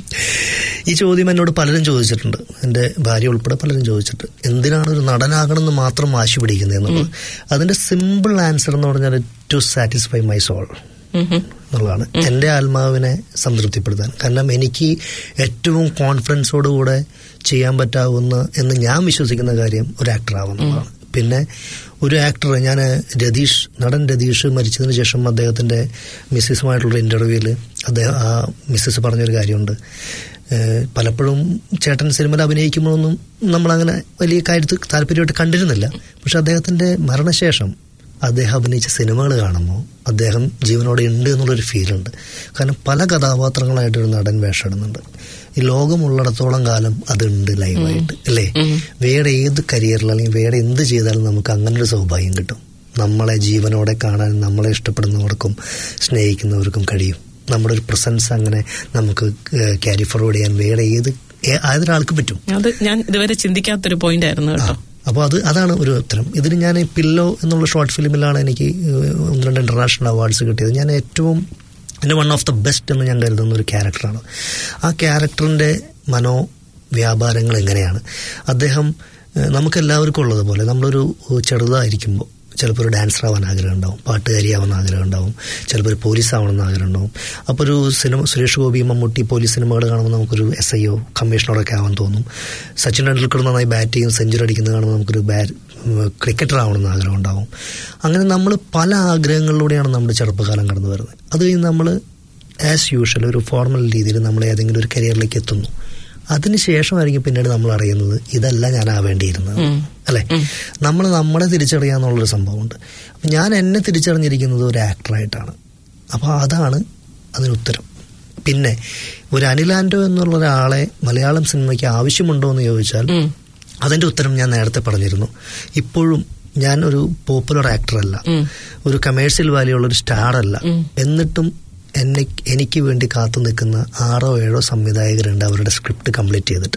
ഈ ചോദ്യം എന്നോട് പലരും ചോദിച്ചിട്ടുണ്ട് എന്റെ ഭാര്യ ഉൾപ്പെടെ പലരും ചോദിച്ചിട്ട് എന്തിനാണ് ഒരു നടനാകണമെന്ന് മാത്രം വാശി പിടിക്കുന്നത് എന്നുള്ളത് അതിന്റെ സിമ്പിൾ ആൻസർ എന്ന് പറഞ്ഞാൽ ടു സാറ്റിസ്ഫൈ മൈ സോൾ എന്നുള്ളതാണ് എൻ്റെ ആത്മാവിനെ സംതൃപ്തിപ്പെടുത്താൻ കാരണം എനിക്ക് ഏറ്റവും കോൺഫിഡൻസോടുകൂടെ ചെയ്യാൻ പറ്റാവുന്ന എന്ന് ഞാൻ വിശ്വസിക്കുന്ന കാര്യം ഒരു ആക്ടർ ആവുന്നതാണ് പിന്നെ ഒരു ആക്ടർ ഞാൻ രതീഷ് നടൻ രതീഷ് മരിച്ചതിന് ശേഷം അദ്ദേഹത്തിന്റെ മിസ്സിസുമായിട്ടുള്ള ഇന്റർവ്യൂവിൽ അദ്ദേഹം ആ മിസ്സിസ് പറഞ്ഞൊരു കാര്യമുണ്ട് ഏഹ് പലപ്പോഴും ചേട്ടൻ സിനിമയിൽ അഭിനയിക്കുമ്പോഴൊന്നും നമ്മളങ്ങനെ വലിയ കാര്യത്തിൽ താല്പര്യമായിട്ട് കണ്ടിരുന്നില്ല പക്ഷെ അദ്ദേഹത്തിന്റെ മരണശേഷം അദ്ദേഹം അഭിനയിച്ച സിനിമകൾ കാണുമ്പോൾ അദ്ദേഹം ജീവനോടെ ഉണ്ട് എന്നുള്ളൊരു ഫീലുണ്ട് കാരണം പല കഥാപാത്രങ്ങളായിട്ട് ഒരു നടൻ വേഷമിടുന്നുണ്ട് ഈ ലോകമുള്ളിടത്തോളം കാലം അതുണ്ട് ലൈവായിട്ട് അല്ലേ വേറെ ഏത് കരിയറിൽ അല്ലെങ്കിൽ വേറെ എന്ത് ചെയ്താലും നമുക്ക് അങ്ങനെ ഒരു സൗഭാഗ്യം കിട്ടും നമ്മളെ ജീവനോടെ കാണാൻ നമ്മളെ ഇഷ്ടപ്പെടുന്നവർക്കും സ്നേഹിക്കുന്നവർക്കും കഴിയും നമ്മുടെ ഒരു പ്രസൻസ് അങ്ങനെ നമുക്ക് ക്യാരി ഫോർവേഡ് ചെയ്യാൻ വേറെ ഏത് ഏ- ഏതൊരാൾക്ക് പറ്റും അത് ഞാൻ ഇതുവരെ ചിന്തിക്കാത്തൊരു പോയിന്റ് ആയിരുന്നു കേട്ടോ അപ്പോൾ അത് അതാണ് ഒരു ഉത്തരം ഇതിന് ഞാൻ പില്ലോ എന്നുള്ള ഷോർട്ട് ഫിലിമിലാണ് എനിക്ക് ഏഹ്, ഒന്ന് രണ്ട് ഇന്റർനാഷണൽ അവാർഡ്സ് കിട്ടിയത് ഞാൻ ഏറ്റവും എൻ്റെ വൺ ഓഫ് ദ ബെസ്റ്റ് എന്ന് ഞാൻ കരുതുന്ന ഒരു ക്യാരക്ടറാണ് ആ ക്യാരക്ടറിൻ്റെ മനോ വ്യാപാരങ്ങൾ എങ്ങനെയാണ് അദ്ദേഹം ഏഹ്, നമുക്കെല്ലാവർക്കും ഉള്ളതുപോലെ നമ്മളൊരു ചെറുതായിരിക്കുമ്പോൾ ചിലപ്പോൾ ഒരു ഡാൻസർ ആവാൻ ആഗ്രഹം ഉണ്ടാവും പാട്ടുകാരിയാവാൻ ആഗ്രഹം ഉണ്ടാവും ചിലപ്പോൾ ഒരു പോലീസ് ആവണമെന്ന് ആഗ്രഹം ഉണ്ടാവും അപ്പോൾ ഒരു സിനിമ സുരേഷ് ഗോപി മമ്മൂട്ടി പോലീസ് സിനിമകൾ കാണുമ്പോൾ നമുക്കൊരു എസ് ഐ ഒ കമ്മീഷണറൊക്കെ ആവാൻ തോന്നും സച്ചിൻ ടെണ്ടുൽക്കർ നന്നായി ബാറ്റ് ചെയ്യും സെഞ്ചുറി അടിക്കുന്നത് കാണുമ്പോൾ നമുക്കൊരു ബാറ്റ് ക്രിക്കറ്റർ ആവണമെന്ന് ആഗ്രഹം ഉണ്ടാവും അങ്ങനെ നമ്മൾ പല ആഗ്രഹങ്ങളിലൂടെയാണ് നമ്മുടെ ചെറുപ്പകാലം കടന്നു വരുന്നത് അത് കഴിഞ്ഞ് നമ്മൾ ആസ് യൂഷ്വൽ ഒരു ഫോർമൽ രീതിയിൽ നമ്മൾ ഏതെങ്കിലും ഒരു കരിയറിലേക്ക് എത്തുന്നു അതിനുശേഷമായിരിക്കും പിന്നീട് നമ്മൾ അറിയുന്നത് ഇതല്ല ഞാൻ ആവേണ്ടിയിരുന്നത് അല്ലെ നമ്മൾ നമ്മളെ തിരിച്ചറിയാന്നുള്ളൊരു സംഭവമുണ്ട് അപ്പം ഞാൻ എന്നെ തിരിച്ചറിഞ്ഞിരിക്കുന്നത് ഒരു ആക്ടറായിട്ടാണ് അപ്പോൾ അതാണ് അതിന് ഉത്തരം പിന്നെ ഒരു അനിലാൻഡോ എന്നുള്ള ഒരാളെ മലയാളം സിനിമയ്ക്ക് ആവശ്യമുണ്ടോ എന്ന് ചോദിച്ചാൽ അതിന്റെ ഉത്തരം ഞാൻ നേരത്തെ പറഞ്ഞിരുന്നു ഇപ്പോഴും ഞാൻ ഒരു പോപ്പുലർ ആക്ടർ അല്ല ഒരു കമേഴ്ഷ്യൽ വാല്യൂ ഉള്ള ഒരു സ്റ്റാർ അല്ല എന്നിട്ടും എന്നെ എനിക്ക് വേണ്ടി കാത്തു നിൽക്കുന്ന ആറോ ഏഴോ സംവിധായകരുണ്ട് അവരുടെ സ്ക്രിപ്റ്റ് കംപ്ലീറ്റ് ചെയ്തിട്ട്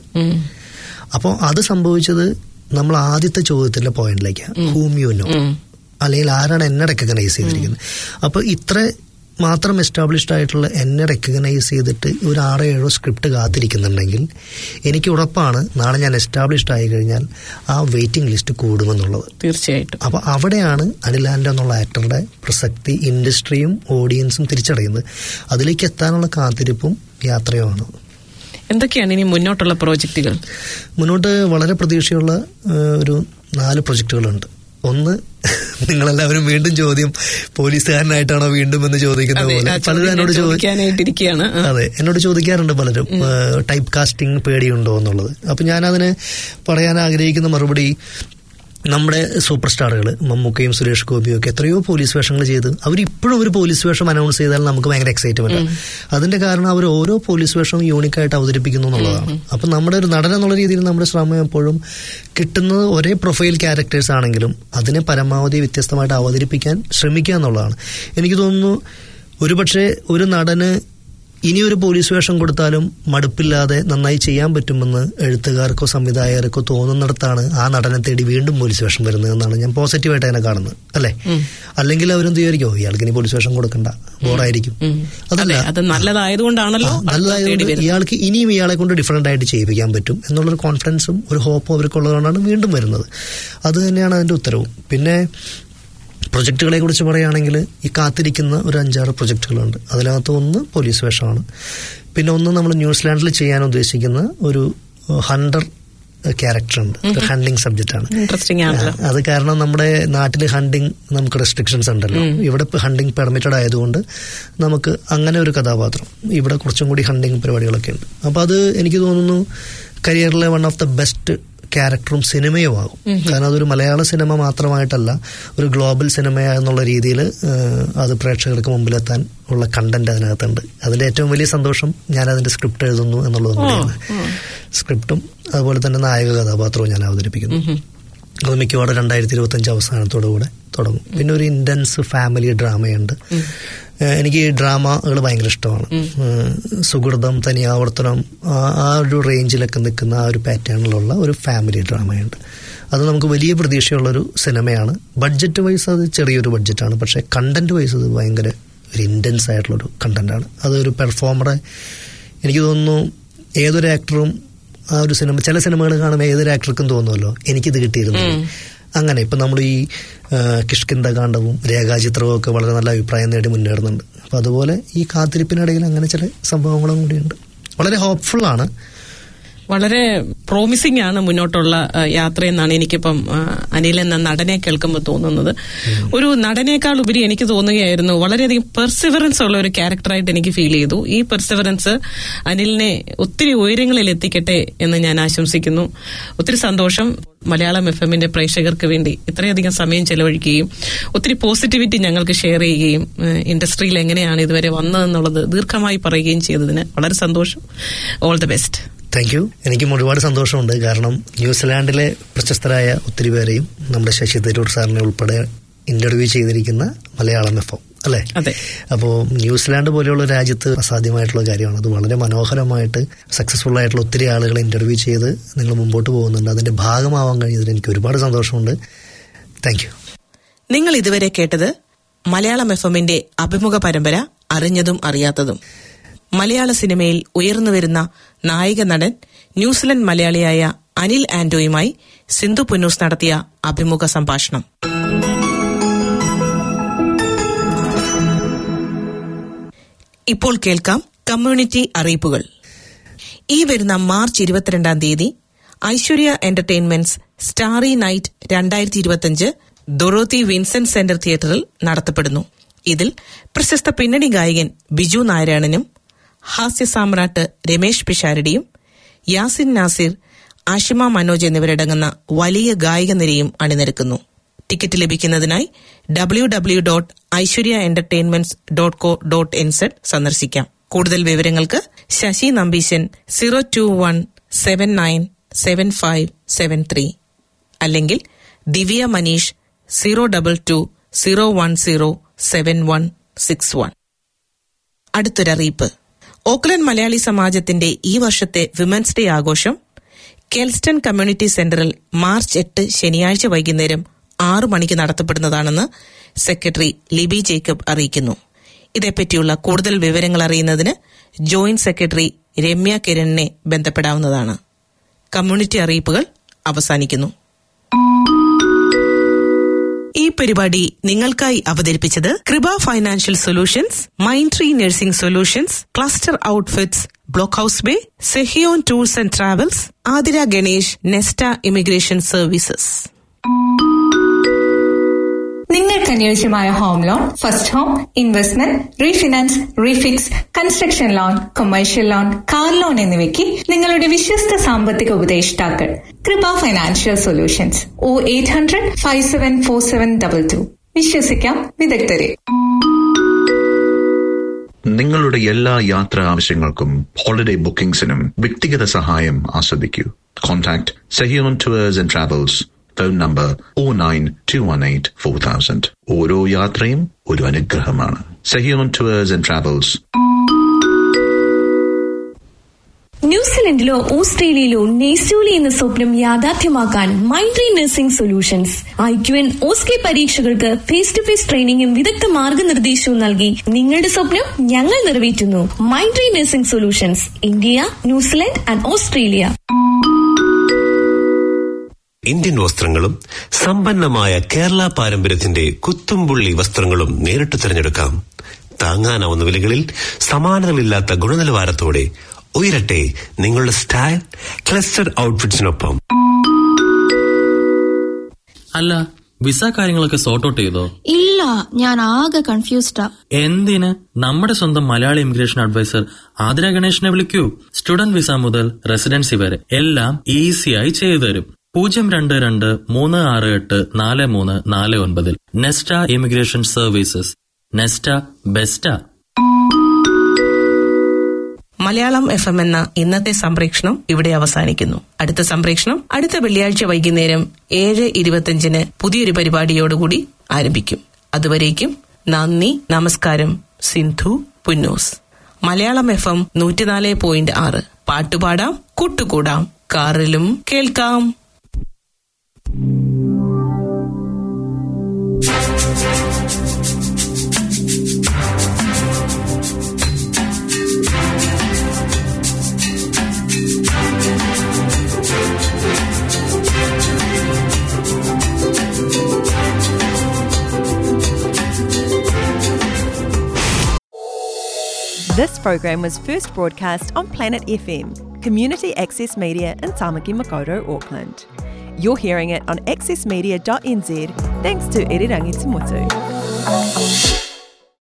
അപ്പോൾ അത് സംഭവിച്ചത് നമ്മൾ ആദ്യത്തെ ചോദ്യത്തിന്റെ പോയിന്റിലേക്കാണ് ഹൂം യു നോ അല്ലെങ്കിൽ ആരാണ് എന്നെ റെക്കഗ്നൈസ് ചെയ്തിരിക്കുന്നത് അപ്പോൾ ഇത്ര മാത്രം എസ്റ്റാബ്ലിഷ്ഡ് ആയിട്ടുള്ള എന്നെ റെക്കഗ്നൈസ് ചെയ്തിട്ട് ഒരു ആറോ ഏഴോ സ്ക്രിപ്റ്റ് കാത്തിരിക്കുന്നുണ്ടെങ്കിൽ എനിക്ക് ഉറപ്പാണ് നാളെ ഞാൻ എസ്റ്റാബ്ലിഷ്ഡ് ആയി കഴിഞ്ഞാൽ ആ വെയിറ്റിംഗ് ലിസ്റ്റ് കൂടുമെന്നുള്ളത് തീർച്ചയായിട്ടും അപ്പോൾ അവിടെയാണ് അനിലാൻഡോ എന്നുള്ള ആക്ടറുടെ പ്രസക്തി ഇൻഡസ്ട്രിയും ഓഡിയൻസും തിരിച്ചറിയുന്നത് അതിലേക്ക് എത്താനുള്ള കാത്തിരിപ്പും യാത്രയുമാണ് എന്തൊക്കെയാണ് ഇനി മുന്നോട്ടുള്ള പ്രോജക്റ്റുകൾ മുന്നോട്ട് വളരെ പ്രതീക്ഷയുള്ള ഏഹ്, ഒരു നാല് പ്രൊജക്ടുകളുണ്ട് ഒന്ന് നിങ്ങളെല്ലാവരും വീണ്ടും ചോദ്യം പോലീസുകാരനായിട്ടാണോ വീണ്ടും എന്ന് ചോദിക്കുന്ന അതെ, പോലെ ആ ചോദ്യം പലരും എന്നോട് ഞാൻ ചോദി- ചോദിക്കാനായിട്ടിരിക്കുകയാണ്. ആ. അതെ എന്നോട് ചോദിക്കാറുണ്ട് പലരും ടൈപ്പ് കാസ്റ്റിംഗ് പേടിയുണ്ടോ എന്നുള്ളത് അപ്പൊ ഞാൻ അതിന് പറയാൻ ആഗ്രഹിക്കുന്ന മറുപടി നമ്മുടെ സൂപ്പർ സ്റ്റാറുകൾ മമ്മൂക്കയും സുരേഷ് ഗോപിയും ഒക്കെ എത്രയോ പോലീസ് വേഷങ്ങൾ ചെയ്ത് അവർ ഇപ്പോഴും ഒരു പോലീസ് വേഷം അനൗൺസ് ചെയ്താൽ നമുക്ക് ഭയങ്കര എക്സൈറ്റ്മെന്റ് അതിന്റെ കാരണം അവർ ഓരോ പോലീസ് വേഷവും യൂണിക്കായിട്ട് അവതരിപ്പിക്കുന്നു എന്നുള്ളതാണ് അപ്പൊ നമ്മുടെ ഒരു നടൻ എന്നുള്ള രീതിയിൽ നമ്മുടെ ശ്രമം എപ്പോഴും കിട്ടുന്നത് ഒരേ പ്രൊഫൈൽ ക്യാരക്ടേഴ്സ് ആണെങ്കിലും അതിനെ പരമാവധി വ്യത്യസ്തമായിട്ട് അവതരിപ്പിക്കാൻ ശ്രമിക്കുക എന്നുള്ളതാണ് എനിക്ക് തോന്നുന്നു ഒരുപക്ഷെ ഒരു നടന് ഇനി ഒരു പോലീസ് വേഷം കൊടുത്താലും മടുപ്പില്ലാതെ നന്നായി ചെയ്യാൻ പറ്റുമെന്ന് എഴുത്തുകാർക്കോ സംവിധായകർക്കോ തോന്നുന്നിടത്താണ് ആ നടനെ തേടി വീണ്ടും പോലീസ് വേഷം വരുന്നത് എന്നാണ് ഞാൻ പോസിറ്റീവായിട്ട് അതിനെ കാണുന്നത് അല്ലേ അല്ലെങ്കിൽ അവരെന്ത് വിചാരിക്കോ ഇയാൾക്ക് ഇനി പോലീസ് വേഷം കൊടുക്കണ്ട ബോറായിരിക്കും അതെ അത് നല്ലതായതുകൊണ്ടാണല്ലോ ആ, നല്ലതായതുകൊണ്ട് ഇയാൾക്ക് ഇനിയും ഇയാളെ കൊണ്ട് ഡിഫറെന്റ് ആയിട്ട് ചെയ്യിപ്പിക്കാൻ പറ്റും എന്നുള്ളൊരു കോൺഫിഡൻസും ഒരു ഹോപ്പും അവർക്കുള്ളതുകൊണ്ടാണ് വീണ്ടും വരുന്നത് അത് തന്നെയാണ് അതിന്റെ ഉത്തരവും പിന്നെ പ്രൊജക്ടുകളെ കുറിച്ച് പറയുകയാണെങ്കിൽ ഈ കാത്തിരിക്കുന്ന ഒരു അഞ്ചാറ് പ്രൊജക്ടുകളുണ്ട് അതിനകത്ത് ഒന്ന് പോലീസ് വേഷമാണ് പിന്നെ ഒന്ന് നമ്മൾ ന്യൂസിലാൻഡിൽ ചെയ്യാൻ ഉദ്ദേശിക്കുന്ന ഒരു ഹണ്ടർ ക്യാരക്ടർ ഉണ്ട് ഹണ്ടിങ് സബ്ജക്റ്റ് ആണ് ഇൻട്രസ്റ്റിംഗ് ആണല്ലോ ആ, അത് കാരണം നമ്മുടെ നാട്ടിൽ ഹണ്ടിങ് നമുക്ക് റെസ്ട്രിക്ഷൻസ് ഉണ്ടല്ലോ ഇവിടെ ഹണ്ടിങ് പെർമിറ്റഡ് ആയതുകൊണ്ട് നമുക്ക് അങ്ങനെ ഒരു കഥാപാത്രം ഇവിടെ കുറച്ചും കൂടി ഹണ്ടിങ് പരിപാടികളൊക്കെ ഉണ്ട് അപ്പോൾ അത് എനിക്ക് തോന്നുന്നു കരിയറിലെ വൺ ഓഫ് ദ ബെസ്റ്റ് ക്യാരക്ടറും സിനിമയും ആകും കാരണം അതൊരു മലയാള സിനിമ മാത്രമായിട്ടല്ല ഒരു ഗ്ലോബൽ സിനിമ എന്നുള്ള രീതിയിൽ അത് പ്രേക്ഷകർക്ക് മുമ്പിലെത്താൻ ഉള്ള കണ്ടന്റ് അതിനകത്തുണ്ട് അതിന്റെ ഏറ്റവും വലിയ സന്തോഷം ഞാൻ അതിന്റെ സ്ക്രിപ്റ്റ് എഴുതുന്നു എന്നുള്ളത് കൂടിയാണ് സ്ക്രിപ്റ്റും അതുപോലെ തന്നെ നായക കഥാപാത്രവും ഞാൻ അവതരിപ്പിക്കുന്നു അത് മിക്കവാറും രണ്ടായിരത്തി ഇരുപത്തി അഞ്ച് അവസാനത്തോടു കൂടെ തുടങ്ങും പിന്നെ ഒരു ഇന്റൻസ് ഫാമിലി ഡ്രാമയുണ്ട് ഏഹ് എനിക്ക് ഈ ഡ്രാമകൾ ഭയങ്കര ഇഷ്ടമാണ് ഏഹ് സുഹൃതം തനിയാവർത്തനം ആ- ആ ഒരു റേഞ്ചിലൊക്കെ നിൽക്കുന്ന ആ ഒരു പാറ്റേണിലുള്ള ഒരു ഫാമിലി ഡ്രാമയുണ്ട് അത് നമുക്ക് വലിയ പ്രതീക്ഷയുള്ളൊരു സിനിമയാണ് ബഡ്ജറ്റ് വൈസ് അത് ചെറിയൊരു ബഡ്ജറ്റാണ് പക്ഷേ കണ്ടന്റ് വൈസ് അത് ഭയങ്കര ഒരു ഇൻറ്റൻസ് ആയിട്ടുള്ളൊരു കണ്ടന്റാണ് അതൊരു പെർഫോമറെ എനിക്ക് തോന്നുന്നു ഏതൊരു ആക്ടറും ആ ഒരു സിനിമ ചില സിനിമകൾ കാണുമ്പോൾ ഏതൊരു ആക്ടർക്കും തോന്നുമല്ലോ എനിക്കിത് കിട്ടിയിരുന്നു അങ്ങനെ ഇപ്പം നമ്മൾ ഈ ആ, കിഷ്കിന്ധകാണ്ഡവും രേഖാചിത്രവും ഒക്കെ വളരെ നല്ല അഭിപ്രായം നേടി മുന്നേറുന്നുണ്ട് അപ്പം അതുപോലെ ഈ കാത്തിരിപ്പിനിടയിൽ അങ്ങനെ ചില സംഭവങ്ങളും കൂടിയുണ്ട് വളരെ ഹോപ്പ്ഫുൾ ആണ് വളരെ പ്രോമിസിംഗ് ആണ് മുന്നോട്ടുള്ള ആ, യാത്രയെന്നാണ് എനിക്കിപ്പം ആ, അനിൽ എന്ന നടനെ കേൾക്കുമ്പോൾ തോന്നുന്നത് ഒരു നടനേക്കാൾ ഉപരി എനിക്ക് തോന്നുകയായിരുന്നു വളരെയധികം പെർസിവറൻസ് ഉള്ള ഒരു ക്യാരക്ടറായിട്ട് എനിക്ക് ഫീൽ ചെയ്തു ഈ പെർസിവറൻസ് അനിലിനെ ഒത്തിരി ഉയരങ്ങളിൽ എത്തിക്കട്ടെ എന്ന് ഞാൻ ആശംസിക്കുന്നു ഒത്തിരി സന്തോഷം മലയാളം എഫ് എമ്മിന്റെ പ്രേക്ഷകർക്ക് വേണ്ടി ഇത്രയധികം സമയം ചെലവഴിക്കുകയും ഒത്തിരി പോസിറ്റിവിറ്റി ഞങ്ങൾക്ക് ഷെയർ ചെയ്യുകയും ഏഹ്, ഇൻഡസ്ട്രിയിൽ എങ്ങനെയാണ് ഇതുവരെ വന്നതെന്നുള്ളത് ദീർഘമായി പറയുകയും ചെയ്തതിന് വളരെ സന്തോഷം all the best thank you എനിക്കും ഒരുപാട് സന്തോഷമുണ്ട് കാരണം ന്യൂസിലാൻഡിലെ പ്രശസ്തരായ ഒത്തിരി പേരെയും നമ്മുടെ ശശി തരൂർ സാറിനെ ഉൾപ്പെടെ ഇന്റർവ്യൂ ചെയ്തിരിക്കുന്ന മലയാളം എഫ് എം അല്ലേ അതെ അപ്പോൾ ന്യൂസിലാൻഡ് പോലെയുള്ള രാജ്യത്ത് അസാധ്യമായിട്ടുള്ള കാര്യമാണ് അത് വളരെ മനോഹരമായിട്ട് സക്സസ്ഫുൾ ആയിട്ടുള്ള ഒത്തിരി ആളുകളെ ഇന്റർവ്യൂ ചെയ്ത് നിങ്ങൾ മുമ്പോട്ട് പോകുന്നുണ്ട് അതിന്റെ ഭാഗമാവാൻ കഴിഞ്ഞതിൽ എനിക്ക് ഒരുപാട് സന്തോഷമുണ്ട് താങ്ക് യു നിങ്ങൾ ഇതുവരെ കേട്ടത് മലയാളം എഫ് എമ്മിന്റെ അഭിമുഖ പരമ്പര അറിഞ്ഞതും അറിയാത്തതും മലയാള സിനിമയിൽ ഉയർന്നുവരുന്ന നായിക നടൻ ന്യൂസിലൻഡ് മലയാളിയായ അനിൽ ആന്റോയുമായി സിന്ധു പുന്നൂസ് നടത്തിയ അഭിമുഖ സംഭാഷണം ഇപ്പോൾ കേൾക്കാം കമ്മ്യൂണിറ്റി അറിയിപ്പുകൾ ഈ വരുന്ന മാർച്ച് ഇരുപത്തിരണ്ടാം തീയതി ഐശ്വര്യ എന്റർടൈൻമെന്റ്സ് സ്റ്റാറി നൈറ്റ് രണ്ടായിരത്തി ഇരുപത്തിയഞ്ച് ദൊറോത്തി വിൻസെന്റ് സെന്റർ തിയേറ്ററിൽ നടത്തപ്പെടുന്നു ഇതിൽ പ്രശസ്ത പിന്നണി ഗായകൻ ബിജു നാരായണനും ഹാസ്യ സാമ്രാട്ട് രമേശ് പിഷാരടിയും യാസിൻ നാസിർ ആഷിമ മനോജ് എന്നിവരടങ്ങുന്ന വലിയ ഗായിക നിരയും അണിനിരക്കുന്നു ടിക്കറ്റ് ലഭിക്കുന്നതിനായി W W dot Aishwarya entertainments dot co dot NZ സന്ദർശിക്കാം കൂടുതൽ വിവരങ്ങൾക്ക് Sasi Nambeesan zero two one seven nine seven five seven three അല്ലെങ്കിൽ Divya Manish zero double two zero one zero seven one six one അടുത്തൊരറിയിപ്പ് ഓക്ലൻഡ് മലയാളി സമാജത്തിന്റെ ഈ വർഷത്തെ വിമൻസ് ഡേ ആഘോഷം കെൽസ്റ്റൺ കമ്മ്യൂണിറ്റി സെന്ററിൽ മാർച്ച് എട്ട് ശനിയാഴ്ച വൈകുന്നേരം ആറു മണിക്ക് നടത്തപ്പെടുന്നതാണെന്ന് സെക്രട്ടറി ലിബി ജേക്കബ് അറിയിക്കുന്നു ഇതേപ്പറ്റിയുള്ള കൂടുതൽ വിവരങ്ങൾ അറിയുന്നതിന് ജോയിന്റ് സെക്രട്ടറി രമ്യ കിരണിനെ ബന്ധപ്പെടാവുന്നതാണ് കമ്മ്യൂണിറ്റി അറിയിപ്പുകൾ അവസാനിക്കുന്നു ഈ പരിപാടി നിങ്ങൾക്കായി അവതരിപ്പിച്ചത് Kripa financial solutions Mindtree nursing solutions cluster outfits block house bay Sehion tours and travels Athira Ganesh Nesta immigration services നിങ്ങൾക്ക് അനുയോജ്യമായ home loan first home investment refinance refix construction loan commercial loan car loan എന്നിവയ്ക്ക് നിങ്ങളുടെ വിശ്വസ്ത സാമ്പത്തിക ഉപദേഷ്ടാക്കൾ Kripa financial solutions O eight hundred five seven four seven double two വിശ്വസിക്കാം വിദഗ്ധരെ നിങ്ങളുടെ എല്ലാ യാത്രാ ആവശ്യങ്ങൾക്കും ഹോളിഡേ ബുക്കിംഗ്സിനും വ്യക്തിഗത സഹായം ആസ്വദിക്കൂ contact Sehion tours and travels phone number O nine two one eight four thousand ഓരോ യാത്രയും ഒരു അനുഗ്രഹമാണ് സഹിയോൺ ടൂവേഴ്സ് ആൻഡ് ട്രാവൽസ് ന്യൂസിലൻഡിലോ ഓസ്ട്രേലിയയിലോ നെയ്സൂലി എന്ന സ്വപ്നം യാഥാർത്ഥ്യമാക്കാൻ Mindtree nursing solutions I Q N OSCE പരീക്ഷകൾക്ക് ഫേസ് ടു ഫേസ് ട്രെയിനിങ്ങും വിദഗ്ധ മാർഗനിർദ്ദേശവും നൽകി നിങ്ങളുടെ സ്വപ്നം ഞങ്ങൾ നിറവേറ്റുന്നു Mindtree nursing solutions India New Zealand and Australia Indian വസ്ത്രങ്ങളും സമ്പന്നമായ കേരള പാരമ്പര്യത്തിന്റെ കുത്തുംപുള്ളി വസ്ത്രങ്ങളും നേരിട്ട് തിരഞ്ഞെടുക്കാം താങ്ങാനാവുന്ന വിലകളിൽ സമാനതകളില്ലാത്ത ഗുണനിലവാരത്തോടെ ഉയരട്ടെ നിങ്ങളുടെ സ്റ്റൈൽ ക്ലസ്റ്റർ ഔട്ട്ഫിറ്റ്സിനൊപ്പം അല്ല വിസ കാര്യങ്ങളൊക്കെ സോർട്ട് ഔട്ട് ചെയ്തോ ഇല്ല ഞാൻ ആകെ കൺഫ്യൂസ്ഡാ എന്തിന് നമ്മുടെ സ്വന്തം മലയാളി ഇമിഗ്രേഷൻ അഡ്വൈസർ ആതിര ഗണേഷിനെ വിളിക്കൂ സ്റ്റുഡന്റ് വിസ മുതൽ റെസിഡൻസി വരെ എല്ലാം ഈസിയായി ചെയ്തു തരും പൂജ്യം രണ്ട് രണ്ട് മൂന്ന് ആറ് എട്ട് നാല് മൂന്ന് നാല് ഒൻപതിൽ Nesta immigration services Nesta best Malayalam F M എന്ന ഇന്നത്തെ സംപ്രേഷണം ഇവിടെ അവസാനിക്കുന്നു അടുത്ത സംപ്രേഷണം അടുത്ത വെള്ളിയാഴ്ച വൈകുന്നേരം ഏഴ് ഇരുപത്തിയഞ്ചിന് പുതിയൊരു പരിപാടിയോടുകൂടി ആരംഭിക്കും അതുവരേക്കും നന്ദി നമസ്കാരം സിന്ധു പുന്നൂസ് മലയാളം എഫ് എം നൂറ്റിനാല് പോയിന്റ് ആറ് പാട്ടുപാടാം കൂട്ടുകൂടാം കാറിലും കേൾക്കാം This program was first broadcast on Planet FM, community access media in Tamaki Makaurau, Auckland. You're hearing it on accessmedia.nz thanks to Irirangi Tumutu.